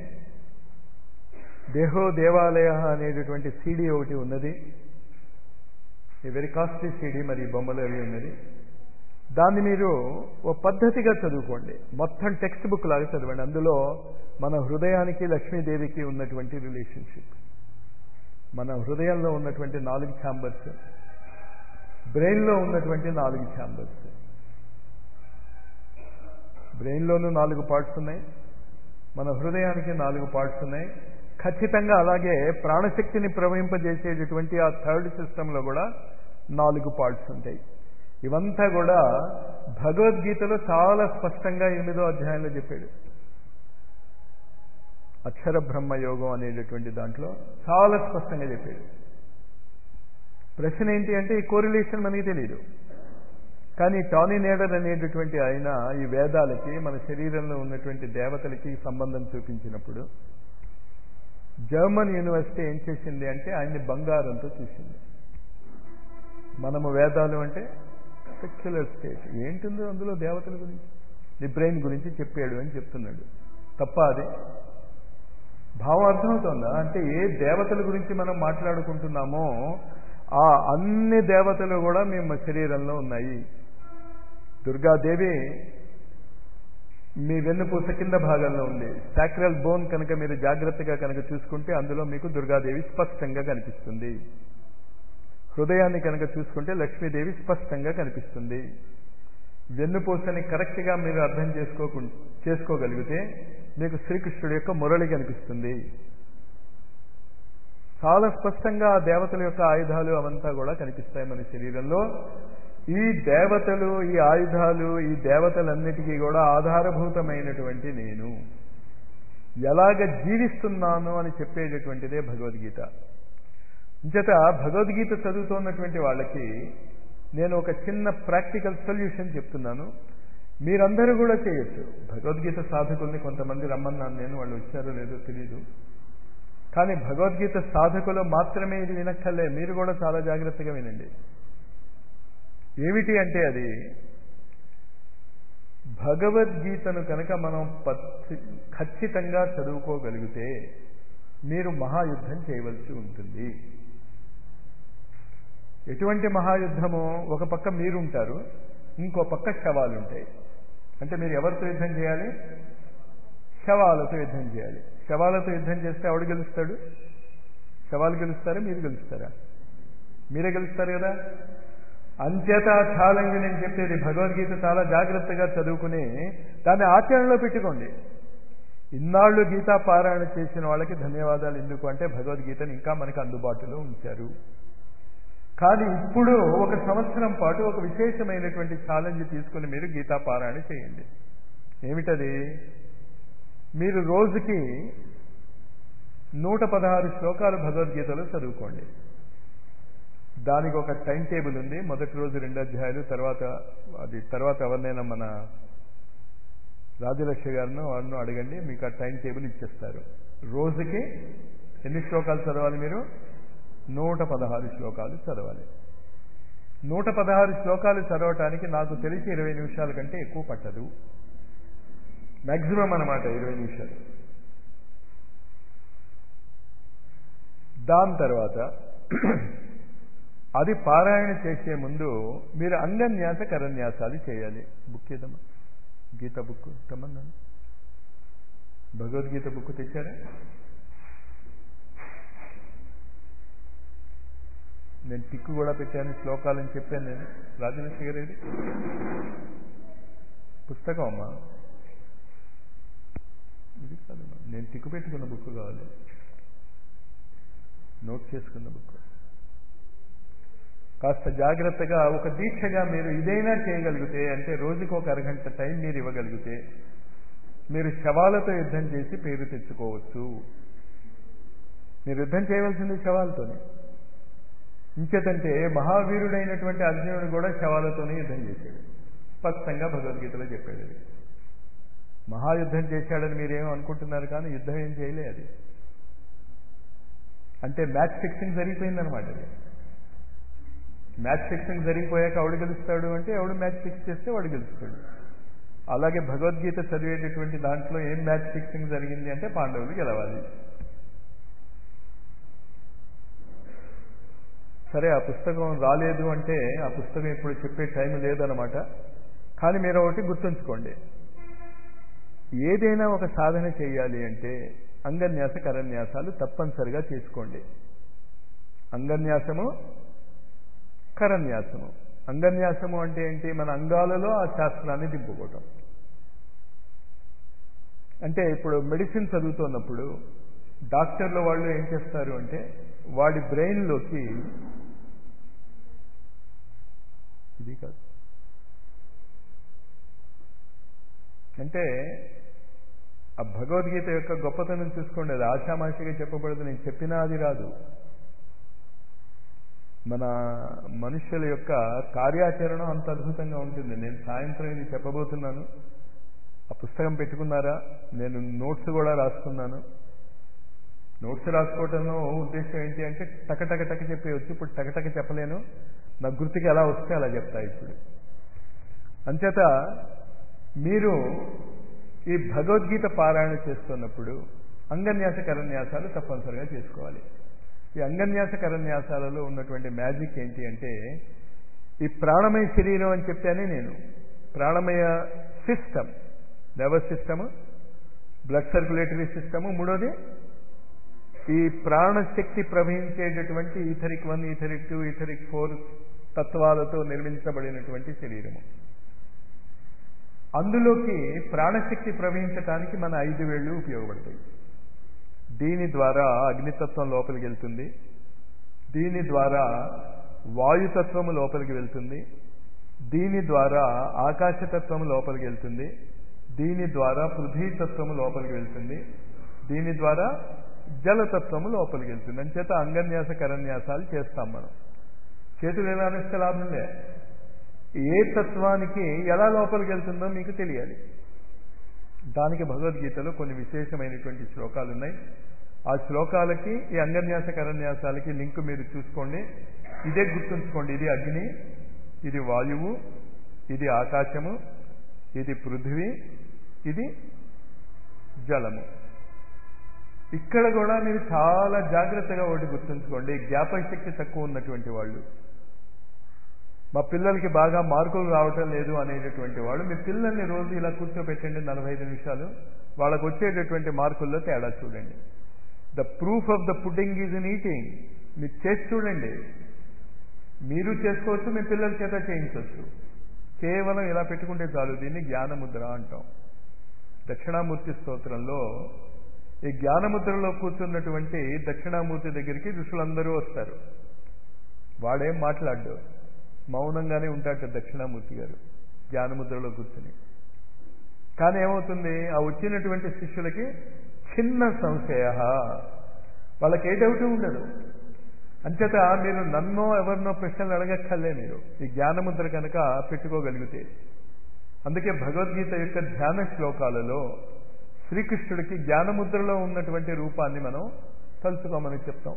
Speaker 1: దేహో దేవాలయ అనేటటువంటి సీడీ ఒకటి ఉన్నది ఈ వెరీ కాస్ట్లీ సీడీ మరి బొమ్మలు అవి ఉన్నది దాన్ని మీరు ఓ పద్ధతిగా చదువుకోండి మొత్తం టెక్స్ట్ బుక్ లాగా చదవండి అందులో మన హృదయానికి లక్ష్మీదేవికి ఉన్నటువంటి రిలేషన్షిప్ మన హృదయంలో ఉన్నటువంటి నాలుగు ఛాంబర్స్ బ్రెయిన్లో ఉన్నటువంటి నాలుగు ఛాంబర్స్ బ్రెయిన్లోనూ నాలుగు పార్ట్స్ ఉన్నాయి మన హృదయానికి నాలుగు పార్ట్స్ ఉన్నాయి ఖచ్చితంగా అలాగే ప్రాణశక్తిని ప్రవహింపజేసేటటువంటి ఆ థర్డ్ సిస్టంలో కూడా నాలుగు పార్ట్స్ ఉంటాయి ఇవంతా కూడా భగవద్గీతలో చాలా స్పష్టంగా ఎనిమిదో అధ్యాయంలో చెప్పాడు అక్షర బ్రహ్మ యోగం అనేటటువంటి దాంట్లో చాలా స్పష్టంగా చెప్పాడు ప్రశ్న ఏంటి అంటే ఈ కోరిలేషన్ మనకి తెలియదు కానీ టానీ నేడర్ అనేటటువంటి ఆయన ఈ వేదాలకి మన శరీరంలో ఉన్నటువంటి దేవతలకి సంబంధం చూపించినప్పుడు జర్మన్ యూనివర్సిటీ ఏం చేసింది అంటే ఆయన్ని బంగారంతో చూసింది మనము వేదాలు అంటే సెక్యులర్ స్టేట్ ఏంటుందో అందులో దేవతల గురించి నీ బ్రెయిన్ గురించి చెప్పాడు అని చెప్తున్నాడు తప్ప అది భావం అర్థమవుతుందా అంటే ఏ దేవతల గురించి మనం మాట్లాడుకుంటున్నామో ఆ అన్ని దేవతలు కూడా మీ మ- శరీరంలో ఉన్నాయి దుర్గాదేవి మీ వెన్నుపూస కింద భాగంలో ఉంది సాక్రల్ బోన్ కనుక మీరు జాగ్రత్తగా కనుక చూసుకుంటే అందులో మీకు దుర్గాదేవి స్పష్టంగా కనిపిస్తుంది హృదయాన్ని కనుక చూసుకుంటే లక్ష్మీదేవి స్పష్టంగా కనిపిస్తుంది వెన్నుపూసని కరెక్ట్గా మీరు అర్థం చేసుకోకు చేసుకోగలిగితే మీకు శ్రీకృష్ణుడి యొక్క మురళి కనిపిస్తుంది చాలా స్పష్టంగా ఆ దేవతల యొక్క ఆయుధాలు అవంతా కూడా కనిపిస్తాయి మన శరీరంలో ఈ దేవతలు ఈ ఆయుధాలు ఈ దేవతలన్నిటికీ కూడా ఆధారభూతమైనటువంటి నేను ఎలాగ జీవిస్తున్నాను అని చెప్పేటటువంటిదే భగవద్గీత ఇంచేత భగవద్గీత చదువుతున్నటువంటి వాళ్ళకి నేను ఒక చిన్న ప్రాక్టికల్ సొల్యూషన్ చెప్తున్నాను మీరందరూ కూడా చేయొచ్చు భగవద్గీత సాధకుల్ని కొంతమంది రమ్మన్నాను నేను వాళ్ళు వచ్చారో లేదో తెలియదు కానీ భగవద్గీత సాధకులు మాత్రమే ఇది వినక్కర్లే మీరు కూడా చాలా జాగ్రత్తగా వినండి ఏమిటి అంటే అది భగవద్గీతను కనుక మనం పచ్చి- ఖచ్చితంగా చదువుకోగలిగితే మీరు మహాయుద్ధం చేయవలసి ఉంటుంది ఎటువంటి మహాయుద్ధము ఒక పక్క మీరుంటారు ఇంకో పక్క శవాలు ఉంటాయి అంటే మీరు ఎవరితో యుద్ధం చేయాలి శవాలతో యుద్ధం చేయాలి శవాలతో యుద్ధం చేస్తే ఎవడు గెలుస్తాడు శవాలు గెలుస్తారా మీరు గెలుస్తారా మీరే గెలుస్తారు కదా అంచేత ఛాలెంజ్ నేను చెప్పేది భగవద్గీత చాలా జాగ్రత్తగా చదువుకుని దాన్ని ఆచరణలో పెట్టుకోండి ఇన్నాళ్ళు గీతా పారాయణ చేసిన వాళ్ళకి ధన్యవాదాలు ఎందుకు అంటే భగవద్గీతను ఇంకా మనకు అందుబాటులో ఉంచారు కానీ ఇప్పుడు ఒక సంవత్సరం పాటు ఒక విశేషమైనటువంటి ఛాలెంజ్ తీసుకుని మీరు గీతా పారాయణ చేయండి ఏమిటది మీరు రోజుకి నూట పదహారు శ్లోకాలు భగవద్గీతలో చదువుకోండి దానికి ఒక టైం టేబుల్ ఉంది మొదటి రోజు రెండు అధ్యాయాలు తర్వాత అది తర్వాత ఎవరినైనా మన రాజలక్ష్మి గారిను వాళ్ళను అడగండి మీకు ఆ టైం టేబుల్ ఇచ్చేస్తారు రోజుకి ఎన్ని శ్లోకాలు చదవాలి మీరు నూట పదహారు శ్లోకాలు చదవాలి నూట పదహారు శ్లోకాలు చదవటానికి నాకు తెలిసి ఇరవై నిమిషాల కంటే ఎక్కువ పట్టదు మ్యాక్సిమం అనమాట ఇరవై నిమిషాలు దాని తర్వాత అది పారాయణ చేసే ముందు మీరు అంగన్యాస కరన్యాసాలు చేయాలి బుక్ ఏదమ్మా గీత బుక్ తెమ్మన్నాను భగవద్గీత బుక్ తెచ్చారా నేను టిక్కు కూడా పెట్టాను శ్లోకాలని చెప్పాను నేను రాజలక్ష్మి గారు ఇది పుస్తకం అమ్మా ఇది కాదమ్మా నేను టిక్కు పెట్టుకున్న బుక్ కావాలి నోట్ చేసుకున్న బుక్ కాస్త జాగ్రత్తగా ఒక దీక్షగా మీరు ఇదైనా చేయగలిగితే అంటే రోజుకు ఒక అరగంట టైం మీరు ఇవ్వగలిగితే మీరు శవాలతో యుద్ధం చేసి పేరు తెచ్చుకోవచ్చు మీరు యుద్ధం చేయవలసింది శవాలతోనే ఇంకేతంటే మహావీరుడైనటువంటి అర్జునుడు కూడా శవాలతోనే యుద్ధం చేశాడు స్పష్టంగా భగవద్గీతలో చెప్పాడు అది మహాయుద్ధం చేశాడని మీరేమో అనుకుంటున్నారు కానీ యుద్ధం ఏం చేయలే అది అంటే మ్యాచ్ ఫిక్సింగ్ జరిగిపోయిందనమాట అది మ్యాచ్ ఫిక్సింగ్ జరిగిపోయాక ఎవడు గెలుస్తాడు అంటే ఎవడు మ్యాచ్ ఫిక్స్ చేస్తే వాడు గెలుస్తాడు అలాగే భగవద్గీత చదివేటటువంటి దాంట్లో ఏం మ్యాచ్ ఫిక్సింగ్ జరిగింది అంటే పాండవులు గెలవాలి సరే ఆ పుస్తకం రాలేదు అంటే ఆ పుస్తకం ఇప్పుడు చెప్పే టైం లేదనమాట కానీ మీరు ఒకటి గుర్తుంచుకోండి ఏదైనా ఒక సాధన చేయాలి అంటే అంగన్యాస కరన్యాసాలు తప్పనిసరిగా చేసుకోండి అంగన్యాసము కరన్యాసము అంగన్యాసము అంటే ఏంటి మన అంగాలలో ఆ శాస్త్రాన్ని దింపుకోవటం అంటే ఇప్పుడు మెడిసిన్ చదువుతున్నప్పుడు డాక్టర్ల వాళ్ళు ఏం చేస్తారు అంటే వాడి బ్రెయిన్లోకి ఇది కాదు అంటే ఆ భగవద్గీత యొక్క గొప్పతనం చూసుకోండి అది ఆషామాషిగా చెప్పబడదు నేను చెప్పినా అది రాదు మన మనుష్యుల యొక్క కార్యాచరణ అంత అద్భుతంగా ఉంటుంది నేను సాయంత్రం ఇది చెప్పబోతున్నాను ఆ పుస్తకం పెట్టుకున్నారా నేను నోట్స్ కూడా రాసుకున్నాను నోట్స్ రాసుకోవటంలో ఉద్దేశం ఏంటి అంటే టకటక టక చెప్పేయచ్చు ఇప్పుడు టకటక చెప్పలేను నా గుర్తుకి ఎలా వస్తే అలా చెప్తా ఇప్పుడు అంచేత మీరు ఈ భగవద్గీత పారాయణ చేస్తున్నప్పుడు అంగన్యాస కరన్యాసాలు తప్పనిసరిగా చేసుకోవాలి ఈ అంగన్యాస కరన్యాసాలలో ఉన్నటువంటి మ్యాజిక్ ఏంటి అంటే ఈ ప్రాణమయ శరీరం అని చెప్పానే నేను ప్రాణమయ system nervous system blood circulatory system మూడోది ఈ ప్రాణశక్తి ప్రవహించేటటువంటి etheric one etheric two etheric four తత్వాలతో నిర్మించబడినటువంటి శరీరము అందులోకి ప్రాణశక్తి ప్రవహించటానికి మన ఐదు వేళ్ళు ఉపయోగపడతాయి దీని ద్వారా అగ్నితత్వం లోపలికి వెళ్తుంది దీని ద్వారా వాయుతత్వము లోపలికి వెళ్తుంది దీని ద్వారా ఆకాశతత్వము లోపలికి వెళ్తుంది దీని ద్వారా పృథ్వీతత్వము లోపలికి వెళ్తుంది దీని ద్వారా జలతత్వము లోపలికి వెళ్తుంది అంచేత అంగన్యాస కరన్యాసాలు చేస్తాం మనం చేతులు ఎలా అనేస్తే లాభం లే ఏ తత్వానికి ఎలా లోపలికి వెళ్తుందో మీకు తెలియాలి దానికి భగవద్గీతలో కొన్ని విశేషమైనటువంటి శ్లోకాలు ఉన్నాయి ఆ శ్లోకాలకి ఈ అంగన్యాస కరన్యాసాలకి లింక్ మీరు చూసుకోండి ఇదే గుర్తుంచుకోండి ఇది అగ్ని ఇది వాయువు ఇది ఆకాశము ఇది పృథ్వీ ఇది జలము ఇక్కడ కూడా మీరు చాలా జాగ్రత్తగా ఒకటి గుర్తుంచుకోండి జ్ఞాపక శక్తి తక్కువ ఉన్నటువంటి వాళ్ళు మా పిల్లలకి బాగా మార్కులు రావటం లేదు అనేటటువంటి వాడు మీ పిల్లల్ని రోజు ఇలా కూర్చోబెట్టండి నలభై ఐదు నిమిషాలు వాళ్ళకు వచ్చేటటువంటి మార్కుల్లో తేడా చూడండి the proof of the pudding is in eating మీరు చేసి చూడండి మీరు చేసుకోవచ్చు మీ పిల్లల చేత చేయించవచ్చు కేవలం ఇలా పెట్టుకుంటే చాలు దీన్ని జ్ఞానముద్ర అంటాం దక్షిణామూర్తి స్తోత్రంలో ఈ జ్ఞానముద్రలో కూర్చున్నటువంటి దక్షిణామూర్తి దగ్గరికి ఋషులందరూ వస్తారు వాడేం మాట్లాడ్డు మౌనంగానే ఉంటాట దక్షిణామూర్తి గారు జ్ఞానముద్రలో కూర్చుని కానీ ఏమవుతుంది ఆ వచ్చినటువంటి శిష్యులకి చిన్న సంశయ వాళ్ళకి ఏ డౌట్ ఉండదు అంచేత మీరు నన్నో ఎవరినో ప్రశ్నలు అడగక్కర్లే మీరు ఈ జ్ఞానముద్ర కనుక పెట్టుకోగలిగితే అందుకే భగవద్గీత యొక్క ధ్యాన శ్లోకాలలో శ్రీకృష్ణుడికి జ్ఞానముద్రలో ఉన్నటువంటి రూపాన్ని మనం తలుచుకోమని చెప్తాం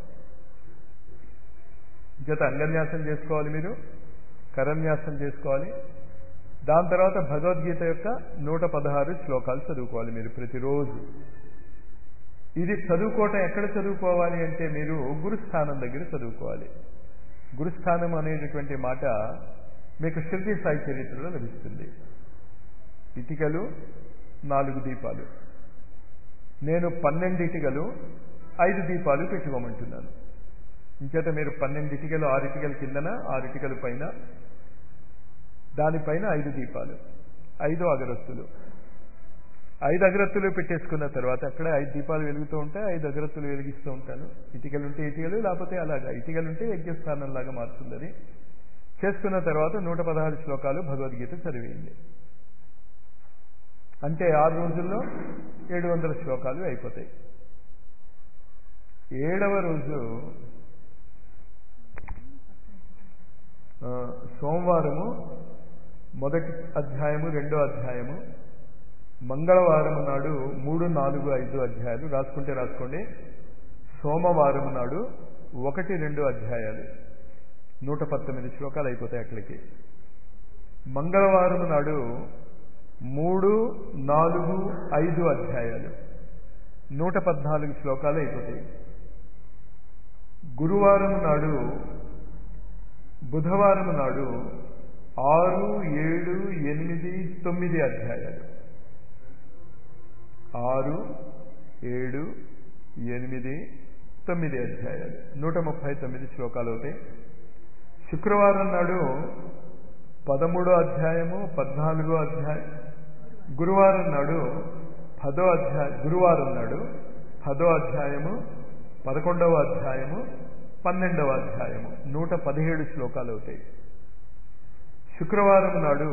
Speaker 1: జత అంగన్యాసం చేసుకోవాలి మీరు కరన్యాసం చేసుకోవాలి దాని తర్వాత భగవద్గీత యొక్క నూట పదహారు శ్లోకాలు చదువుకోవాలి మీరు ప్రతిరోజు ఇది చదువుకోవటం ఎక్కడ చదువుకోవాలి అంటే మీరు గురుస్థానం దగ్గర చదువుకోవాలి గురుస్థానం అనేటటువంటి మాట మీకు శృతి సాయి చరిత్రలో లభిస్తుంది ఇటికలు నాలుగు దీపాలు నేను పన్నెండు ఇటుకలు ఐదు దీపాలు పెట్టుకోమంటున్నాను ఇంచేత మీరు పన్నెండు ఇటుకలు ఆరు ఇటుకల కిందన ఆరు ఇటుకల పైన దానిపైన ఐదు దీపాలు ఐదు అగరత్తులు ఐదు అగరత్తులు పెట్టేసుకున్న తర్వాత అక్కడ ఐదు దీపాలు వెలుగుతూ ఉంటాయి ఐదు అగరత్తులు వెలిగిస్తూ ఉంటాను ఇటుకలు ఉంటే ఇటుకలు లేకపోతే అలాగా ఇటుకలు ఉంటే యజ్ఞస్థానం లాగా మారుతుంది అది చేసుకున్న తర్వాత నూట పదహారు శ్లోకాలు భగవద్గీత చదివేయండి అంటే ఆరు రోజుల్లో ఏడు వందల శ్లోకాలు అయిపోతాయి ఏడవ రోజు సోమవారము మొదటి అధ్యాయము రెండో అధ్యాయము మంగళవారం నాడు మూడు నాలుగు ఐదు అధ్యాయాలు రాసుకుంటే రాసుకోండి సోమవారం నాడు ఒకటి రెండు అధ్యాయాలు నూట పంతొమ్మిది శ్లోకాలు అయిపోతాయి అక్కడికి మంగళవారం నాడు మూడు నాలుగు ఐదు అధ్యాయాలు నూట పద్నాలుగు శ్లోకాలు అయిపోతాయి గురువారం నాడు బుధవారం నాడు ఆరు ఏడు ఎనిమిది తొమ్మిది అధ్యాయాలు ఆరు ఏడు ఎనిమిది తొమ్మిది అధ్యాయాలు నూట ముప్పై తొమ్మిది శ్లోకాలు అవుతాయి శుక్రవారం నాడు పదమూడో అధ్యాయము పద్నాలుగో అధ్యాయం గురువారం నాడు పదో అధ్యాయం గురువారం నాడు పదో అధ్యాయము పదకొండవ అధ్యాయము పన్నెండవ అధ్యాయము నూట పదిహేడు శ్లోకాలు అవుతాయి శుక్రవారం నాడు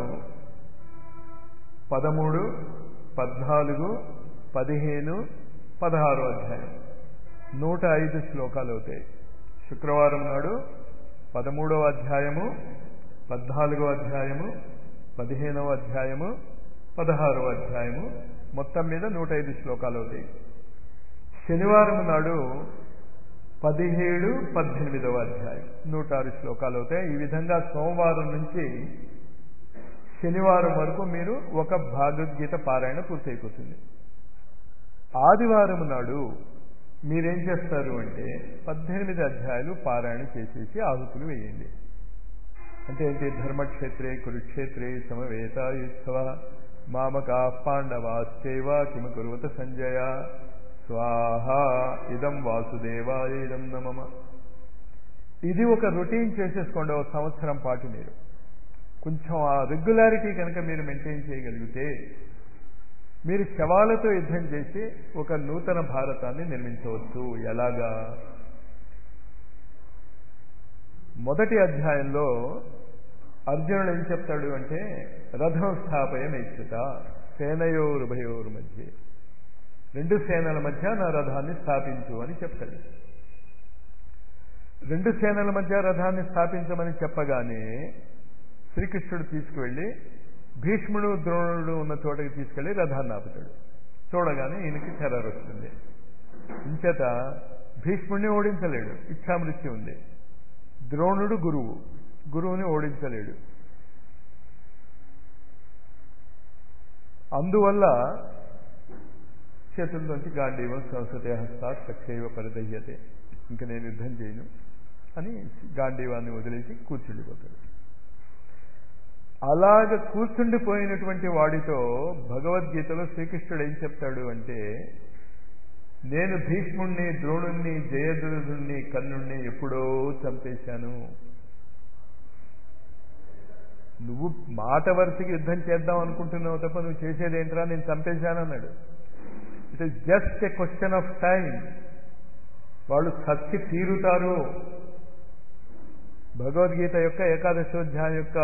Speaker 1: పదమూడు పద్నాలుగు పదిహేను పదహారు అధ్యాయం నూట ఐదు శ్లోకాలు అవుతాయి శుక్రవారం నాడు పదమూడవ అధ్యాయము పద్నాలుగవ అధ్యాయము పదిహేనవ అధ్యాయము పదహారవ అధ్యాయము మొత్తం మీద నూట ఐదు శ్లోకాలు అవుతాయి శనివారం నాడు పదిహేడు పద్దెనిమిదవ అధ్యాయం నూట ఆరు శ్లోకాలు అవుతాయి ఈ విధంగా సోమవారం నుంచి శనివారం వరకు మీరు ఒక భగవద్గీత పారాయణ పూర్తయిపోతుంది ఆదివారం నాడు మీరేం చేస్తారు అంటే పద్దెనిమిది అధ్యాయాలు పారాయణ చేసేసి ఆహుతులు వేయండి అంటే ఏంటి ధర్మక్షేత్రే కురుక్షేత్రే సమవేతాయుత్సవ మామకా పాండవాశ్చైవ కిమ కురువత సంజయ స్వాహ ఇదం వాసుదేవాయ ఇదం నమమ ఇది ఒక రొటీన్ చేసేసుకోండి ఒక సంవత్సరం పాటు మీరు కొంచెం ఆ రెగ్యులారిటీ కనుక మీరు మెయింటైన్ చేయగలిగితే మీరు శవాలతో యుద్ధం చేసి ఒక నూతన భారతాన్ని నిర్మించవచ్చు ఎలాగా మొదటి అధ్యాయంలో అర్జునుడు ఏం చెప్తాడు అంటే రథం స్థాపయమేచ్యుత సేనయోరుభయోరు మధ్య రెండు సేనల మధ్య నా రథాన్ని స్థాపించు అని చెప్తాడు రెండు సేనల మధ్య రథాన్ని స్థాపించమని చెప్పగానే శ్రీకృష్ణుడు తీసుకువెళ్ళి భీష్ముడు ద్రోణుడు ఉన్న చోటకి తీసుకెళ్లి రథాన్ని ఆపుతాడు చూడగానే ఈయనకి టెర్రర్ వస్తుంది ఇంచేత భీష్ముడిని ఓడించలేడు ఇచ్ఛామృత్యం ఉంది ద్రోణుడు గురువు గురువుని ఓడించలేడు అందువల్ల చేతుల్లోంచి గాంధీవం సంస్కృతి హస్తాత్ సక్షైవ పరిదయ్యతే ఇంక నేను యుద్ధం చేయను అని గాంధీవాన్ని వదిలేసి కూర్చుండిపోతాడు అలాగ కూర్చుండిపోయినటువంటి వాడితో భగవద్గీతలో శ్రీకృష్ణుడు ఏం చెప్తాడు అంటే నేను భీష్ముణ్ణి ద్రోణుణ్ణి జయద్రుణ్ణి కర్ణుణ్ణి ఎప్పుడో చంపేశాను నువ్వు మాట వరుసకి యుద్ధం చేద్దాం అనుకుంటున్నావు తప్ప నువ్వు చేసేది ఏంట్రా నేను చంపేశాను అన్నాడు it is just a question of time వాళ్ళు చచ్చి తీరుతారు భగవద్గీత యొక్క ఏకాదశోధ్యాయం యొక్క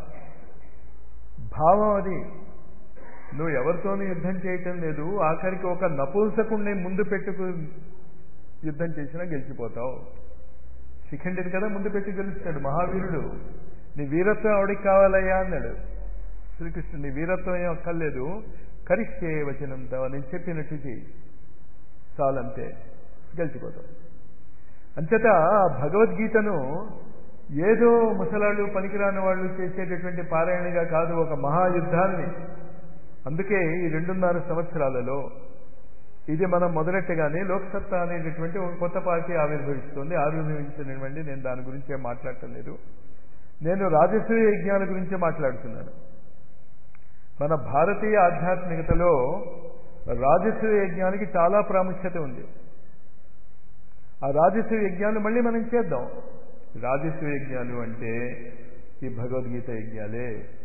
Speaker 1: భావం అది నువ్వు ఎవరితోనూ యుద్ధం చేయటం లేదు ఆఖరికి ఒక నపుంసకుణ్ణి ముందు పెట్టుకు యుద్ధం చేసినా గెలిచిపోతావు శిఖండిని కదా ముందు పెట్టి గెలుస్తాడు మహావీరుడు నీ వీరత్వం ఆవిడికి కావాలయ్యా అన్నాడు శ్రీకృష్ణుడు నీ వీరత్వం ఏం అక్కర్లేదు కరిష్టే వచనంతో నేను చెప్పినట్టు చేయి చాలంతే గెలిచిపోతావు అంతట భగవద్గీతను ఏదో ముసలాళ్ళు పనికిరాని వాళ్ళు చేసేటటువంటి పారాయణగా కాదు ఒక మహాయుద్ధాన్ని అందుకే ఈ రెండున్నర సంవత్సరాలలో ఇది మనం మొదలెట్టగానే లోక్సత్తా అనేటటువంటి ఒక కొత్త పార్టీ ఆవిర్భవిస్తుంది ఆవిర్భవించనివ్వండి నేను దాని గురించి ఏం మాట్లాడటం లేదు నేను రాజసూయ యజ్ఞాల గురించే మాట్లాడుతున్నాను మన భారతీయ ఆధ్యాత్మికతలో రాజసూయ యజ్ఞానికి చాలా ప్రాముఖ్యత ఉంది ఆ రాజసూయ యజ్ఞాలు మళ్ళీ మనం చేద్దాం రాజసూయ యజ్ఞాలు అంటే ఈ భగవద్గీత యజ్ఞాలే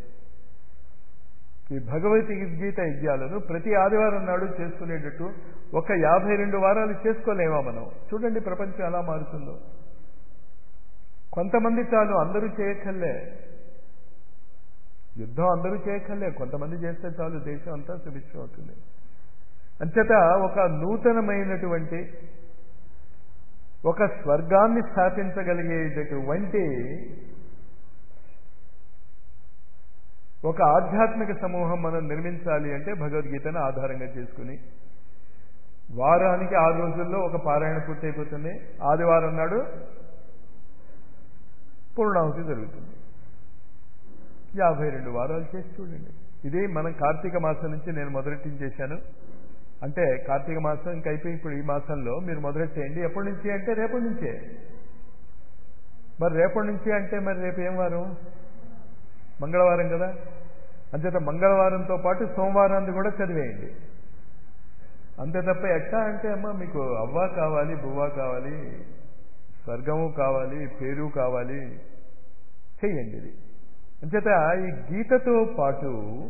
Speaker 1: ఈ భగవద్గీత యజ్ఞాలను ప్రతి ఆదివారం నాడు చేసుకునేటట్టు ఒక యాభై రెండు వారాలు చేసుకోలేమా మనం చూడండి ప్రపంచం ఎలా మారుతుందో కొంతమంది చాలు అందరూ చేయక్కర్లే యుద్ధం అందరూ చేయక్కర్లే కొంతమంది చేస్తే చాలు దేశం అంతా సుభిక్షం అవుతుంది అంచేత ఒక నూతనమైనటువంటి ఒక స్వర్గాన్ని స్థాపించగలిగేటటువంటి ఒక ఆధ్యాత్మిక సమూహం మనం నిర్మించాలి అంటే భగవద్గీతను ఆధారంగా చేసుకుని వారానికి ఆరు రోజుల్లో ఒక పారాయణ పూర్తయిపోతుంది ఆదివారం నాడు పూర్ణాహుతి జరుగుతుంది యాభై రెండు వారాలు చేసి చూడండి ఇది మనం కార్తీక మాసం నుంచి నేను మొదలెట్టించేశాను అంటే కార్తీక మాసం ఇంక అయిపోయి ఇప్పుడు ఈ మాసంలో మీరు మొదలెట్టేయండి ఎప్పటి నుంచి అంటే రేపటి నుంచే మరి రేపటి నుంచి అంటే మరి రేపు ఏం వారం మంగళవారం కదా అంచేత మంగళవారంతో పాటు సోమవారాన్ని కూడా చదివేయండి అంతే తప్ప ఎట్టా అంటే అమ్మ మీకు అవ్వ కావాలి బువ్వ కావాలి స్వర్గము కావాలి పేరు కావాలి చెయ్యండి ఇది అంచేత ఈ గీతతో పాటు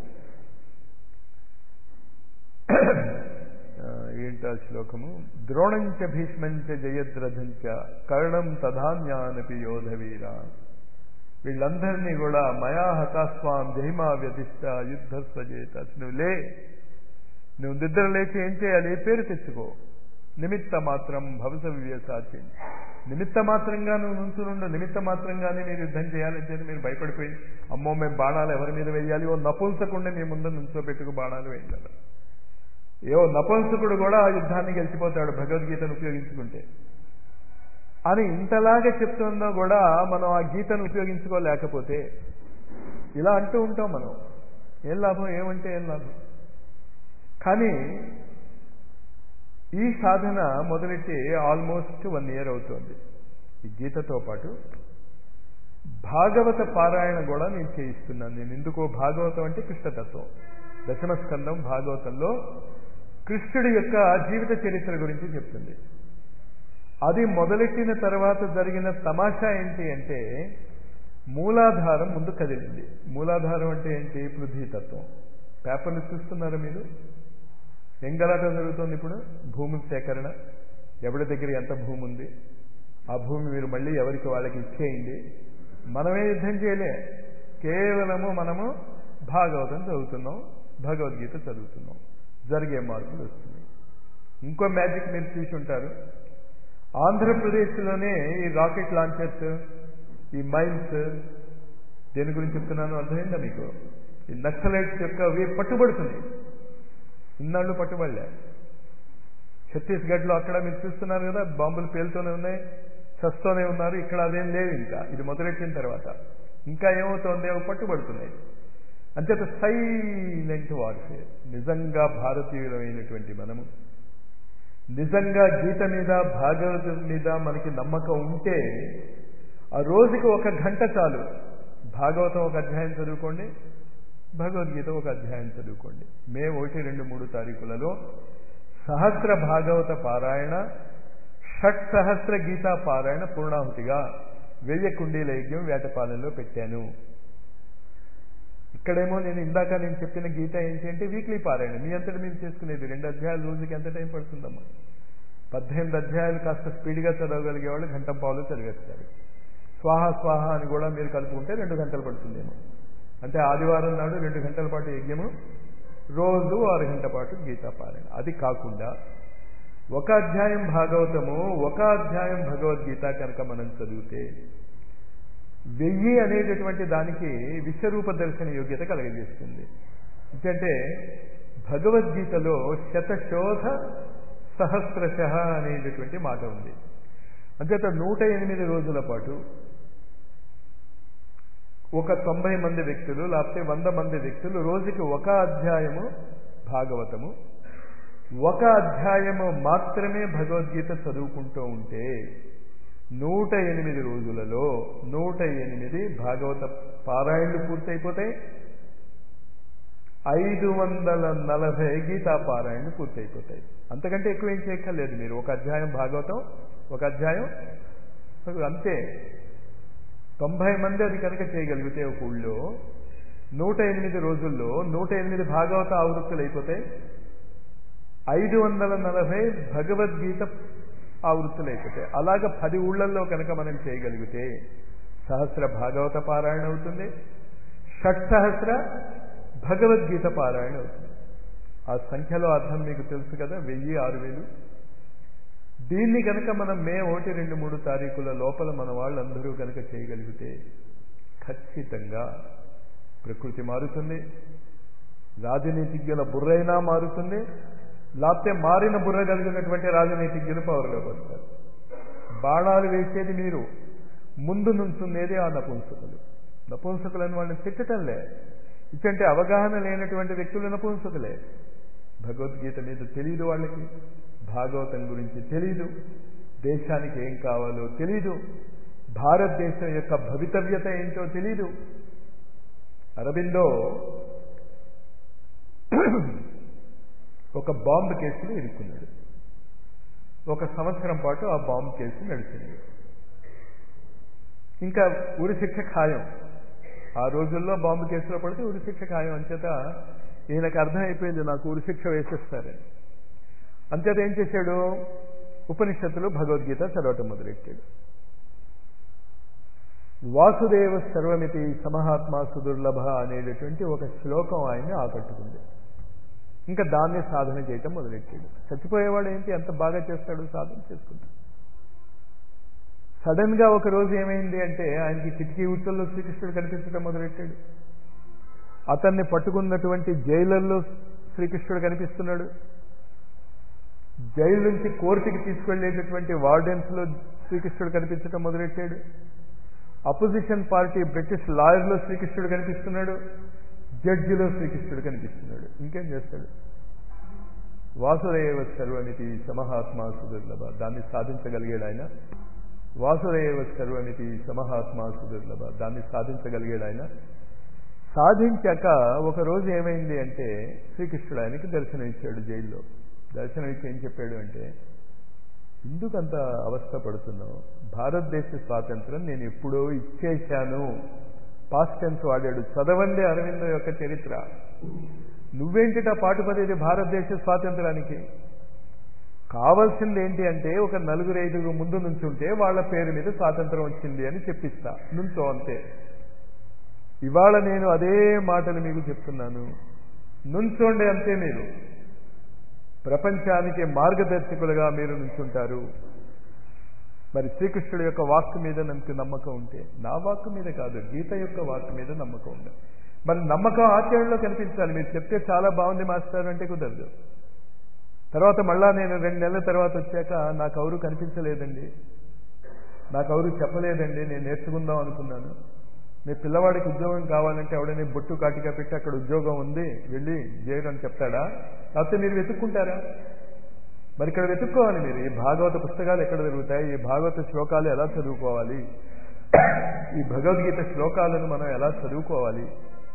Speaker 1: ఏంటా శ్లోకము ద్రోణంచ భీష్మంచ జయద్రథంచ కర్ణం తధాన్యానపి యోధవీరా వీళ్ళందరినీ కూడా మయా హతాస్వాం జహిమా వ్యతిష్ట యుద్ధ స్వజేత నువ్వు లే నువ్వు నిద్ర లేచి ఏం చేయాలి పేరు తెచ్చుకో నిమిత్త మాత్రం భవసవ్య సాధ్యం నిమిత్త మాత్రంగా నువ్వు నుంచునుండు నిమిత్త మాత్రంగానే మీరు యుద్ధం చేయాలంటే మీరు భయపడిపోయి అమ్మో మేము బాణాలు ఎవరి మీద వేయాలి ఓ నపుంసకుండా మీ ముందు నుంచోబెట్టుకు బాణాలు వేయాలి ఏవో నపుంసకుడు కూడా ఆ యుద్ధాన్ని గెలిచిపోతాడు భగవద్గీతను ఉపయోగించుకుంటే అని ఇంతలాగా చెప్తుందో కూడా మనం ఆ గీతను ఉపయోగించుకోలేకపోతే ఇలా అంటూ ఉంటాం మనం ఏం లాభం ఏమంటే ఏం లాభం కానీ ఈ సాధన మొదలెట్టి ఆల్మోస్ట్ వన్ ఇయర్ అవుతోంది ఈ గీతతో పాటు భాగవత పారాయణ కూడా నేను చేయిస్తున్నాను నేను ఎందుకో భాగవతం అంటే కృష్ణతత్వం దశమస్కందం భాగవతంలో కృష్ణుడి యొక్క జీవిత చరిత్ర గురించి చెప్తుంది అది మొదలెట్టిన తర్వాత జరిగిన తమాషా ఏంటి అంటే మూలాధారం ముందు కదిలింది మూలాధారం అంటే ఏంటి పృథ్వీతత్వం పేపర్లు చూస్తున్నారా మీరు ఏం గలాట జరుగుతుంది ఇప్పుడు భూమి సేకరణ ఎవరి దగ్గర ఎంత భూమి ఉంది ఆ భూమి మీరు మళ్ళీ ఎవరికి వాళ్ళకి ఇచ్చేయండి మనమే యుద్ధం చేయలే కేవలము మనము భాగవతం చదువుతున్నాం భగవద్గీత చదువుతున్నాం జరిగే మార్పులు వస్తున్నాయి ఇంకో మ్యాజిక్ మీరు చూసి ఉంటారు ఆంధ్రప్రదేశ్లోనే ఈ రాకెట్ లాంచర్స్ ఈ మైన్స్ దేని గురించి చెప్తున్నాను అర్థమైందా మీకు ఈ నక్సలైట్స్ యొక్క అవి పట్టుబడుతున్నాయి ఇన్నాళ్ళు పట్టుబడలే ఛత్తీస్గఢ్లో అక్కడ మీరు చూస్తున్నారు కదా బాంబులు పేలుతూనే ఉన్నాయి చస్తూనే ఉన్నారు ఇక్కడ అదేం లేవు ఇంకా ఇది మొదలెట్టిన తర్వాత ఇంకా ఏమవుతోంది అవి పట్టుబడుతున్నాయి అంచేత సైలెంట్ వార్ఫేర్ నిజంగా భారతీయులమైనటువంటి మనము నిజంగా గీత మీద భాగవతం మీద మనకి నమ్మకం ఉంటే ఆ రోజుకి ఒక గంట చాలు భాగవతం ఒక అధ్యాయం చదువుకోండి భగవద్గీత ఒక అధ్యాయం చదువుకోండి మే ఒకటి రెండు మూడు తారీఖులలో సహస్ర భాగవత పారాయణ షట్ సహస్ర గీతా పారాయణ పూర్ణాహుతిగా వెయ్యి కుండీల యజ్ఞం వేటపాలెంలో పెట్టాను ఇక్కడేమో నేను ఇందాక నేను చెప్పిన గీత ఏంటి అంటే వీక్లీ పారాయణ మీ అంతటి మీరు చేసుకునేది రెండు అధ్యాయాలు రోజుకి ఎంత టైం పడుతుందమ్మా పద్దెనిమిది అధ్యాయాలు కాస్త స్పీడ్గా చదవగలిగే వాళ్ళు గంట పాలు చదివేస్తారు స్వాహ స్వాహ అని కూడా మీరు కలుపుకుంటే రెండు గంటలు పడుతుందేమో అంటే ఆదివారం నాడు రెండు గంటల పాటు యజ్ఞము రోజు ఆరు గంటల పాటు గీతా పారాయణ అది కాకుండా ఒక అధ్యాయం భాగవతము ఒక అధ్యాయం భగవద్గీత కనుక మనం చదివితే వెయ్యి అనేటటువంటి దానికి విశ్వరూప దర్శన యోగ్యత కలగజేస్తుంది ఎందుకంటే భగవద్గీతలో శతశోధ సహస్రశ అనేటటువంటి మాట ఉంది అంచేత నూట ఎనిమిది రోజుల పాటు ఒక తొంభై మంది వ్యక్తులు లేకపోతే వంద మంది వ్యక్తులు రోజుకి ఒక అధ్యాయము భాగవతము ఒక అధ్యాయము మాత్రమే భగవద్గీత చదువుకుంటూ ఉంటే నూట ఎనిమిది రోజులలో నూట ఎనిమిది భాగవత పారాయణలు పూర్తయిపోతాయి ఐదు వందల నలభై గీతా పారాయణలు పూర్తయిపోతాయి అంతకంటే ఎక్కువ ఏం చేయక్కర్లేదు మీరు ఒక అధ్యాయం భాగవతం ఒక అధ్యాయం అంతే తొంభై మంది అది కనుక చేయగలిగితే ఒక ఊళ్ళో నూట ఎనిమిది రోజుల్లో నూట ఎనిమిది భాగవత ఆవృత్తులు అయిపోతాయి ఐదు వందల నలభై భగవద్గీత ఆవృత్తులు అయిపోతాయి అలాగ పది ఊళ్ళల్లో కనుక మనం చేయగలిగితే సహస్ర భాగవత పారాయణ అవుతుంది షట్ సహస్ర భగవద్గీత పారాయణ అవుతుంది ఆ సంఖ్యలో అర్థం మీకు తెలుసు కదా వెయ్యి ఆరు వేలు దీన్ని కనుక మనం మే ఒకటి రెండు మూడు తారీఖుల లోపల మన వాళ్ళందరూ కనుక చేయగలిగితే ఖచ్చితంగా ప్రకృతి మారుతుంది రాజనీతిజ్ఞుల బుర్రైనా మారుతుంది లేకపోతే మారిన బుర్ర కలిగినటువంటి రాజనీతిజ్ఞులు పవర్లోకి వస్తారు బాణాలు వేసేది మీరు ముందు నుంచుండేది ఆ నపుంసకులు నపుంసకులని వాళ్ళని తిట్టటంలే ఇచ్చంటే అవగాహన లేనటువంటి వ్యక్తులు నపుంసకులే భగవద్గీత మీద తెలియదు వాళ్ళకి భాగవతం గురించి తెలీదు దేశానికి ఏం కావాలో తెలీదు భారతదేశం యొక్క భవితవ్యత ఏంటో తెలీదు అరబిందో ఒక బాంబు కేసులో ఇరుక్కున్నాడు ఒక సంవత్సరం పాటు ఆ బాంబు కేసు నడిచింది ఇంకా ఉరిశిక్ష ఖాయం ఆ రోజుల్లో బాంబు కేసులో పడితే ఉరిశిక్ష ఖాయం అంచేత ఈయనకు అర్థమైపోయింది నాకు ఉరిశిక్ష వేసేస్తారని అంచేత ఏం చేశాడు ఉపనిషత్తులు భగవద్గీత చదవటం మొదలెట్టాడు వాసుదేవ సర్వమితి సమహాత్మ సుదుర్లభ అనేటటువంటి ఒక శ్లోకం ఆయన్ని ఆకట్టుకుంది ఇంకా దాన్ని సాధన చేయటం మొదలెట్టాడు చచ్చిపోయేవాడు ఏంటి ఎంత బాగా చేస్తాడు సాధన చేసుకుంటాడు సడన్ గా ఒక రోజు ఏమైంది అంటే ఆయనకి కిటికీ ఉత్తల్లో శ్రీకృష్ణుడు కనిపించడం మొదలెట్టాడు అతన్ని పట్టుకున్నటువంటి జైలర్లో శ్రీకృష్ణుడు కనిపిస్తున్నాడు జైలు నుంచి కోర్టుకి తీసుకెళ్లేటటువంటి వార్డెన్స్ లో శ్రీకృష్ణుడు కనిపించడం మొదలెట్టాడు అపోజిషన్ పార్టీ బ్రిటిష్ లాయర్లో శ్రీకృష్ణుడు కనిపిస్తున్నాడు జడ్జిలో శ్రీకృష్ణుడు కనిపిస్తున్నాడు ఇంకేం చేస్తాడు వాసుదేవ సర్వమితి సమహాత్మా సుదుర్లభ దాన్ని సాధించగలిగాడు ఆయన వాసుదేవ సర్వమితి సమహాత్మా సుదుర్లభ దాన్ని సాధించగలిగాడు ఆయన సాధించాక ఒక రోజు ఏమైంది అంటే శ్రీకృష్ణుడు ఆయనకి దర్శనం ఇచ్చాడు జైల్లో దర్శనం ఇచ్చి ఏం చెప్పాడు అంటే ఎందుకంత అవస్థ పడుతున్నావు భారతదేశ స్వాతంత్రం నేను ఎప్పుడో ఇచ్చేశాను పాస్ట్ టెన్స్ వాడాడు చదవండి అరవింద యొక్క చరిత్ర నువ్వేంటిటా పాటుపడేది భారతదేశ స్వాతంత్రానికి కావాల్సింది ఏంటి అంటే ఒక నలుగురు ఐదుగురు ముందు నుంచుంటే వాళ్ళ పేరు మీద స్వాతంత్రం వచ్చింది అని చెప్పిస్తా నుంచో అంతే ఇవాళ నేను అదే మాటలు మీకు చెప్తున్నాను నుంచోండి అంతే మీరు ప్రపంచానికి మార్గదర్శకులుగా మీరు నుంచుంటారు మరి శ్రీకృష్ణుడి యొక్క వాక్కు మీద నాకు నమ్మకం ఉంటే నా వాక్కు మీద కాదు గీత యొక్క వాక్కు మీద నమ్మకం ఉంది మరి నమ్మకం ఆచరణలో కనిపించాలి మీరు చెప్తే చాలా బాగుంది మాస్టర్ అంటే కుదరదు తర్వాత మళ్ళా నేను రెండు నెలల తర్వాత వచ్చాక నాకు ఎవరు కనిపించలేదండి నాకు ఎవరు చెప్పలేదండి నేను నేర్చుకుందాం అనుకున్నాను మీ పిల్లవాడికి ఉద్యోగం కావాలంటే ఎవడైనా బొట్టు కాటిగా పెట్టి అక్కడ ఉద్యోగం ఉంది వెళ్ళి చేయడం అని చెప్తాడా లేకపోతే మీరు వెతుక్కుంటారా మరి ఇక్కడ వెతుక్కోవాలి మీరు ఈ భాగవత పుస్తకాలు ఎక్కడ దొరుకుతాయి ఈ భాగవత శ్లోకాలు ఎలా చదువుకోవాలి ఈ భగవద్గీత శ్లోకాలను మనం ఎలా చదువుకోవాలి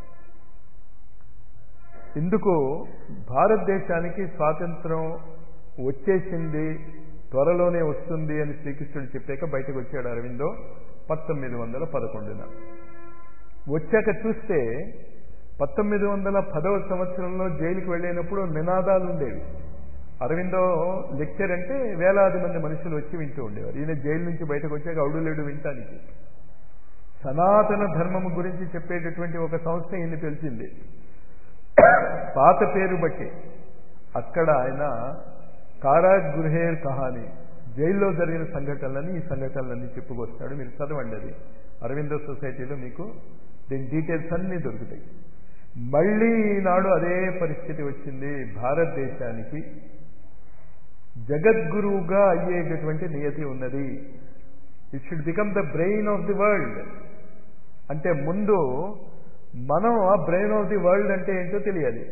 Speaker 1: ఇందుకు భారతదేశానికి స్వాతంత్రం వచ్చేసింది త్వరలోనే వస్తుంది అని శ్రీకృష్ణుడు చెప్పాక బయటకు వచ్చాడు అరవిందో పంతొమ్మిది వందల పదకొండున వచ్చాక చూస్తే పంతొమ్మిది వందల పదవ సంవత్సరంలో జైలుకి వెళ్ళినప్పుడు నినాదాలు ఉండేవి అరవిందో లెక్చర్ అంటే వేలాది మంది మనుషులు వచ్చి వింటూ ఉండేవారు ఈయన జైలు నుంచి బయటకు వచ్చాక అవుడు లేడు వింటానికి సనాతన ధర్మము గురించి చెప్పేటటువంటి ఒక సంస్థ ఈయన తెలిసింది పాత పేరు బట్టి అక్కడ ఆయన కారాగృహేర్ కహాని జైల్లో జరిగిన సంఘటనలని ఈ సంఘటనలన్నీ చెప్పుకొస్తాడు మీరు చదవండి అది అరవిందో సొసైటీలో మీకు దీని డీటెయిల్స్ అన్నీ దొరుకుతాయి మళ్ళీ ఈనాడు అదే పరిస్థితి వచ్చింది భారతదేశానికి జగద్గురువుగా అయ్యేటటువంటి నియతి ఉన్నది it should become the brain of the world అంటే ముందు మనం ఆ బ్రెయిన్ ఆఫ్ ది వరల్డ్ అంటే ఏంటో తెలియాలి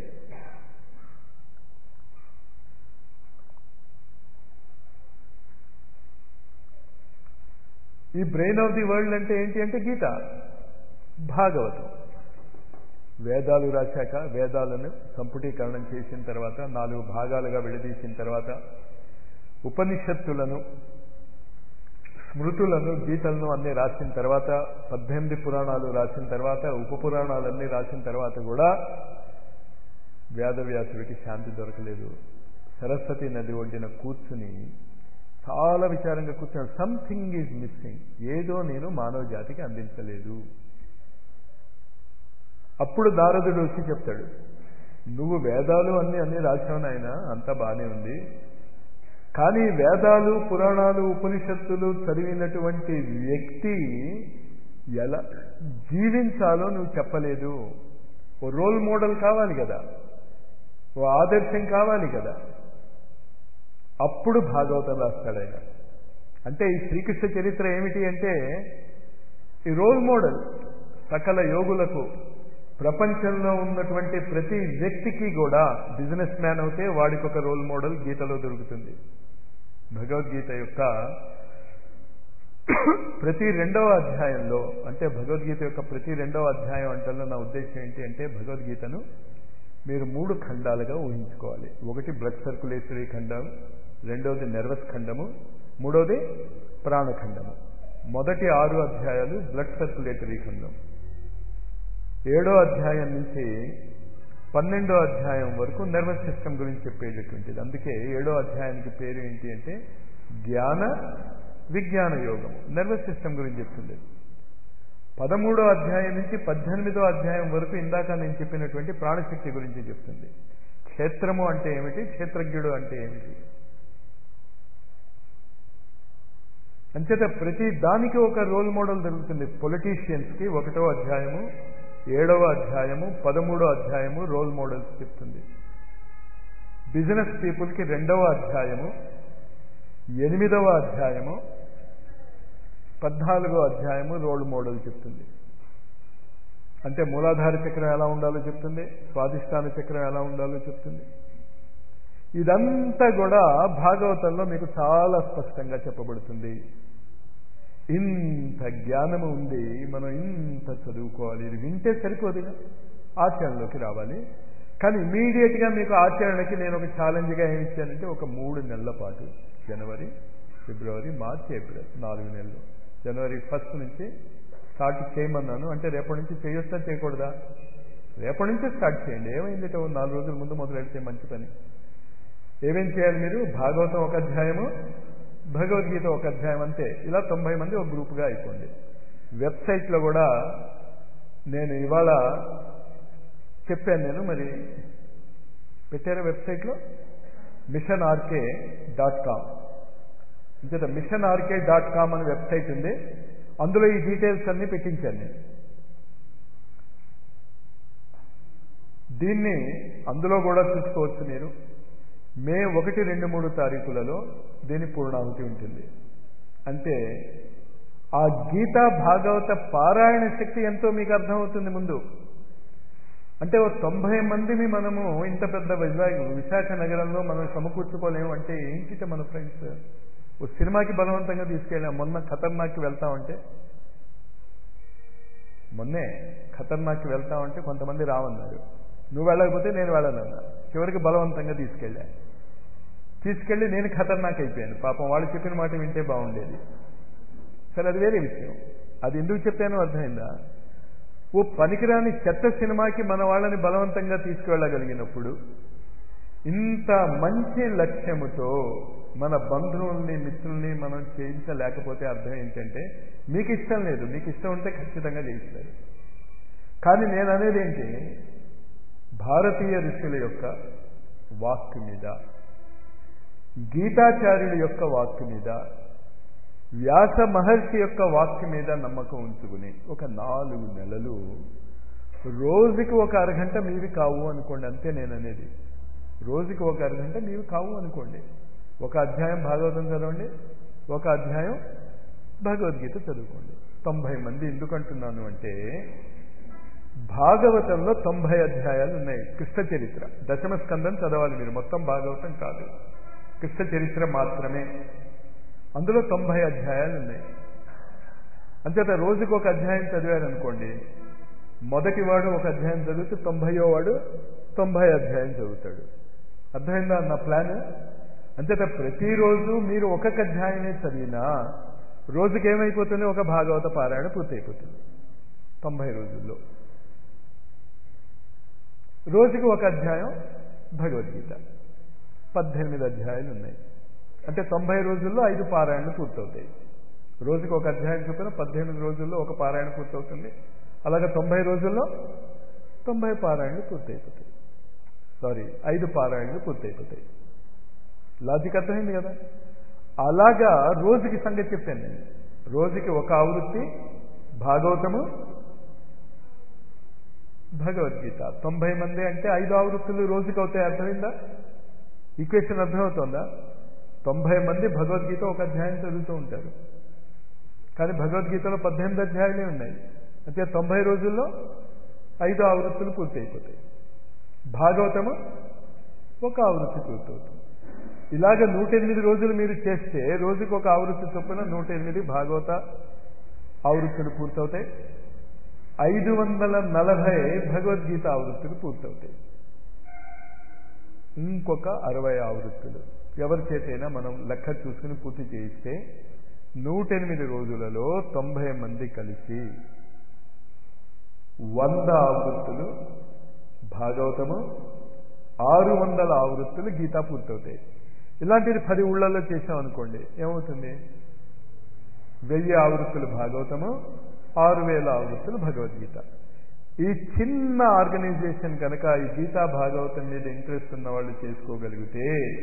Speaker 1: ఈ బ్రెయిన్ ఆఫ్ ది వరల్డ్ అంటే ఏంటి అంటే గీత భాగవతం వేదాలు రాశాక వేదాలను సంపుటీకరణం చేసిన తర్వాత నాలుగు భాగాలుగా విడదీసిన తర్వాత ఉపనిషత్తులను స్మృతులను గీతలను అన్ని రాసిన తర్వాత పద్దెనిమిది పురాణాలు రాసిన తర్వాత ఉప పురాణాలన్నీ రాసిన తర్వాత కూడా వేదవ్యాసుడికి శాంతి దొరకలేదు సరస్వతి నది ఒడ్డిన కూర్చుని చాలా విచారంగా కూర్చున్నాడు సంథింగ్ ఈజ్ మిస్సింగ్ ఏదో నేను మానవ జాతికి అందించలేదు అప్పుడు నారదుడు వచ్చి చెప్తాడు నువ్వు వేదాలు అన్ని అన్ని రాసావు నాయన అంతా బాగానే ఉంది కానీ వేదాలు పురాణాలు ఉపనిషత్తులు చదివినటువంటి వ్యక్తి ఎలా జీవించాలో నువ్వు చెప్పలేదు ఓ రోల్ మోడల్ కావాలి కదా ఓ ఆదర్శం కావాలి కదా అప్పుడు భాగవతం రాస్తాడు ఆయన అంటే ఈ శ్రీకృష్ణ చరిత్ర ఏమిటి అంటే ఈ రోల్ మోడల్ సకల యోగులకు ప్రపంచంలో ఉన్నటువంటి ప్రతి వ్యక్తికి కూడా బిజినెస్ మ్యాన్ అవుతే వాడికి ఒక రోల్ మోడల్ గీతలో దొరుకుతుంది భగవద్గీత యొక్క ప్రతి రెండవ అధ్యాయంలో అంటే భగవద్గీత యొక్క ప్రతి రెండవ అధ్యాయం అంటల్లో నా ఉద్దేశం ఏంటి అంటే భగవద్గీతను మీరు మూడు ఖండాలుగా ఊహించుకోవాలి ఒకటి బ్లడ్ సర్కులేటరీ ఖండం రెండవది నెర్వస్ ఖండము మూడవది ప్రాణఖండము మొదటి ఆరు అధ్యాయాలు బ్లడ్ సర్కులేటరీ ఖండం ఏడో అధ్యాయం నుంచి పన్నెండో అధ్యాయం వరకు నర్వస్ సిస్టమ్ గురించి చెప్పేటటువంటిది అందుకే ఏడో అధ్యాయానికి పేరు ఏంటి అంటే జ్ఞాన విజ్ఞాన యోగం నర్వస్ సిస్టమ్ గురించి చెప్తుంది పదమూడో అధ్యాయం నుంచి పద్దెనిమిదో అధ్యాయం వరకు ఇందాక నేను చెప్పినటువంటి ప్రాణశక్తి గురించి చెప్తుంది క్షేత్రము అంటే ఏమిటి క్షేత్రజ్ఞుడు అంటే ఏమిటి అంచేత ప్రతి దానికి ఒక రోల్ మోడల్ దొరుకుతుంది పొలిటీషియన్స్కి ఒకటో అధ్యాయము ఏడవ అధ్యాయము పదమూడో అధ్యాయము రోల్ మోడల్స్ చెప్తుంది బిజినెస్ పీపుల్కి రెండవ అధ్యాయము ఎనిమిదవ అధ్యాయము పద్నాలుగో అధ్యాయము రోల్ మోడల్ చెప్తుంది అంటే మూలాధార చక్రం ఎలా ఉండాలో చెప్తుంది స్వాధిష్టాన చక్రం ఎలా ఉండాలో చెప్తుంది ఇదంతా కూడా భాగవతంలో మీకు చాలా స్పష్టంగా చెప్పబడుతుంది ఇంత జ్ఞానము ఉంది మనం ఇంత చదువుకోవాలి ఇది వింటే సరిపోదుగా ఆచరణలోకి రావాలి కానీ ఇమీడియట్గా మీకు ఆచరణకి నేను ఒక ఛాలెంజ్గా ఏమి ఇచ్చానంటే ఒక మూడు నెలల పాటు జనవరి ఫిబ్రవరి మార్చి ఏప్రిల్ నాలుగు నెలలు జనవరి ఫస్ట్ నుంచి స్టార్ట్ చేయమన్నాను అంటే రేపటి నుంచి చేయొచ్చా చేయకూడదా రేపటి నుంచే స్టార్ట్ చేయండి ఏమైంది నాలుగు రోజుల ముందు మొదలెడితే మంచి పని ఏమేం చేయాలి మీరు భాగవతం ఒక అధ్యాయము భగవద్గీత ఒక అధ్యాయం అంతే ఇలా తొంభై మంది ఒక గ్రూప్గా అయిపోండి వెబ్సైట్లో కూడా నేను ఇవాళ చెప్పాను నేను మరి పెట్టారా వెబ్సైట్లో మిషన్ ఆర్కే డాట్ కామ్ ఇంచేత మిషన్ ఆర్కే డాట్ కామ్ అనే వెబ్సైట్ ఉంది అందులో ఈ డీటెయిల్స్ అన్నీ పెట్టించాను నేను దీన్ని అందులో కూడా చూసుకోవచ్చు మీరు మే ఒకటి రెండు మూడు తారీఖులలో దీని పూర్ణాహుతి ఉంటుంది అంటే ఆ గీతా భాగవత పారాయణ శక్తి ఎంతో మీకు అర్థమవుతుంది ముందు అంటే ఓ తొంభై మందిని మనము ఇంత పెద్ద విశాఖ విశాఖ నగరంలో మనం సమకూర్చుకోలేము అంటే ఏంటిట మన ఫ్రెండ్స్ ఓ సినిమాకి బలవంతంగా తీసుకెళ్ళాం మొన్న ఖతర్నాక్కి వెళ్తామంటే మొన్నే ఖతర్నాక్కి వెళ్తామంటే కొంతమంది రావన్నారు నువ్వు వెళ్ళకపోతే నేను వెళ్ళనన్నా చివరికి బలవంతంగా తీసుకెళ్ళా తీసుకెళ్ళి నేను ఖతర్నాక్ అయిపోయాను పాపం వాళ్ళు చెప్పిన మాట వింటే బాగుండేది సరే అది వేరే విషయం అది ఎందుకు చెప్పానో అర్థమైందా ఓ పనికిరాని చెత్త సినిమాకి మన వాళ్ళని బలవంతంగా తీసుకువెళ్ళగలిగినప్పుడు ఇంత మంచి లక్ష్యముతో మన బంధువుల్ని మిత్రుల్ని మనం చేయించలేకపోతే అర్థం ఏంటంటే మీకు ఇష్టం లేదు మీకు ఇష్టం ఉంటే ఖచ్చితంగా చేయిస్తారు కానీ నేను అనేది ఏంటి భారతీయ ఋషుల యొక్క వాక్కు మీద గీతాచార్యుల యొక్క వాక్కు మీద వ్యాస మహర్షి యొక్క వాక్కు మీద నమ్మకం ఉంచుకుని ఒక నాలుగు నెలలు రోజుకి ఒక అరగంట మీవి కావు అనుకోండి అంతే నేను అనేది రోజుకి ఒక అరగంట మీవి కావు అనుకోండి ఒక అధ్యాయం భాగవతం చదవండి ఒక అధ్యాయం భగవద్గీత చదువుకోండి తొంభై మంది ఎందుకంటున్నాను అంటే భాగవతంలో తొంభై అధ్యాయాలు ఉన్నాయి కృష్ణ చరిత్ర దశమ స్కందం చదవాలి మీరు మొత్తం భాగవతం కాదు కృష్ణ చరిత్ర మాత్రమే అందులో తొంభై అధ్యాయాలు ఉన్నాయి అంచేత రోజుకు ఒక అధ్యాయం చదివారనుకోండి మొదటి వాడు ఒక అధ్యాయం చదివితే తొంభయో వాడు తొంభై అధ్యాయం చదువుతాడు అర్థమైందా నా ప్లాన్ అంచేత ప్రతిరోజు మీరు ఒక్కొక్క అధ్యాయమే చదివినా రోజుకి ఏమైపోతుంది ఒక భాగవత పారాయణ పూర్తయిపోతుంది తొంభై రోజుల్లో రోజుకి ఒక అధ్యాయం భగవద్గీత పద్దెనిమిది అధ్యాయాలు ఉన్నాయి అంటే తొంభై రోజుల్లో ఐదు పారాయణలు పూర్తవుతాయి రోజుకి ఒక అధ్యాయం చొప్పున పద్దెనిమిది రోజుల్లో ఒక పారాయణ పూర్తవుతుంది అలాగే తొంభై రోజుల్లో తొంభై పారాయణలు పూర్తయిపోతాయి సారీ ఐదు పారాయణలు పూర్తయిపోతాయి లాజిక్ అర్థమైంది కదా అలాగా రోజుకి సంగతి చెప్పాను నేను రోజుకి ఒక ఆవృత్తి భాగవతము భగవద్గీత తొంభై మంది అంటే ఐదు ఆవృత్తులు రోజుకి అవుతాయి అర్థమైందా ఈక్వేషన్ అర్థమవుతోందా తొంభై మంది భగవద్గీత ఒక అధ్యాయం చదువుతూ ఉంటారు కానీ భగవద్గీతలో పద్దెనిమిది అధ్యాయాలే ఉన్నాయి అంటే తొంభై రోజుల్లో ఐదు ఆవృత్తులు పూర్తి అయిపోతాయి భాగవతము ఒక ఆవృత్తి పూర్తవుతుంది ఇలాగ నూట ఎనిమిది రోజులు మీరు చేస్తే రోజుకి ఒక ఆవృత్తి చొప్పున నూట ఎనిమిది భాగవత ఆవృత్తులు పూర్తవుతాయి ఐదు వందల నలభై భగవద్గీత ఆవృత్తులు పూర్తవుతాయి ఇంకొక అరవై ఆవృత్తులు ఎవరి చేతైనా మనం లెక్క చూసుకుని పూర్తి చేయిస్తే నూట ఎనిమిది రోజులలో తొంభై మంది కలిసి వంద ఆవృత్తులు భాగవతము ఆరు వందల ఆవృత్తులు గీతా పూర్తవుతాయి ఇలాంటిది పది ఊళ్ళల్లో చేసామనుకోండి ఏమవుతుంది వెయ్యి ఆవృత్తులు భాగవతము ఆరు వేల ఆవృత్తులు భగవద్గీత ఈ చిన్న ఆర్గనైజేషన్ కనుక ఈ గీతా భాగవతం మీద ఇంట్రెస్ట్ ఉన్న వాళ్ళు చేసుకోగలిగితే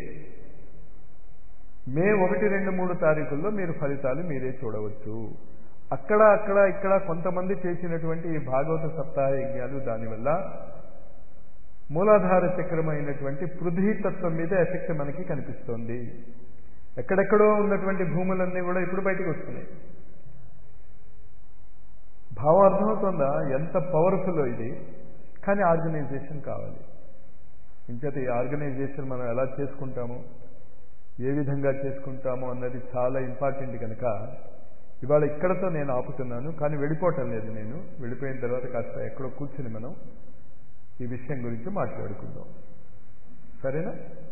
Speaker 1: మే ఒకటి రెండు మూడు తారీఖుల్లో మీరు ఫలితాలు మీరే చూడవచ్చు అక్కడ అక్కడ ఇక్కడ కొంతమంది చేసినటువంటి ఈ భాగవత సప్తాహ యజ్ఞాలు దానివల్ల మూలాధార చక్రమైనటువంటి పృథ్వీతత్వం మీద ఎఫెక్ట్ మనకి కనిపిస్తోంది ఎక్కడెక్కడో ఉన్నటువంటి భూములన్నీ కూడా ఇప్పుడు బయటకు వస్తున్నాయి భావం అర్థమవుతుందా ఎంత పవర్ఫుల్ ఇది కానీ ఆర్గనైజేషన్ కావాలి ఇంచేత ఈ ఆర్గనైజేషన్ మనం ఎలా చేసుకుంటాము ఏ విధంగా చేసుకుంటాము అన్నది చాలా ఇంపార్టెంట్ కనుక ఇవాళ ఇక్కడతో నేను ఆపుతున్నాను కానీ వెళ్ళిపోవటం లేదు నేను వెళ్ళిపోయిన తర్వాత కాస్త ఎక్కడో కూర్చుని మనం ఈ విషయం గురించి మాట్లాడుకుందాం సరేనా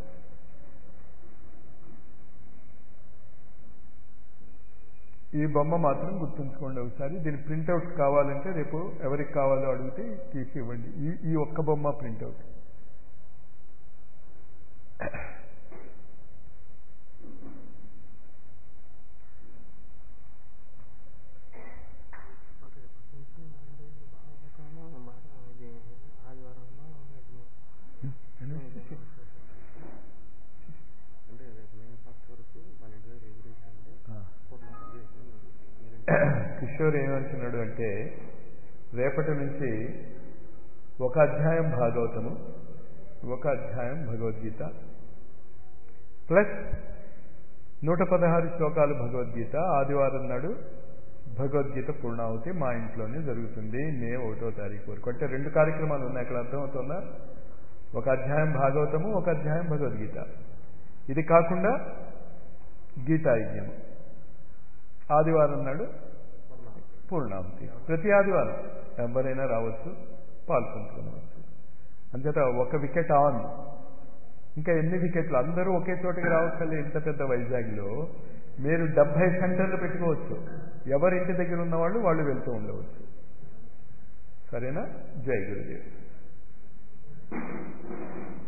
Speaker 1: ఈ బొమ్మ మాత్రం గుర్తుంచుకోండి ఒకసారి దీని ప్రింట్అవుట్ కావాలంటే రేపు ఎవరికి కావాలో అడిగితే తీసి ఇవ్వండి ఈ ఈ ఒక్క బొమ్మ ప్రింట్అవుట్
Speaker 2: అంటే రేపు మే ఫస్ట్ వరకు పన్నెండు వేలు ఎగ్రీస్ అంటే
Speaker 1: కిషోర్ ఏమంటున్నాడు అంటే రేపటి నుంచి ఒక అధ్యాయం భాగవతము ఒక అధ్యాయం భగవద్గీత ప్లస్ నూట పదహారు శ్లోకాలు భగవద్గీత ఆదివారం నాడు భగవద్గీత పూర్ణాహుతి మా ఇంట్లోనే జరుగుతుంది మే ఒకటో తారీఖు వరకు అంటే రెండు కార్యక్రమాలు ఉన్నాయి అక్కడ అర్థమవుతుందా ఒక అధ్యాయం భాగవతము ఒక అధ్యాయం భగవద్గీత ఇది కాకుండా గీతాయజ్ఞం ఆదివారం నాడు పూర్ణాహుతి ప్రతి ఆదివారం ఎవరైనా రావచ్చు పాల్పంచుకోవచ్చు అంచేత ఒక వికెట్ ఆన్ ఇంకా ఎన్ని వికెట్లు అందరూ ఒకే చోటికి రావచ్చు ఇంత పెద్ద వైజాగ్లో మీరు డెబ్బై సెంటర్లు పెట్టుకోవచ్చు ఎవరి ఇంటి దగ్గర ఉన్న వాళ్ళు వాళ్ళు వెళ్తూ ఉండవచ్చు సరేనా జై గురుదేవ్